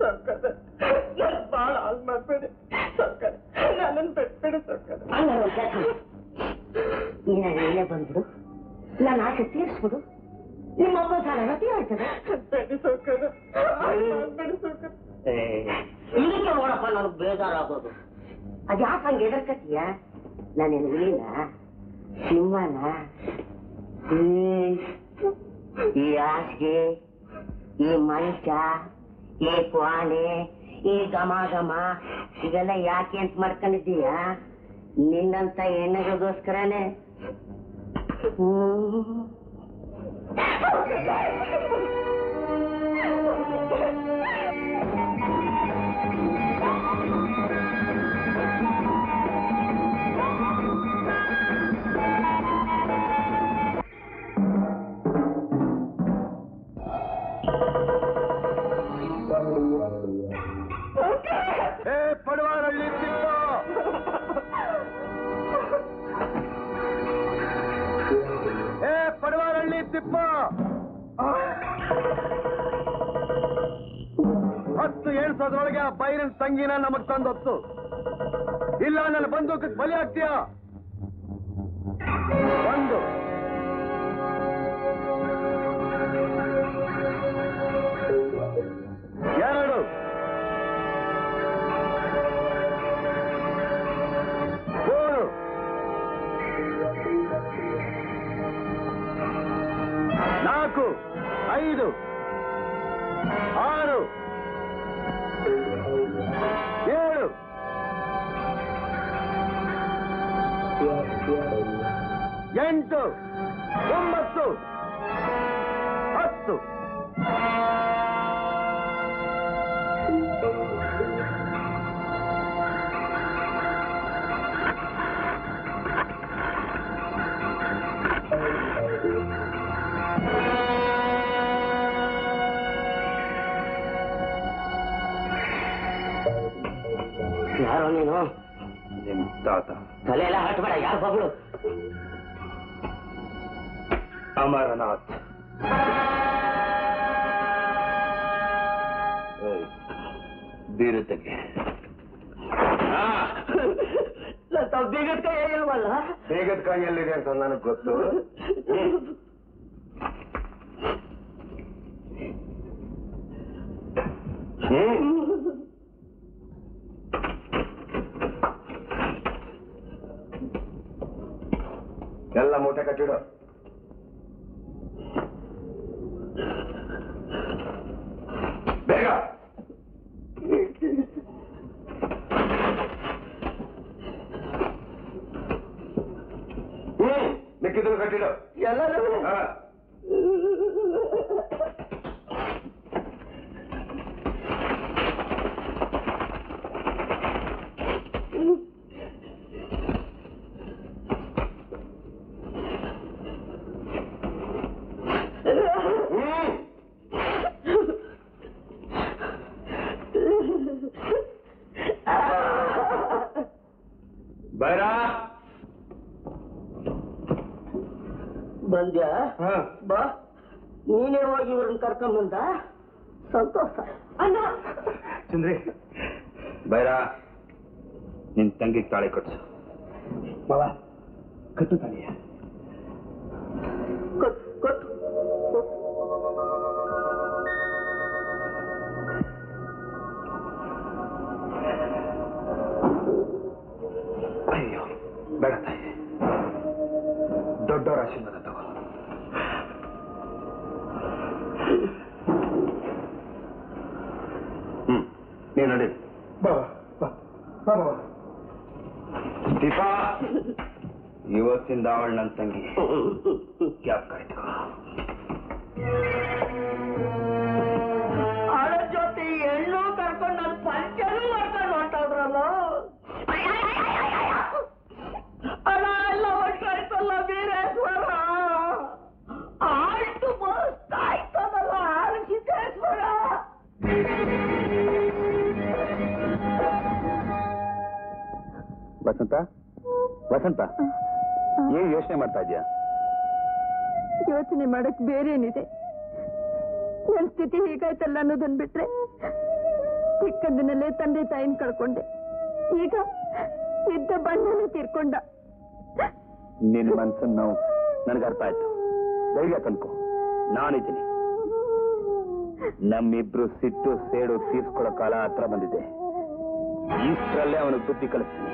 ಬಾಳ ಹಾಳು ಮಾಡ್ಬೇಡಿ ಸರ್ಕಾರ ನನ್ನನ್ನು ಬಿಟ್ಬಿಡಿ ಸರ್ಕಾರ ಹಂಗಾರೆ ಒಂದ್ ಕೆಲ್ಸ ಮಾಡು. ನೀನು ಇಲ್ಲೇ ಬಂದ್ಬಿಡು ನನ್ನ ಆಸೆ ತೀರಿಸ್ಬಿಡು ನಿಮ್ಮ ಒಬ್ಬ ಸಾಲನ ತೀರಾಯ್ತದೆ ಬೇಡಿ ಸರ್ಕಾರ ಹಾಳು ಮಾಡ್ಬೇಡಿ ಸರ್ಕಾರ ಇದಕ್ಕೆ ನೋಡಪ್ಪ ನನಗೆ ಬೇಜಾರಾಗೋದು ಅದ್ಯಾಕೆ ಹಂಗೆ ಎದರ್ಕತ್ತೀಯ ನಾನೇನು ಹುಲಿನ ಸಿಂಹನ ಹ್ಮ್. ಈ ಹಾಸಿಗೆ ಈ ಮಂಚ ಈ ಕ್ವಾಣೆ ಈ ಘಮ ಘಮ ಇದೆಲ್ಲ ಯಾಕೆ ಅಂತ ಮಾಡ್ಕೊಂಡಿದ್ದೀಯ ನಿನ್ನಂತ ಹೆಣ್ಣಗಳಿಗೋಸ್ಕರನೇ ಹ್ಮ್ ಏ ಪಡವಾರಳ್ಳಿ ತಿಪ್ಪ ಏ ಪಡವಾರಳ್ಳಿ ತಿಪ್ಪ ಹತ್ತು ಏಳ್ಸೋದ್ರೊಳಗೆ ಆ ಬೈರನ್ ತಂಗಿನ ನಮಗ್ ತಂದೊತ್ತು ಇಲ್ಲ ನನ್ನ ಬಂದೂಕಕ್ಕೆ ಬಲಿ ಆಗ್ತೀಯ ಒಂದು ಎರಡು ಮೂರು ನಾಲ್ಕು ಐದು ಆರು ಏಳು ಎಂಟು ಒಂಬತ್ತು ಹತ್ತು ಯಾರೋ ನೀನು ನಿಮ್ ತಾತ ತಲೆ ಎಲ್ಲ ಹಟ್ಬೇಡ ಯಾರು ಬಗಳು ಅಮರನಾಥ್ ಏಯ್, ಬೀರುತ್ತಗೆ ಬೀಗದ ಕೈ ಇಲ್ವಲ್ಲ ಬೇಗದ ಕೈಯಲ್ಲಿದೆ ಅಂತ ನನಗೆ ಗೊತ್ತು ಎಲ್ಲ ಮೂಟೆ ಕಟ್ಟಿಡು ಬೇಗ ಹ್ಮ್ ಮಿಕ್ಕಿದ್ರು ಕಟ್ಟಿಡು ಹಾ. ಹ್ಮ್ ಬೈರಾ ಬಂದ್ಯಾ ಹಾ ಬಾ ನೀನೇ ಹೋಗಿ ಇವ್ರನ್ನ ಕರ್ಕೊಂಡ್ ಬಂದ ಸಂತೋಷ ಅಣ್ಣ ಚಂದ್ರಿ ಬೈರಾ ನಿನ್ ತಂಗಿಗೆ ತಾಳಿ ಕಟ್ಸು ಮಾವ ಕಟ್ಟು ತಾಳಿಯ ಕೊಟ್ಟು ಕೊಟ್ಟು ಅಯ್ಯೋ ಬೇಡ ತಾಯಿ ದೊಡ್ಡವರ ಆಶೀರ್ವಾದ ತಗೋ ಹ್ಮ್ ನೀನ್ ನಡಿ ಬಾವ ಬಾ ಬಾ ಮಾವ ದೀಪಾ ಇವತ್ತಿಂದ ಅವಳು ನನ್ನ ತಂಗಿ ಕ್ಯಾಪ್ ಕಾಯ್ತು ಆಳ ಜೊತೆ ಹೆಣ್ಣು ಕರ್ಕೊಂಡು ನನ್ನ ಪಂಚನೂ ಮಾಡ್ಕೊಂಡು ಹೊಂಟೋದ್ರಲ್ಲ ಅಲ್ಲ ಎಲ್ಲ ಹೊಂಟಾಯ್ತಲ್ಲ ವೀರೇಶ್ವರ ಆಯ್ತು ಮಸ್ತ್ ಆಯ್ತದಲ್ಲ ಸಿದ್ದೇಶ್ವರ ವಸಂತ ವಸಂತ ಏನ್ ಯೋಚನೆ ಮಾಡ್ತಾ ಇದೀಯಾ ಯೋಚನೆ ಮಾಡಕ್ ಬೇರೇನಿದೆ ನನ್ ಸ್ಥಿತಿ ಹೀಗಾಯ್ತಲ್ಲ ಅನ್ನೋದನ್ ಬಿಟ್ರೆ ಚಿಕ್ಕಂದಿನಲ್ಲೇ ತಂದೆ ತಾಯಿನ ಕಳ್ಕೊಂಡೆ ಈಗ ಇದ್ದ ಬಣ್ಣನೇ ತೀರ್ಕೊಂಡ ನಿನ್ನ ಮನ್ಸನ್ನ ನೋವು ನನಗೆ ಅರ್ಥ ಆಯ್ತು ಧೈರ್ಯ ತಂದ್ಕೊ ನಾನಿದ್ದೀನಿ ನಮ್ಮಿಬ್ರು ಸಿಟ್ಟು ಸೇಡು ತೀರ್ಸ್ಕೊಳ್ಳೋ ಕಾಲ ಹತ್ರ ಬಂದಿದೆ ಇಷ್ಟರಲ್ಲೇ ಅವನಿಗೆ ಬುದ್ಧಿ ಕಲಿಸ್ತೀನಿ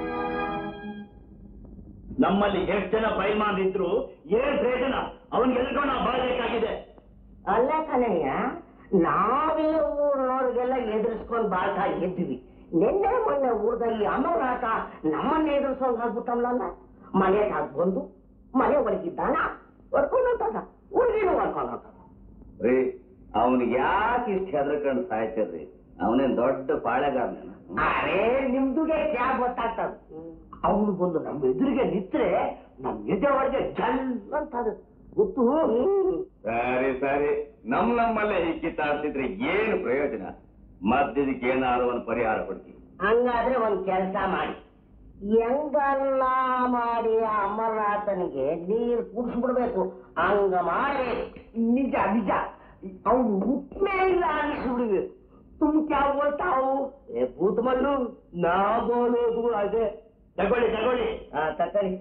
ನಮ್ಮಲ್ಲಿ ಎಷ್ಟು ಜನ ಬೈಮಾನ್ ಇದ್ರು ಏನ್ ಪ್ರಯೋಜನ ಅವನ್ಗೆಲ್ಗೂ ನಾವು ಬಾಳ್ಬೇಕಾಗಿದೆ ಅಲ್ಲ ಕಣಯ್ಯ ನಾವೇ ಊರಿನವ್ರಿಗೆಲ್ಲ ಎದುರಿಸ್ಕೊಂಡು ಬಾಳ್ತಾ ಇದ್ವಿ ನಿನ್ನೆ ಮೊನ್ನೆ ಊರದಲ್ಲಿ ಅಮರನಾಥ ನಮ್ಮನ್ನ ಎದುರಿಸೋಂಗ್ ಆಗ್ಬಿಟ್ಟಲ್ಲ ಮನೆಗೆ ಬಂದು ಮನೆ ಒಳಗಿದ್ದಾನ ಹೊಡ್ಕೊಂಡು ಹೋಗ್ತಾನ ಊರಿಗೇನು ಹೊಡ್ಕೊಂಡು ಹೋಗ್ತಾನ ರೀ ಅವನಿಗೆ ಯಾಕೆ ಇಷ್ಟ ಹೆದರ್ಕೊಂಡು ಸಾಯ್ತಿರ್ರಿ ಅವನೇನ್ ದೊಡ್ಡ ಪಾಳೆಗಾರನ ಅರೇ ನಿಮ್ದುಗೆ ಕ್ಯಾಬ್ ಗೊತ್ತಾಗ್ತದ ಅವನು ಬಂದು ನಮ್ಮ ಎದುರಿಗೆ ನಿಂತ್ರೆ ನಮ್ ಎದೆ ಒಳಗೆ ಜಲ್ ಅಂತ ಅದು ಗೊತ್ತು ಸರಿ ಸರಿ ನಮ್ ನಮ್ಮಲ್ಲೇ ಹೀಗೆ ಕಿತ್ತಾಡ್ತಿದ್ರೆ ಏನು ಪ್ರಯೋಜನ ಮಧ್ಯದಕ್ಕೆ ಏನಾದ್ರು ಒಂದು ಪರಿಹಾರ ಕೊಡ್ತೀವಿ ಹಂಗಾದ್ರೆ ಒಂದ್ ಕೆಲಸ ಮಾಡಿ ಹೆಂಗಲ್ಲ ಮಾಡಿ ಆ ಅಮರನಾಥನಿಗೆ ನೀರು ಕುಡಿಸ್ಬಿಡ್ಬೇಕು ಹಂಗ ಮಾಡಿ ನಿಜ ನಿಜ ಅವನು ಉಪ್ಮೇ ಇಲ್ಲ ಅನಿಸ್ಬಿಡ್ಬೇಕು ತುಮ್ ಕ್ಯಾ ಬೋಲ್ತಾವು ಏ ಭೂತ್ ಮಲ್ಲು ನಾ ಬೋಲೋದು ಅದೇ ತಗೊಳ್ಳಿ ತಗೊಳ್ಳಿ ಹಾ ತಕ್ಕಳಿ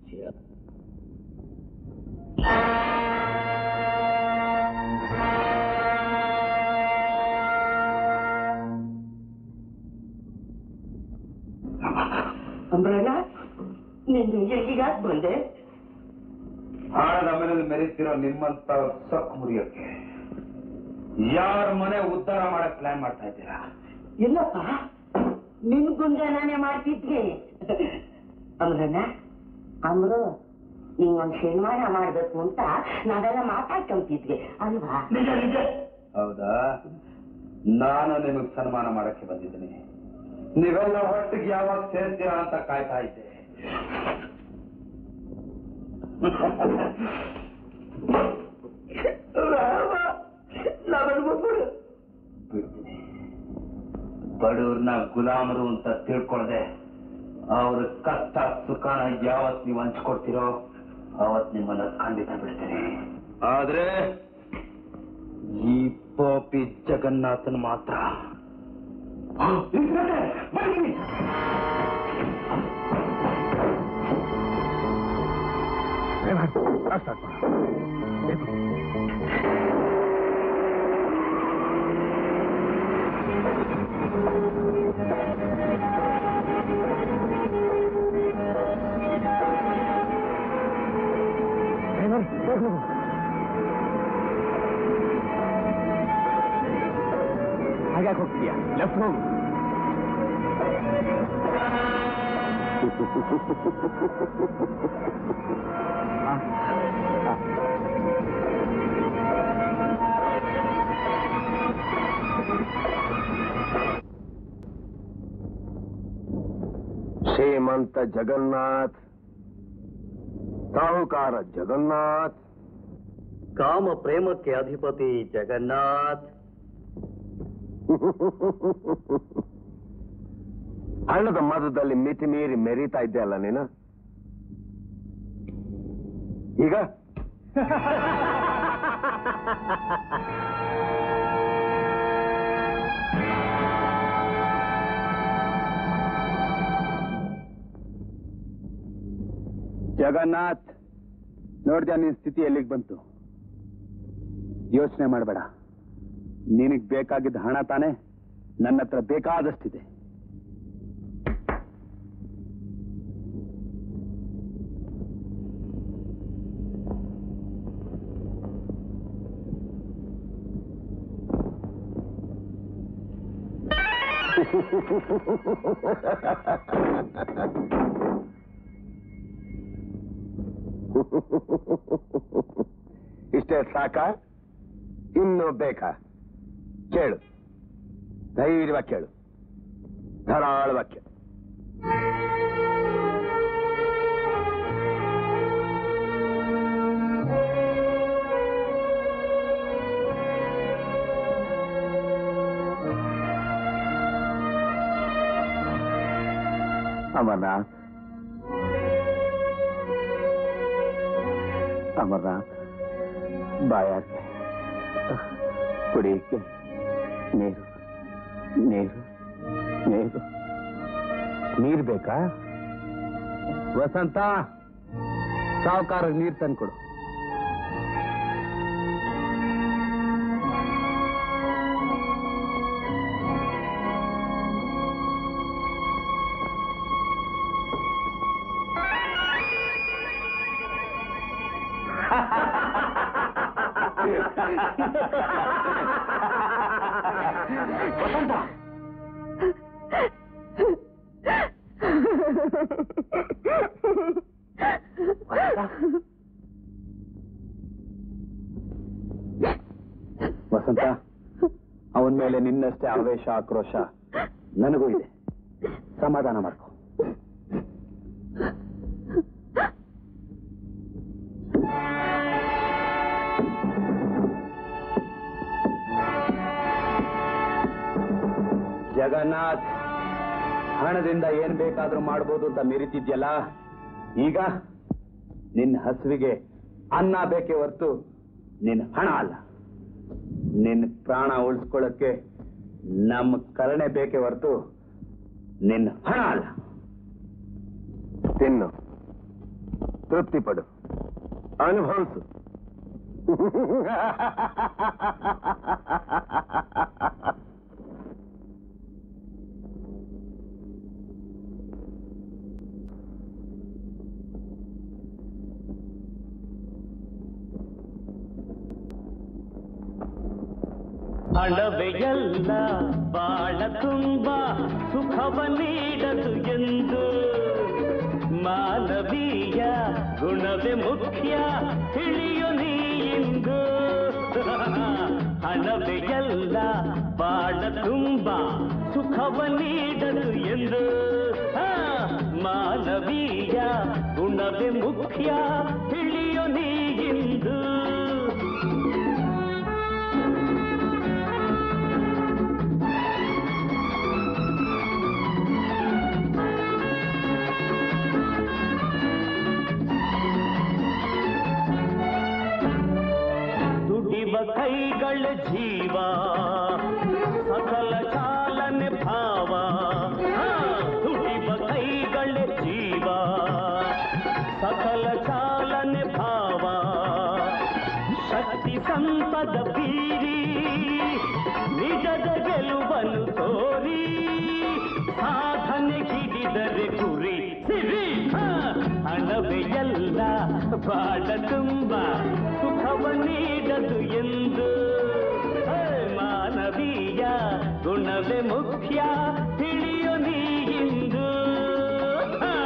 ಅಮ್ರಣ್ಣ ನಿಂದು ಎಲ್ಲಿಗ ಬಂದೆ ಆಳದ ಮೇಲೆ ಮೆರೀತಿರೋ ನಿಮ್ಮಂತ ಸೊಕ್ಕು ಮುರಿಯೋಕೆ ಯಾರ ಮನೆ ಉದ್ಧಾರ ಮಾಡಕ್ ಪ್ಲಾನ್ ಮಾಡ್ತಾ ಇದ್ದೀರಾ ಇಲ್ಲಪ್ಪ ನಿನ್ ಗುಂಜನಾನೇ ಮಾಡ್ತಿದ್ವಿ ಅಮ್ರಣ್ಣ ಅಮ್ರು ನಿಂಗೊಂದ್ ಶನಿವಾರ ಮಾಡ್ಬೇಕು ಅಂತ ನಾವೆಲ್ಲ ಮಾತಾಡ್ಕೊಂತಿದ್ವಿ ಅಲ್ವಾ ನಿಜ ನಿಜ ಹೌದಾ ನಾನು ನಿಮಗ್ ಸನ್ಮಾನ ಮಾಡಕ್ಕೆ ಬಂದಿದ್ದೀನಿ ನೀವೆಲ್ಲ ಒಟ್ಟಿಗೆ ಯಾವಾಗ ಸೇರ್ತೀರಾ ಅಂತ ಕಾಯ್ತಾ ಇದ್ದೆ ಬಿಡ್ತೀನಿ. ಬಡವ್ರನ್ನ ಗುಲಾಮರು ಅಂತ ತಿಳ್ಕೊಳ್ದೆ ಅವ್ರ ಕಷ್ಟ ಸುಖನ ಯಾವತ್ ನೀವು ಹಂಚ್ಕೊಡ್ತೀರೋ ಅವತ್ ನಿಮ್ಮನ್ನ ಖಂಡಿತ ಬಿಡ್ತೀನಿ ಆದ್ರೆ ಈ ಪಾಪಿ ಜಗನ್ನಾಥನ್ ಮಾತ್ರ ಹಾಗೆ ಹೋಗ್ತೀಯಾ ಲೆಫ್ಟ್ ಹೋಗು ಶ್ರೀಮಂತ ಜಗನ್ನಾಥ್ ಸಾಹುಕಾರ ಜಗನ್ನಾಥ್ ಕಾಮ ಪ್ರೇಮಕ್ಕೆ ಅಧಿಪತಿ ಜಗನ್ನಾಥ್ ಹಳ್ಳದ ಮದದಲ್ಲಿ ಮಿತಿ ಮೀರಿ ಮೆರೀತಾ ಇದ್ದೆ ಅಲ್ಲ ನೀನು ಈಗ ಜಗನ್ನಾಥ್ ನೋಡ್ದ್ಯಾ ನಿನ್ ಸ್ಥಿತಿ ಎಲ್ಲಿಗೆ ಬಂತು ಯೋಚನೆ ಮಾಡಬೇಡ ನಿನಗ್ ಬೇಕಾಗಿದ್ದ ಹಣ ತಾನೇ ನನ್ನ ಹತ್ರ ಬೇಕಾದಷ್ಟಿದೆ ಇಷ್ಟೇ ಸಾಕ ಇನ್ನು ಬೇಕಾ ಕೇಳು ಧೈರ್ಯವಾಗಿ ಕೇಳು ಧಾರಾಳವಾಗಿ ಕೇಳು ಅಮರನಾಥ್ ಅಮರನಾಥ್ ಬಾಯಾಕೆ ಕುಡಿಯಕ್ಕೆ ನೀರು ನೀರು ನೀರು ನೀರು ಬೇಕಾ ವಸಂತ ಸಾವುಕಾರ ನೀರು ತಂದ್ಕೊಡು ವಸಂತ ವಸಂತ ಅವನ ಮೇಲೆ ನಿನ್ನಷ್ಟೇ ಆವೇಶ ಆಕ್ರೋಶ ನನಗೂ ಇದೆ ಸಮಾಧಾನ ಮಾಡ್ಕೊ ಜಗನ್ನಾಥ್ ಹಣದಿಂದ ಏನ್ ಬೇಕಾದ್ರೂ ಮಾಡ್ಬೋದು ಅಂತ ಮೆರಿತಿದ್ಯಲ್ಲ ಈಗ ನಿನ್ನ ಹಸುವಿಗೆ ಅನ್ನ ಬೇಕೇ ಹೊರ್ತು ನಿನ್ನ ಹಣ ಅಲ್ಲ ನಿನ್ನ ಪ್ರಾಣ ಉಳಿಸ್ಕೊಳ್ಳಕ್ಕೆ ನಮ್ಮ ಕರುಣೆ ಬೇಕೇ ಹೊರ್ತು ನಿನ್ನ ಹಣ ಅಲ್ಲ ತಿನ್ನು ತೃಪ್ತಿ ಪಡು ಅನುಭವಿಸು ಹಣವೆಯಲ್ಲ ಬಾಳ ತುಂಬ ಸುಖವ ನೀಡದು ಎಂದು ಮಾನವೀಯ ಗುಣವೇ ಮುಖ್ಯ ತಿಳಿಯು ನೀಂದು ಹಣವೆಯಲ್ಲ ಬಾಳ ತುಂಬ ಸುಖವ ನೀಡದು ಎಂದು ಆ, ಮಾನವೀಯ ಗುಣವೇ ಮುಖ್ಯ ತಿಳಿಯು ನೀಂದು ದುಡಿವ ಕೈಗಳ ಜೀವ ಸಕಲ ಚಾಲನೆ ಭಾವ ಆ, ದುಡಿವ ಕೈಗಳ ಜೀವ ಸಕಲ ಚಾಲನೆ ಭಾವ ಶಕ್ತಿ ಸಂಪದ ಬೀರಿ ನಿಜದ ಗೆಲುವನ್ನು ತೋರಿ ಸಾಧನೆ ಹಿಡಿದರೆ ಗುರಿ ಸಿರಿ ಆ, ಹಣವೇ ಎಲ್ಲ ಬಾಳ ತುಂಬ ಸುಖವ ನೀಡದು ಎಂದು ಹೇ, ಮಾನವೀಯ ಗುಣವೇ ಮುಖ್ಯ ತಿಳಿಯು ನೀ ಇಂದು ಆ.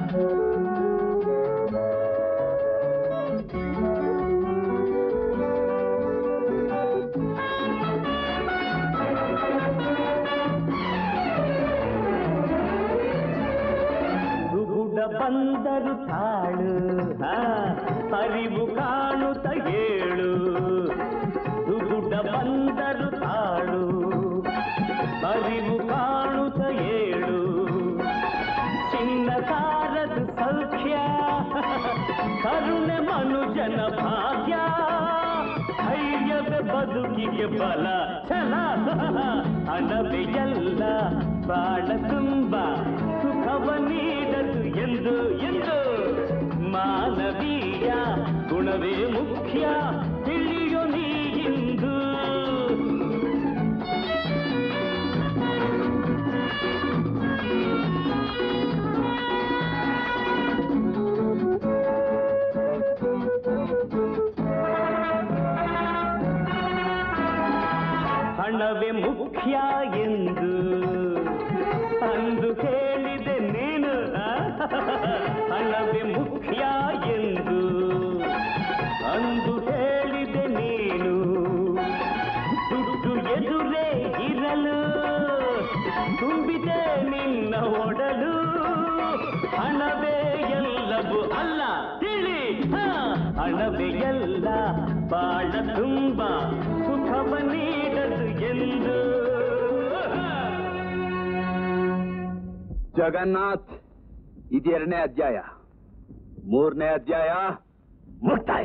ದುಗುಡ ಬಂದರು ತಾಳು ಆ, ಅರಿವು ಕಾಣುತ್ತ ಏಳು ದುಗುಡ ಬಂದರು ತಾಳು ಅರಿವು ಕಾಣುತ್ತ ಏಳು ಚಿನ್ನ ಸಾರದು ಸೌಖ್ಯ ಕರುಣೆ ಮನುಜನ ಭಾಗ್ಯ ಧೈರ್ಯವೇ ಬದುಕಿಗೆ ಬಲ ಛಲ ಹಣವೇ ಎಲ್ಲ ಬಾಳ ತುಂಬ ಸುಖವ ನೀಡದು ಎಂದು ಎಂದು ಮಾನವೀಯ ಗುಣವೇ ಮುಖ್ಯ ತಿಳಿಯು ನೀ ಇಂದು ಹಣವೇ ಮುಖ್ಯ ಎಂದು ಅಂದು ಹೇಳಿದೆ ನೀನು ಆ? ಹಣವೇ ಮುಖ್ಯ ಎಂದು ಅಂದು ಹೇಳಿದೆ ನೀನು ದುಡ್ಡು ಎದುರೇ ಇರಲು ತುಂಬಿದೆ ನಿನ್ನ ಒಡಲು ಹಣವೇ ಎಲ್ಲವೂ ಅಲ್ಲ ತಿಳಿ ಆ, ಹಣವೇ ಎಲ್ಲ ಬಾಳ ತುಂಬ ಸುಖವ ನೀಡದು ಎಂದು ಜಗನ್ನಾಥ್ ಇದೆರಡನೇ ಅಧ್ಯಾಯ ಮೂರನೇ ಅಧ್ಯಾಯ ಮುಕ್ತಾಯ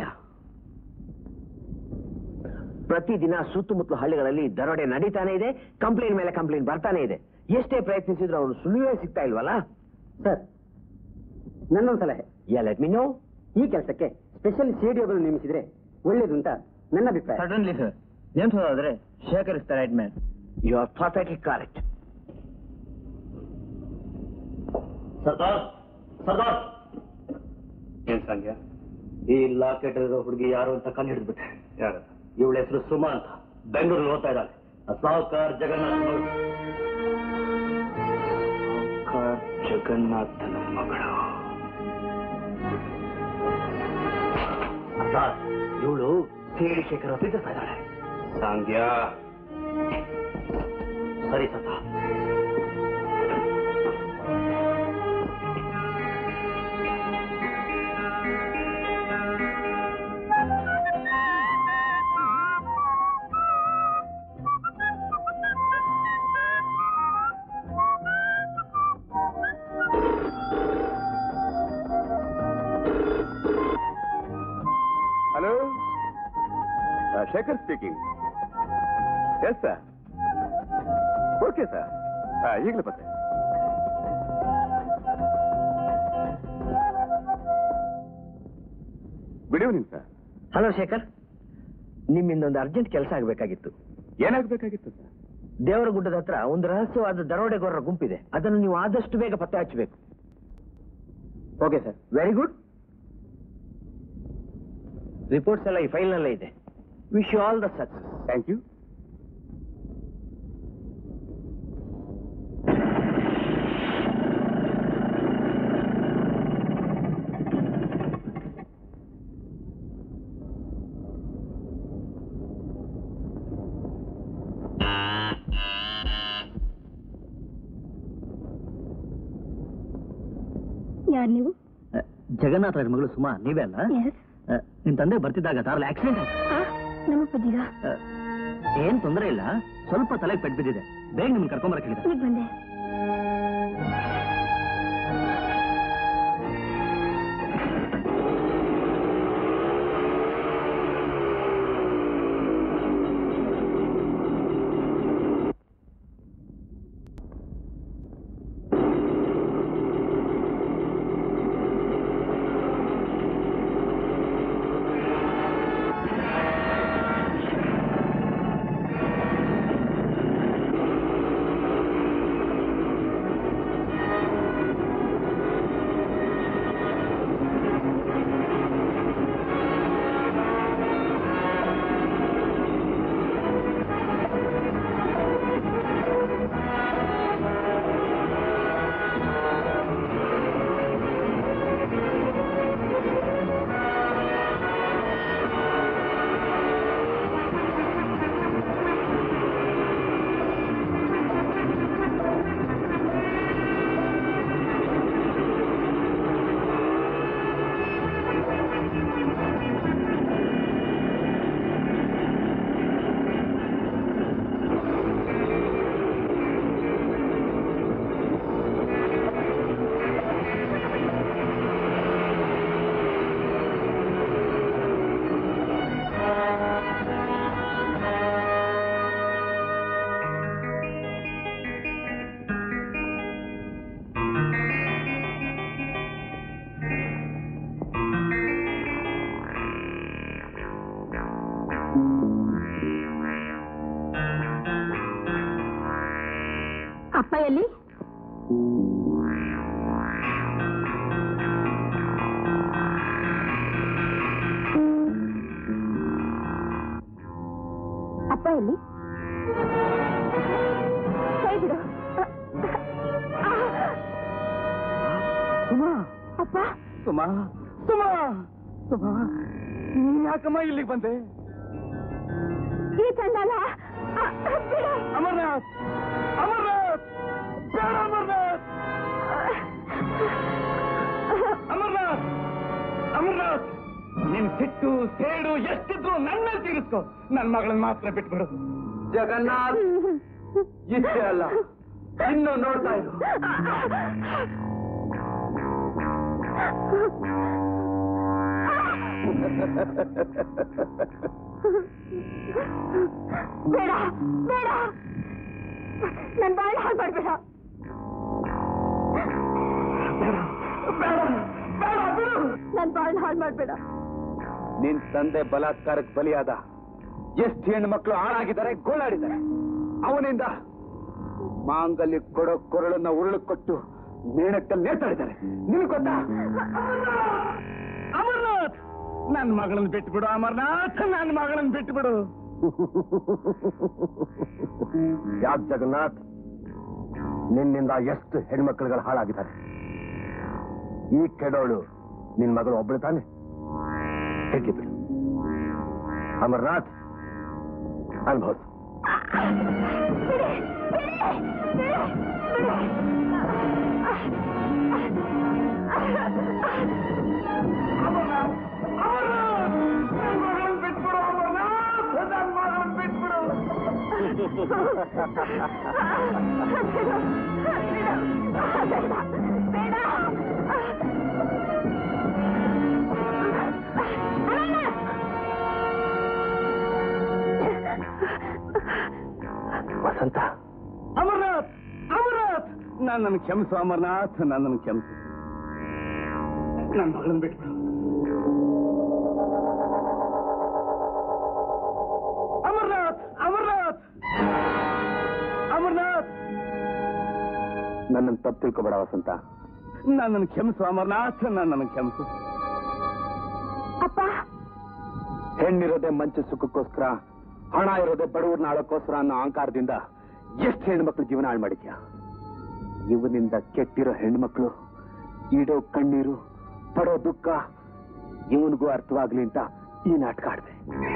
ಪ್ರತಿದಿನ ಸುತ್ತಮುತ್ತಲ ಹಳ್ಳಿಗಳಲ್ಲಿ ದರೋಡೆ ನಡೀತಾನೆ ಇದೆ ಕಂಪ್ಲೇಂಟ್ ಮೇಲೆ ಕಂಪ್ಲೇಂಟ್ ಬರ್ತಾನೆ ಇದೆ ಎಷ್ಟೇ ಪ್ರಯತ್ನಿಸಿದ್ರು ಅವ್ರು ಸುಳಿವೇ ಸಿಗ್ತಾ ಇಲ್ವಲ್ಲ ಸರ್ ನನ್ನೊಂದು ಸಲಹೆ ಯಾ ಲೆಟ್ ಮಿ ನೋ ಈ ಕೆಲಸಕ್ಕೆ ಸ್ಪೆಷಲ್ ಸಿಡಿಒಗಳು ನೇಮಿಸಿದ್ರೆ ಒಳ್ಳೇದು ಅಂತ ನನ್ನ ಅಭಿಪ್ರಾಯ ಸಡನ್ಲಿ ಸರ್ ನೇಮಿಸೋದಾದ್ರೆ ಶೇಖರಿಸ್ತಾರೆ head man you are perfectly correct Sardar Sardar ಏನ್ ಸಂಖ್ಯಾ ಈ ಲಾಕೆಟ್ ಇರೋ ಹುಡುಗಿ ಯಾರು ಅಂತ ಕಂಡು ಹಿಡಿದ್ಬಿಟ್ಟೆ ಯಾರು ಇವಳ ಹೆಸರು ಸುಮಾ ಅಂತ ಬೆಂಗಳೂರಲ್ಲಿ ಓದ್ತಾ ಇದ್ದಾಳೆ ಸಾವುಕಾರ್ ಜಗನ್ನಾಥ್ ಮಗಳು ಜಗನ್ನಾಥನ ಮಗಳು ಸರ್ ಇವಳು ಸೇಡಿ ಶೇಖರ ಪ್ರೀತಿಸ್ತಾ ಇದ್ದಾಳೆ ಸಾಂಗ್ಯ ಸರಿ ಸತ್ತ hello Shekhar speaking yes sir okay sir ಈಗಲೇ ಬತ್ತೆ good evening sir hello Shekhar ನಿಮ್ಮಿಂದೊಂದು ಅರ್ಜೆಂಟ್ ಕೆಲಸ ಆಗಬೇಕಾಗಿತ್ತು ಏನಾಗಬೇಕಾಗಿತ್ತು ಸರ್ ದೇವರ ಗುಡ್ಡದ ಹತ್ರ ಒಂದು ರಹಸ್ಯವಾದ ದರೋಡೆಗೋರರ ಗುಂಪಿದೆ ಅದನ್ನು ನೀವು ಆದಷ್ಟು ಬೇಗ ಪತ್ತೆ ಹಚ್ಚಬೇಕು okay sir very good reports ಎಲ್ಲ ಈ ಫೈಲ್ನಲ್ಲೇ ಇದೆ wish you all the success thank you ಯಾರು ನೀವು ಜಗನ್ನಾಥ ಮಗಳು ಸುಮಾ ನೀವೇ ಅಲ್ಲ ಎಸ್ ನಿಮ್ ತಂದೆ ಬರ್ತಿದ್ದಾಗ ಕಾರಲ್ಲಿ ಆಕ್ಸಿಡೆಂಟ್ ನಮ್ಮ ಪತಿಗ ಏನ್ ತೊಂದರೆ ಇಲ್ಲ ಸ್ವಲ್ಪ ತಲೆಗೆ ಪೆಟ್ಟು ಬಿದ್ದಿದೆ ಬೇಗ ನಿಮ್ಗೆ ಕರ್ಕೊಂಬರಕ್ ಹೇಳಿದೆ ಈಗ ಬಂದೆ ಅಪ್ಪ ಎಲ್ಲಿ ಅಪ್ಪ ಎಲ್ಲಿ ಕೈ ಬಿಡು ಸುಮಾ ಅಪ್ಪ ಸುಮಾ ಸುಮಾ ಸುಮಾ ನೀನ್ ಯಾಕಮ್ಮ ಇಲ್ಲಿಗೆ ಬಂದೆ ಈ ಚಂಡಾಲ ಆ, ಬಿಡು. ಅಮರ್ನಾಥ್ ಅಮರ್ನಾಥ್ ಬೇಡ ಅಮರ್ನಾಥ್ ಅಮರ್ನಾಥ್ ಅಮರ್ನಾಥ್ ನಿನ್ ಸಿಟ್ಟು ಸೇಡು ಎಷ್ಟಿದ್ರು ನನ್ನ ಮೇಲೆ ತೀರಿಸ್ಕೊ ನನ್ ಮಗಳನ್ನ ಮಾತ್ರ ಬಿಟ್ಬಿಡು ಜಗನ್ನಾಥ್ ಇಷ್ಟೇ ಅಲ್ಲ ಇನ್ನು ನೋಡ್ತಾ ಇರು ಬೇಡ ಬೇಡ ನನ್ ಬಾಳ ಹಾಳು ಮಾಡ್ಬೇಡ ನನ್ ಬಾಳ ಹಾಳು ಮಾಡ್ಬೇಡ ನಿನ್ ತಂದೆ ಬಲಾತ್ಕಾರಕ್ಕೆ ಬಲಿಯಾದ ಎಷ್ಟು ಹೆಣ್ಣು ಮಕ್ಕಳು ಹಾಳಾಗಿದ್ದಾರೆ ಗೋಳಾಡಿದ್ದಾರೆ ಅವನಿಂದ ಮಾಂಗಲ್ಯ ಕೊಡೋ ಕೊರಳನ್ನ ಉರುಳು ಕೊಟ್ಟು ನೇಣಕ್ಕಲ್ಲಿ ನೇತಾಡಿದ್ದಾರೆ ನಿನಗೆ ಗೊತ್ತಾ ಅಮರ್ನಾಥ್ ನನ್ನ ಮಗಳನ್ನ ಬಿಟ್ಬಿಡು ಅಮರ್ನಾಥ್ ನನ್ನ ಮಗಳನ್ನ ಬಿಟ್ಬಿಡು ಯಾಕೆ ಜಗನ್ನಾಥ್ ನಿನ್ನಿಂದ ಎಷ್ಟು ಹೆಣ್ಮಕ್ಳುಗಳು ಹಾಳಾಗಿದ್ದಾರೆ ಈ ಕೆಡೋಳು ನಿನ್ ಮಗಳು ಒಬ್ಬಳು ತಾನೆ ಹೇಗೆ ಬಿಡು ಅಮರ್ನಾಥ್ ಅನುಭವಿಸು ವಸಂತ ಅಮರ್ನಾಥ್ ಅಮರ್ನಾಥ್ ನನ್ನನ್ನು ಕ್ಷಮಿಸು ಅಮರ್ನಾಥ್ ನನ್ನನ್ನು ಕ್ಷಮಿಸು ನನ್ನ ಮಗಳನ್ನ ಬಿಟ್ಬಿಡು ಅಮರ್ನಾಥ್ ಅಮರ್ನಾಥ್ ಅಮರ್ನಾಥ್ ನನ್ನನ್ನು ತಪ್ಪು ತಿಳ್ಕೊಬೇಡ ವಸಂತ ನನ್ನನ್ನು ಕ್ಷಮಿಸು ಅಮರ್ನಾಥ್ ನನ್ನನ್ನು ಕ್ಷಮಿಸು ಅಪ್ಪ ಹೆಣ್ಣಿರೋದೇ ಮಂಚು ಸುಖಕ್ಕೋಸ್ಕರ ಹಣ ಇರೋದೇ ಬಡವ್ರನ್ನ ಆಳೋಕ್ಕೋಸ್ಕರ ಅನ್ನೋ ಅಹಂಕಾರದಿಂದ ಎಷ್ಟು ಹೆಣ್ಮಕ್ಳು ಜೀವನ ಹಾಳು ಮಾಡಿದ್ಯಾ ಇವನಿಂದ ಕೆಟ್ಟಿರೋ ಹೆಣ್ಮಕ್ಳು ಇಡೋ ಕಣ್ಣೀರು ಪಡೋ ದುಃಖ ಇವನಿಗೂ ಅರ್ಥವಾಗ್ಲಿ ಅಂತ ಈ ನಾಟಕ ಆಡ್ದೆ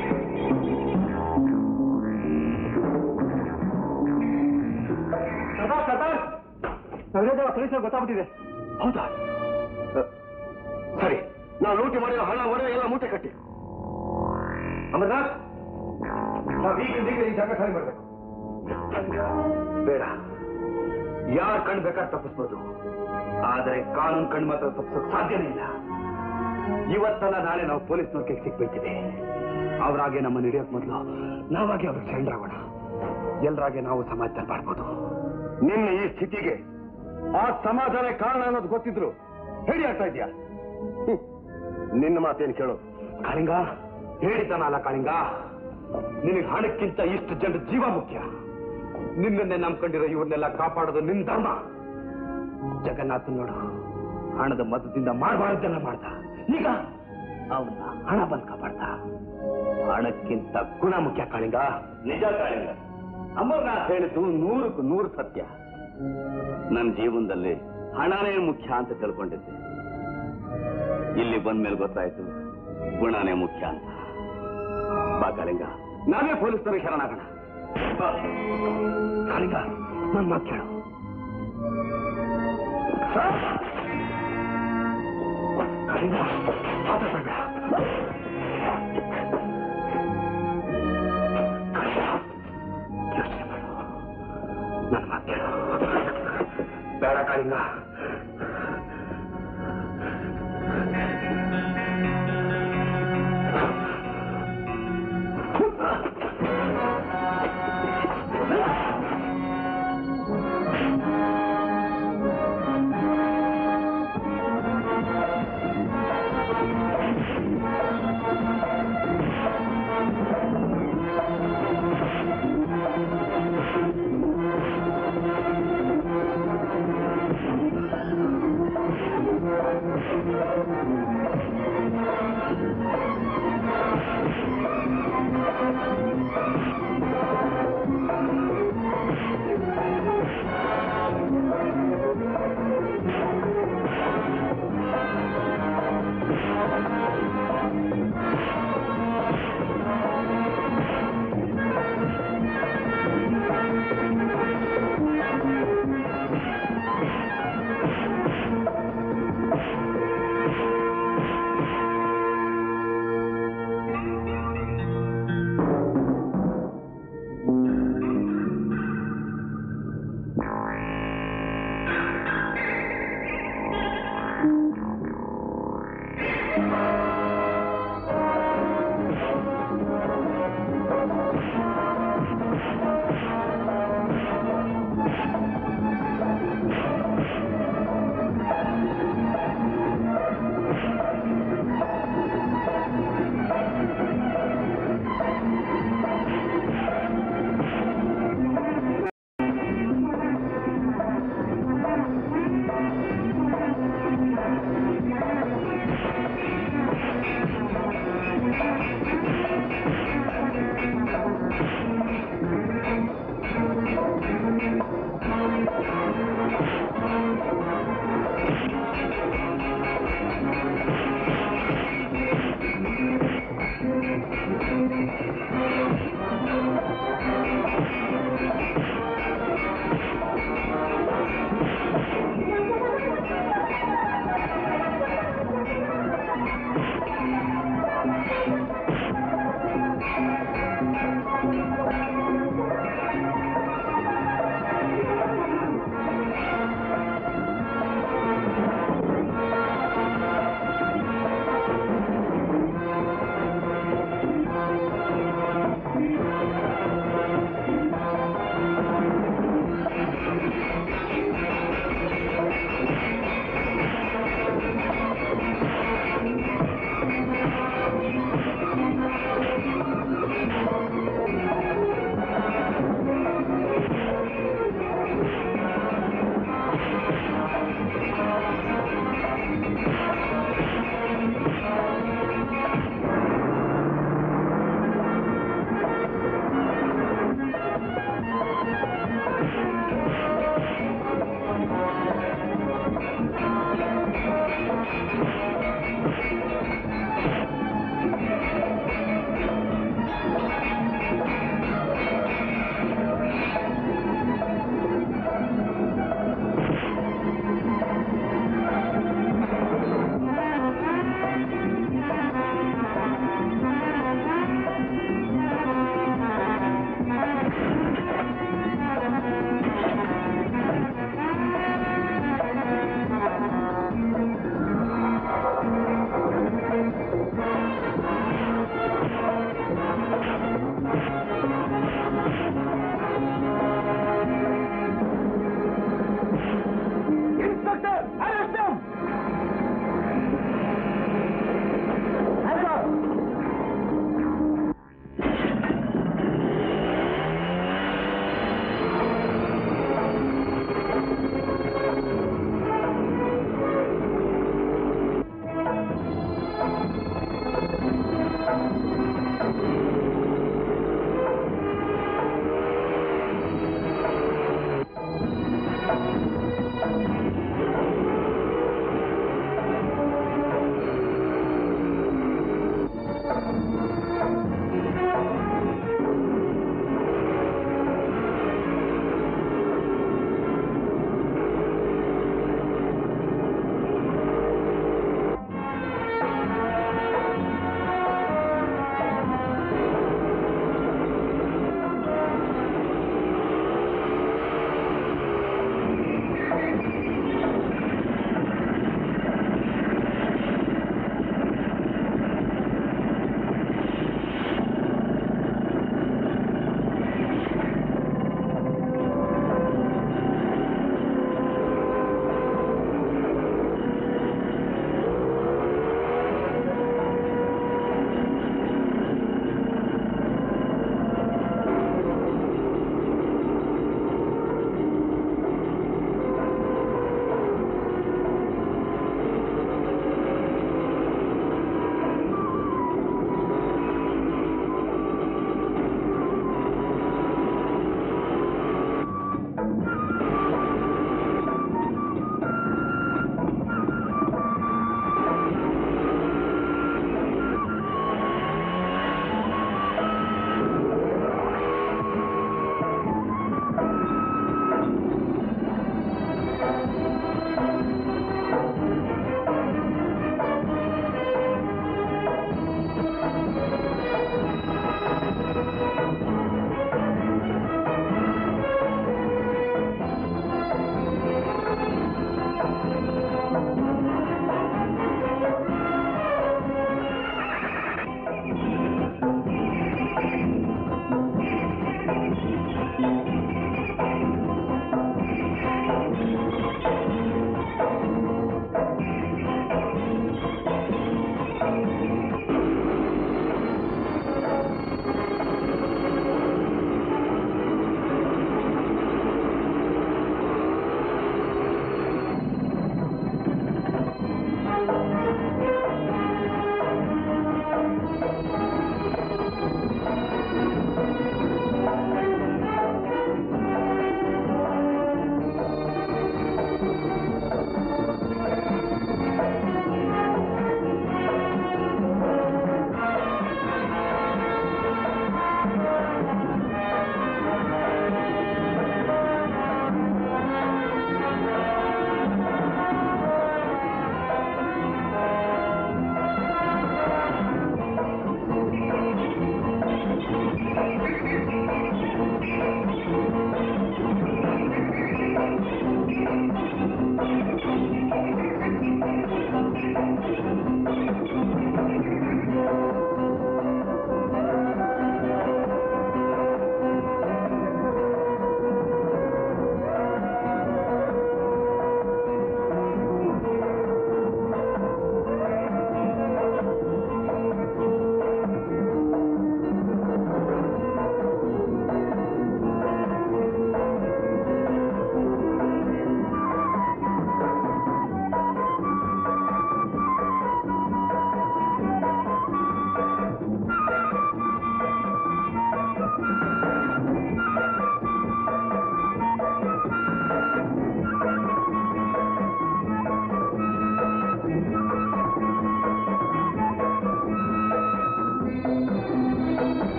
ಪೊಲೀಸರು ಗೊತ್ತಾಗ್ಬಿಟ್ಟಿದೆ ಹೌದಾ ಅ, ಸರಿ ನಾವು ಲೂಟಿ ಮಾಡಿರೋ ಹಣ ಒಡವೆ ಎಲ್ಲ ಮೂಟೆ ಕಟ್ಟಿ ಅಮರ್ನಾಥ್ ನಾವು ಈಗಿಂದ ಈಗ ಈ ಜಾಗ ಖಾಲಿ ಮಾಡ್ಬೇಕು ಬೇಡ ಯಾರ್ ಕಣ್ ಬೇಕಾದ್ರೆ ತಪ್ಪಿಸ್ಬೋದು ಆದ್ರೆ ಕಾನೂನು ಕಣ್ ಮಾತ್ರ ತಪ್ಪಿಸೋಕ್ ಸಾಧ್ಯನೇ ಇಲ್ಲ ಇವತ್ತಲ್ಲ ನಾಳೆ ನಾವು ಪೊಲೀಸ್ನವ್ರ ಕೈಗೆ ಸಿಕ್ಬಿಡ್ತೀವಿ ಅವರಾಗೆ ನಮ್ಮನ್ನು ಹಿಡಿಯೋಕ್ ಮೊದಲು ನಾವಾಗೆ ಅವ್ರಿಗೆ ಶರಣರಾಗೋಣ ಎಲ್ರಾಗೆ ನಾವು ಸಮಾಜದಲ್ಲಿ ಮಾಡ್ಬೋದು ನಿನ್ನ ಈ ಸ್ಥಿತಿಗೆ ಆ ಸಮಾಧಾನ ಕಾರಣ ಅನ್ನೋದು ಗೊತ್ತಿದ್ರು ಹೇಳಿ ಆಗ್ತಾ ಇದೆಯಾ ನಿನ್ನ ಮಾತೇನು ಕೇಳು ಕಾಳಿಂಗ ಹೇಳಿದ್ದಾನಲ್ಲ ಕಾಳಿಂಗ ನಿನಗೆ ಹಣಕ್ಕಿಂತ ಇಷ್ಟು ಜನರ ಜೀವ ಮುಖ್ಯ ನಿನ್ನನ್ನೇ ನಂಬ್ಕೊಂಡಿರೋ ಇವ್ರನ್ನೆಲ್ಲ ಕಾಪಾಡೋದು ನಿನ್ ಧರ್ಮ ಜಗನ್ನಾಥ್ ನೋಡು ಹಣದ ಮತದಿಂದ ಮಾಡಬಾರ್ದೆಲ್ಲ ಮಾಡ್ದ ಈಗ ಅವನ್ನ ಹಣ ಬಂದ್ ಕಾಪಾಡ್ದ ಹಣಕ್ಕಿಂತ ಗುಣ ಮುಖ್ಯ ಕಾಳಿಂಗ ನಿಜ ಕಾಳಿಂಗ ಅಮರ್ನಾಥ್ ಹೇಳಿದ್ದು ನೂರಕ್ಕೂ ನೂರು ಸತ್ಯ ನನ್ನ ಜೀವನದಲ್ಲಿ ಹಣನೇ ಮುಖ್ಯ ಅಂತ ತಿಳ್ಕೊಂಡಿದ್ದೆ ಇಲ್ಲಿ ಬಂದ್ಮೇಲೆ ಗೊತ್ತಾಯ್ತು ಗುಣನೇ ಮುಖ್ಯ ಅಂತ ಬಾ ಕಾಳಿಂಗ ನಾವೇ ಪೊಲೀಸರಿಗೆ ಶರಣಾಗೋಣ ಬಾ. ಕಾಳಿಂಗ ನನ್ನ ಮಾತು ಕೇಳು ಕಾಳಿಂಗ ಮಾತಾಡ್ಬೇಡ ಯೋಚನೆ ಮಾಡು ನನ್ನ ಮಾತು ಕೇಳು ಬೇಡ ಕಾಳಿಂಗ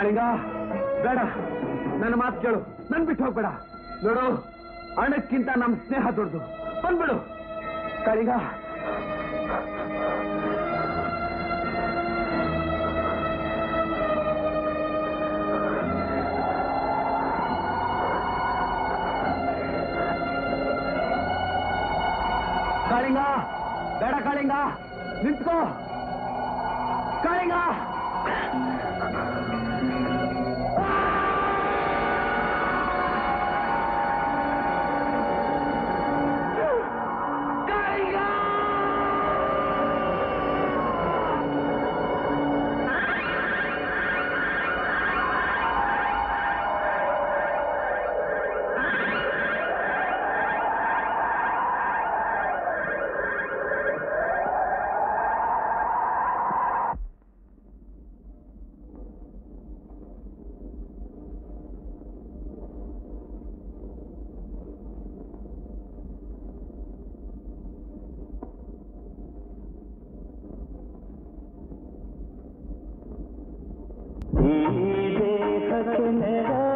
ಕಾಳಿಂಗ ಬೇಡ ನನ್ನ ಮಾತು ಕೇಳು ನನ್ ಬಿಟ್ಟು ಹೋಗ್ಬೇಡ ನೋಡು ಹಣಕ್ಕಿಂತ ನಮ್ ಸ್ನೇಹ ದೊಡ್ಡದು ಬಂದ್ಬಿಡು ಕಾಳಿಂಗ ಕಾಳಿಂಗ ಬೇಡ ಕಾಳಿಂಗ ನಿಂತ್ಕೋ ಕಾಳಿಂಗ ಈ ದೇಹಕ್ಕೆ ನೆರ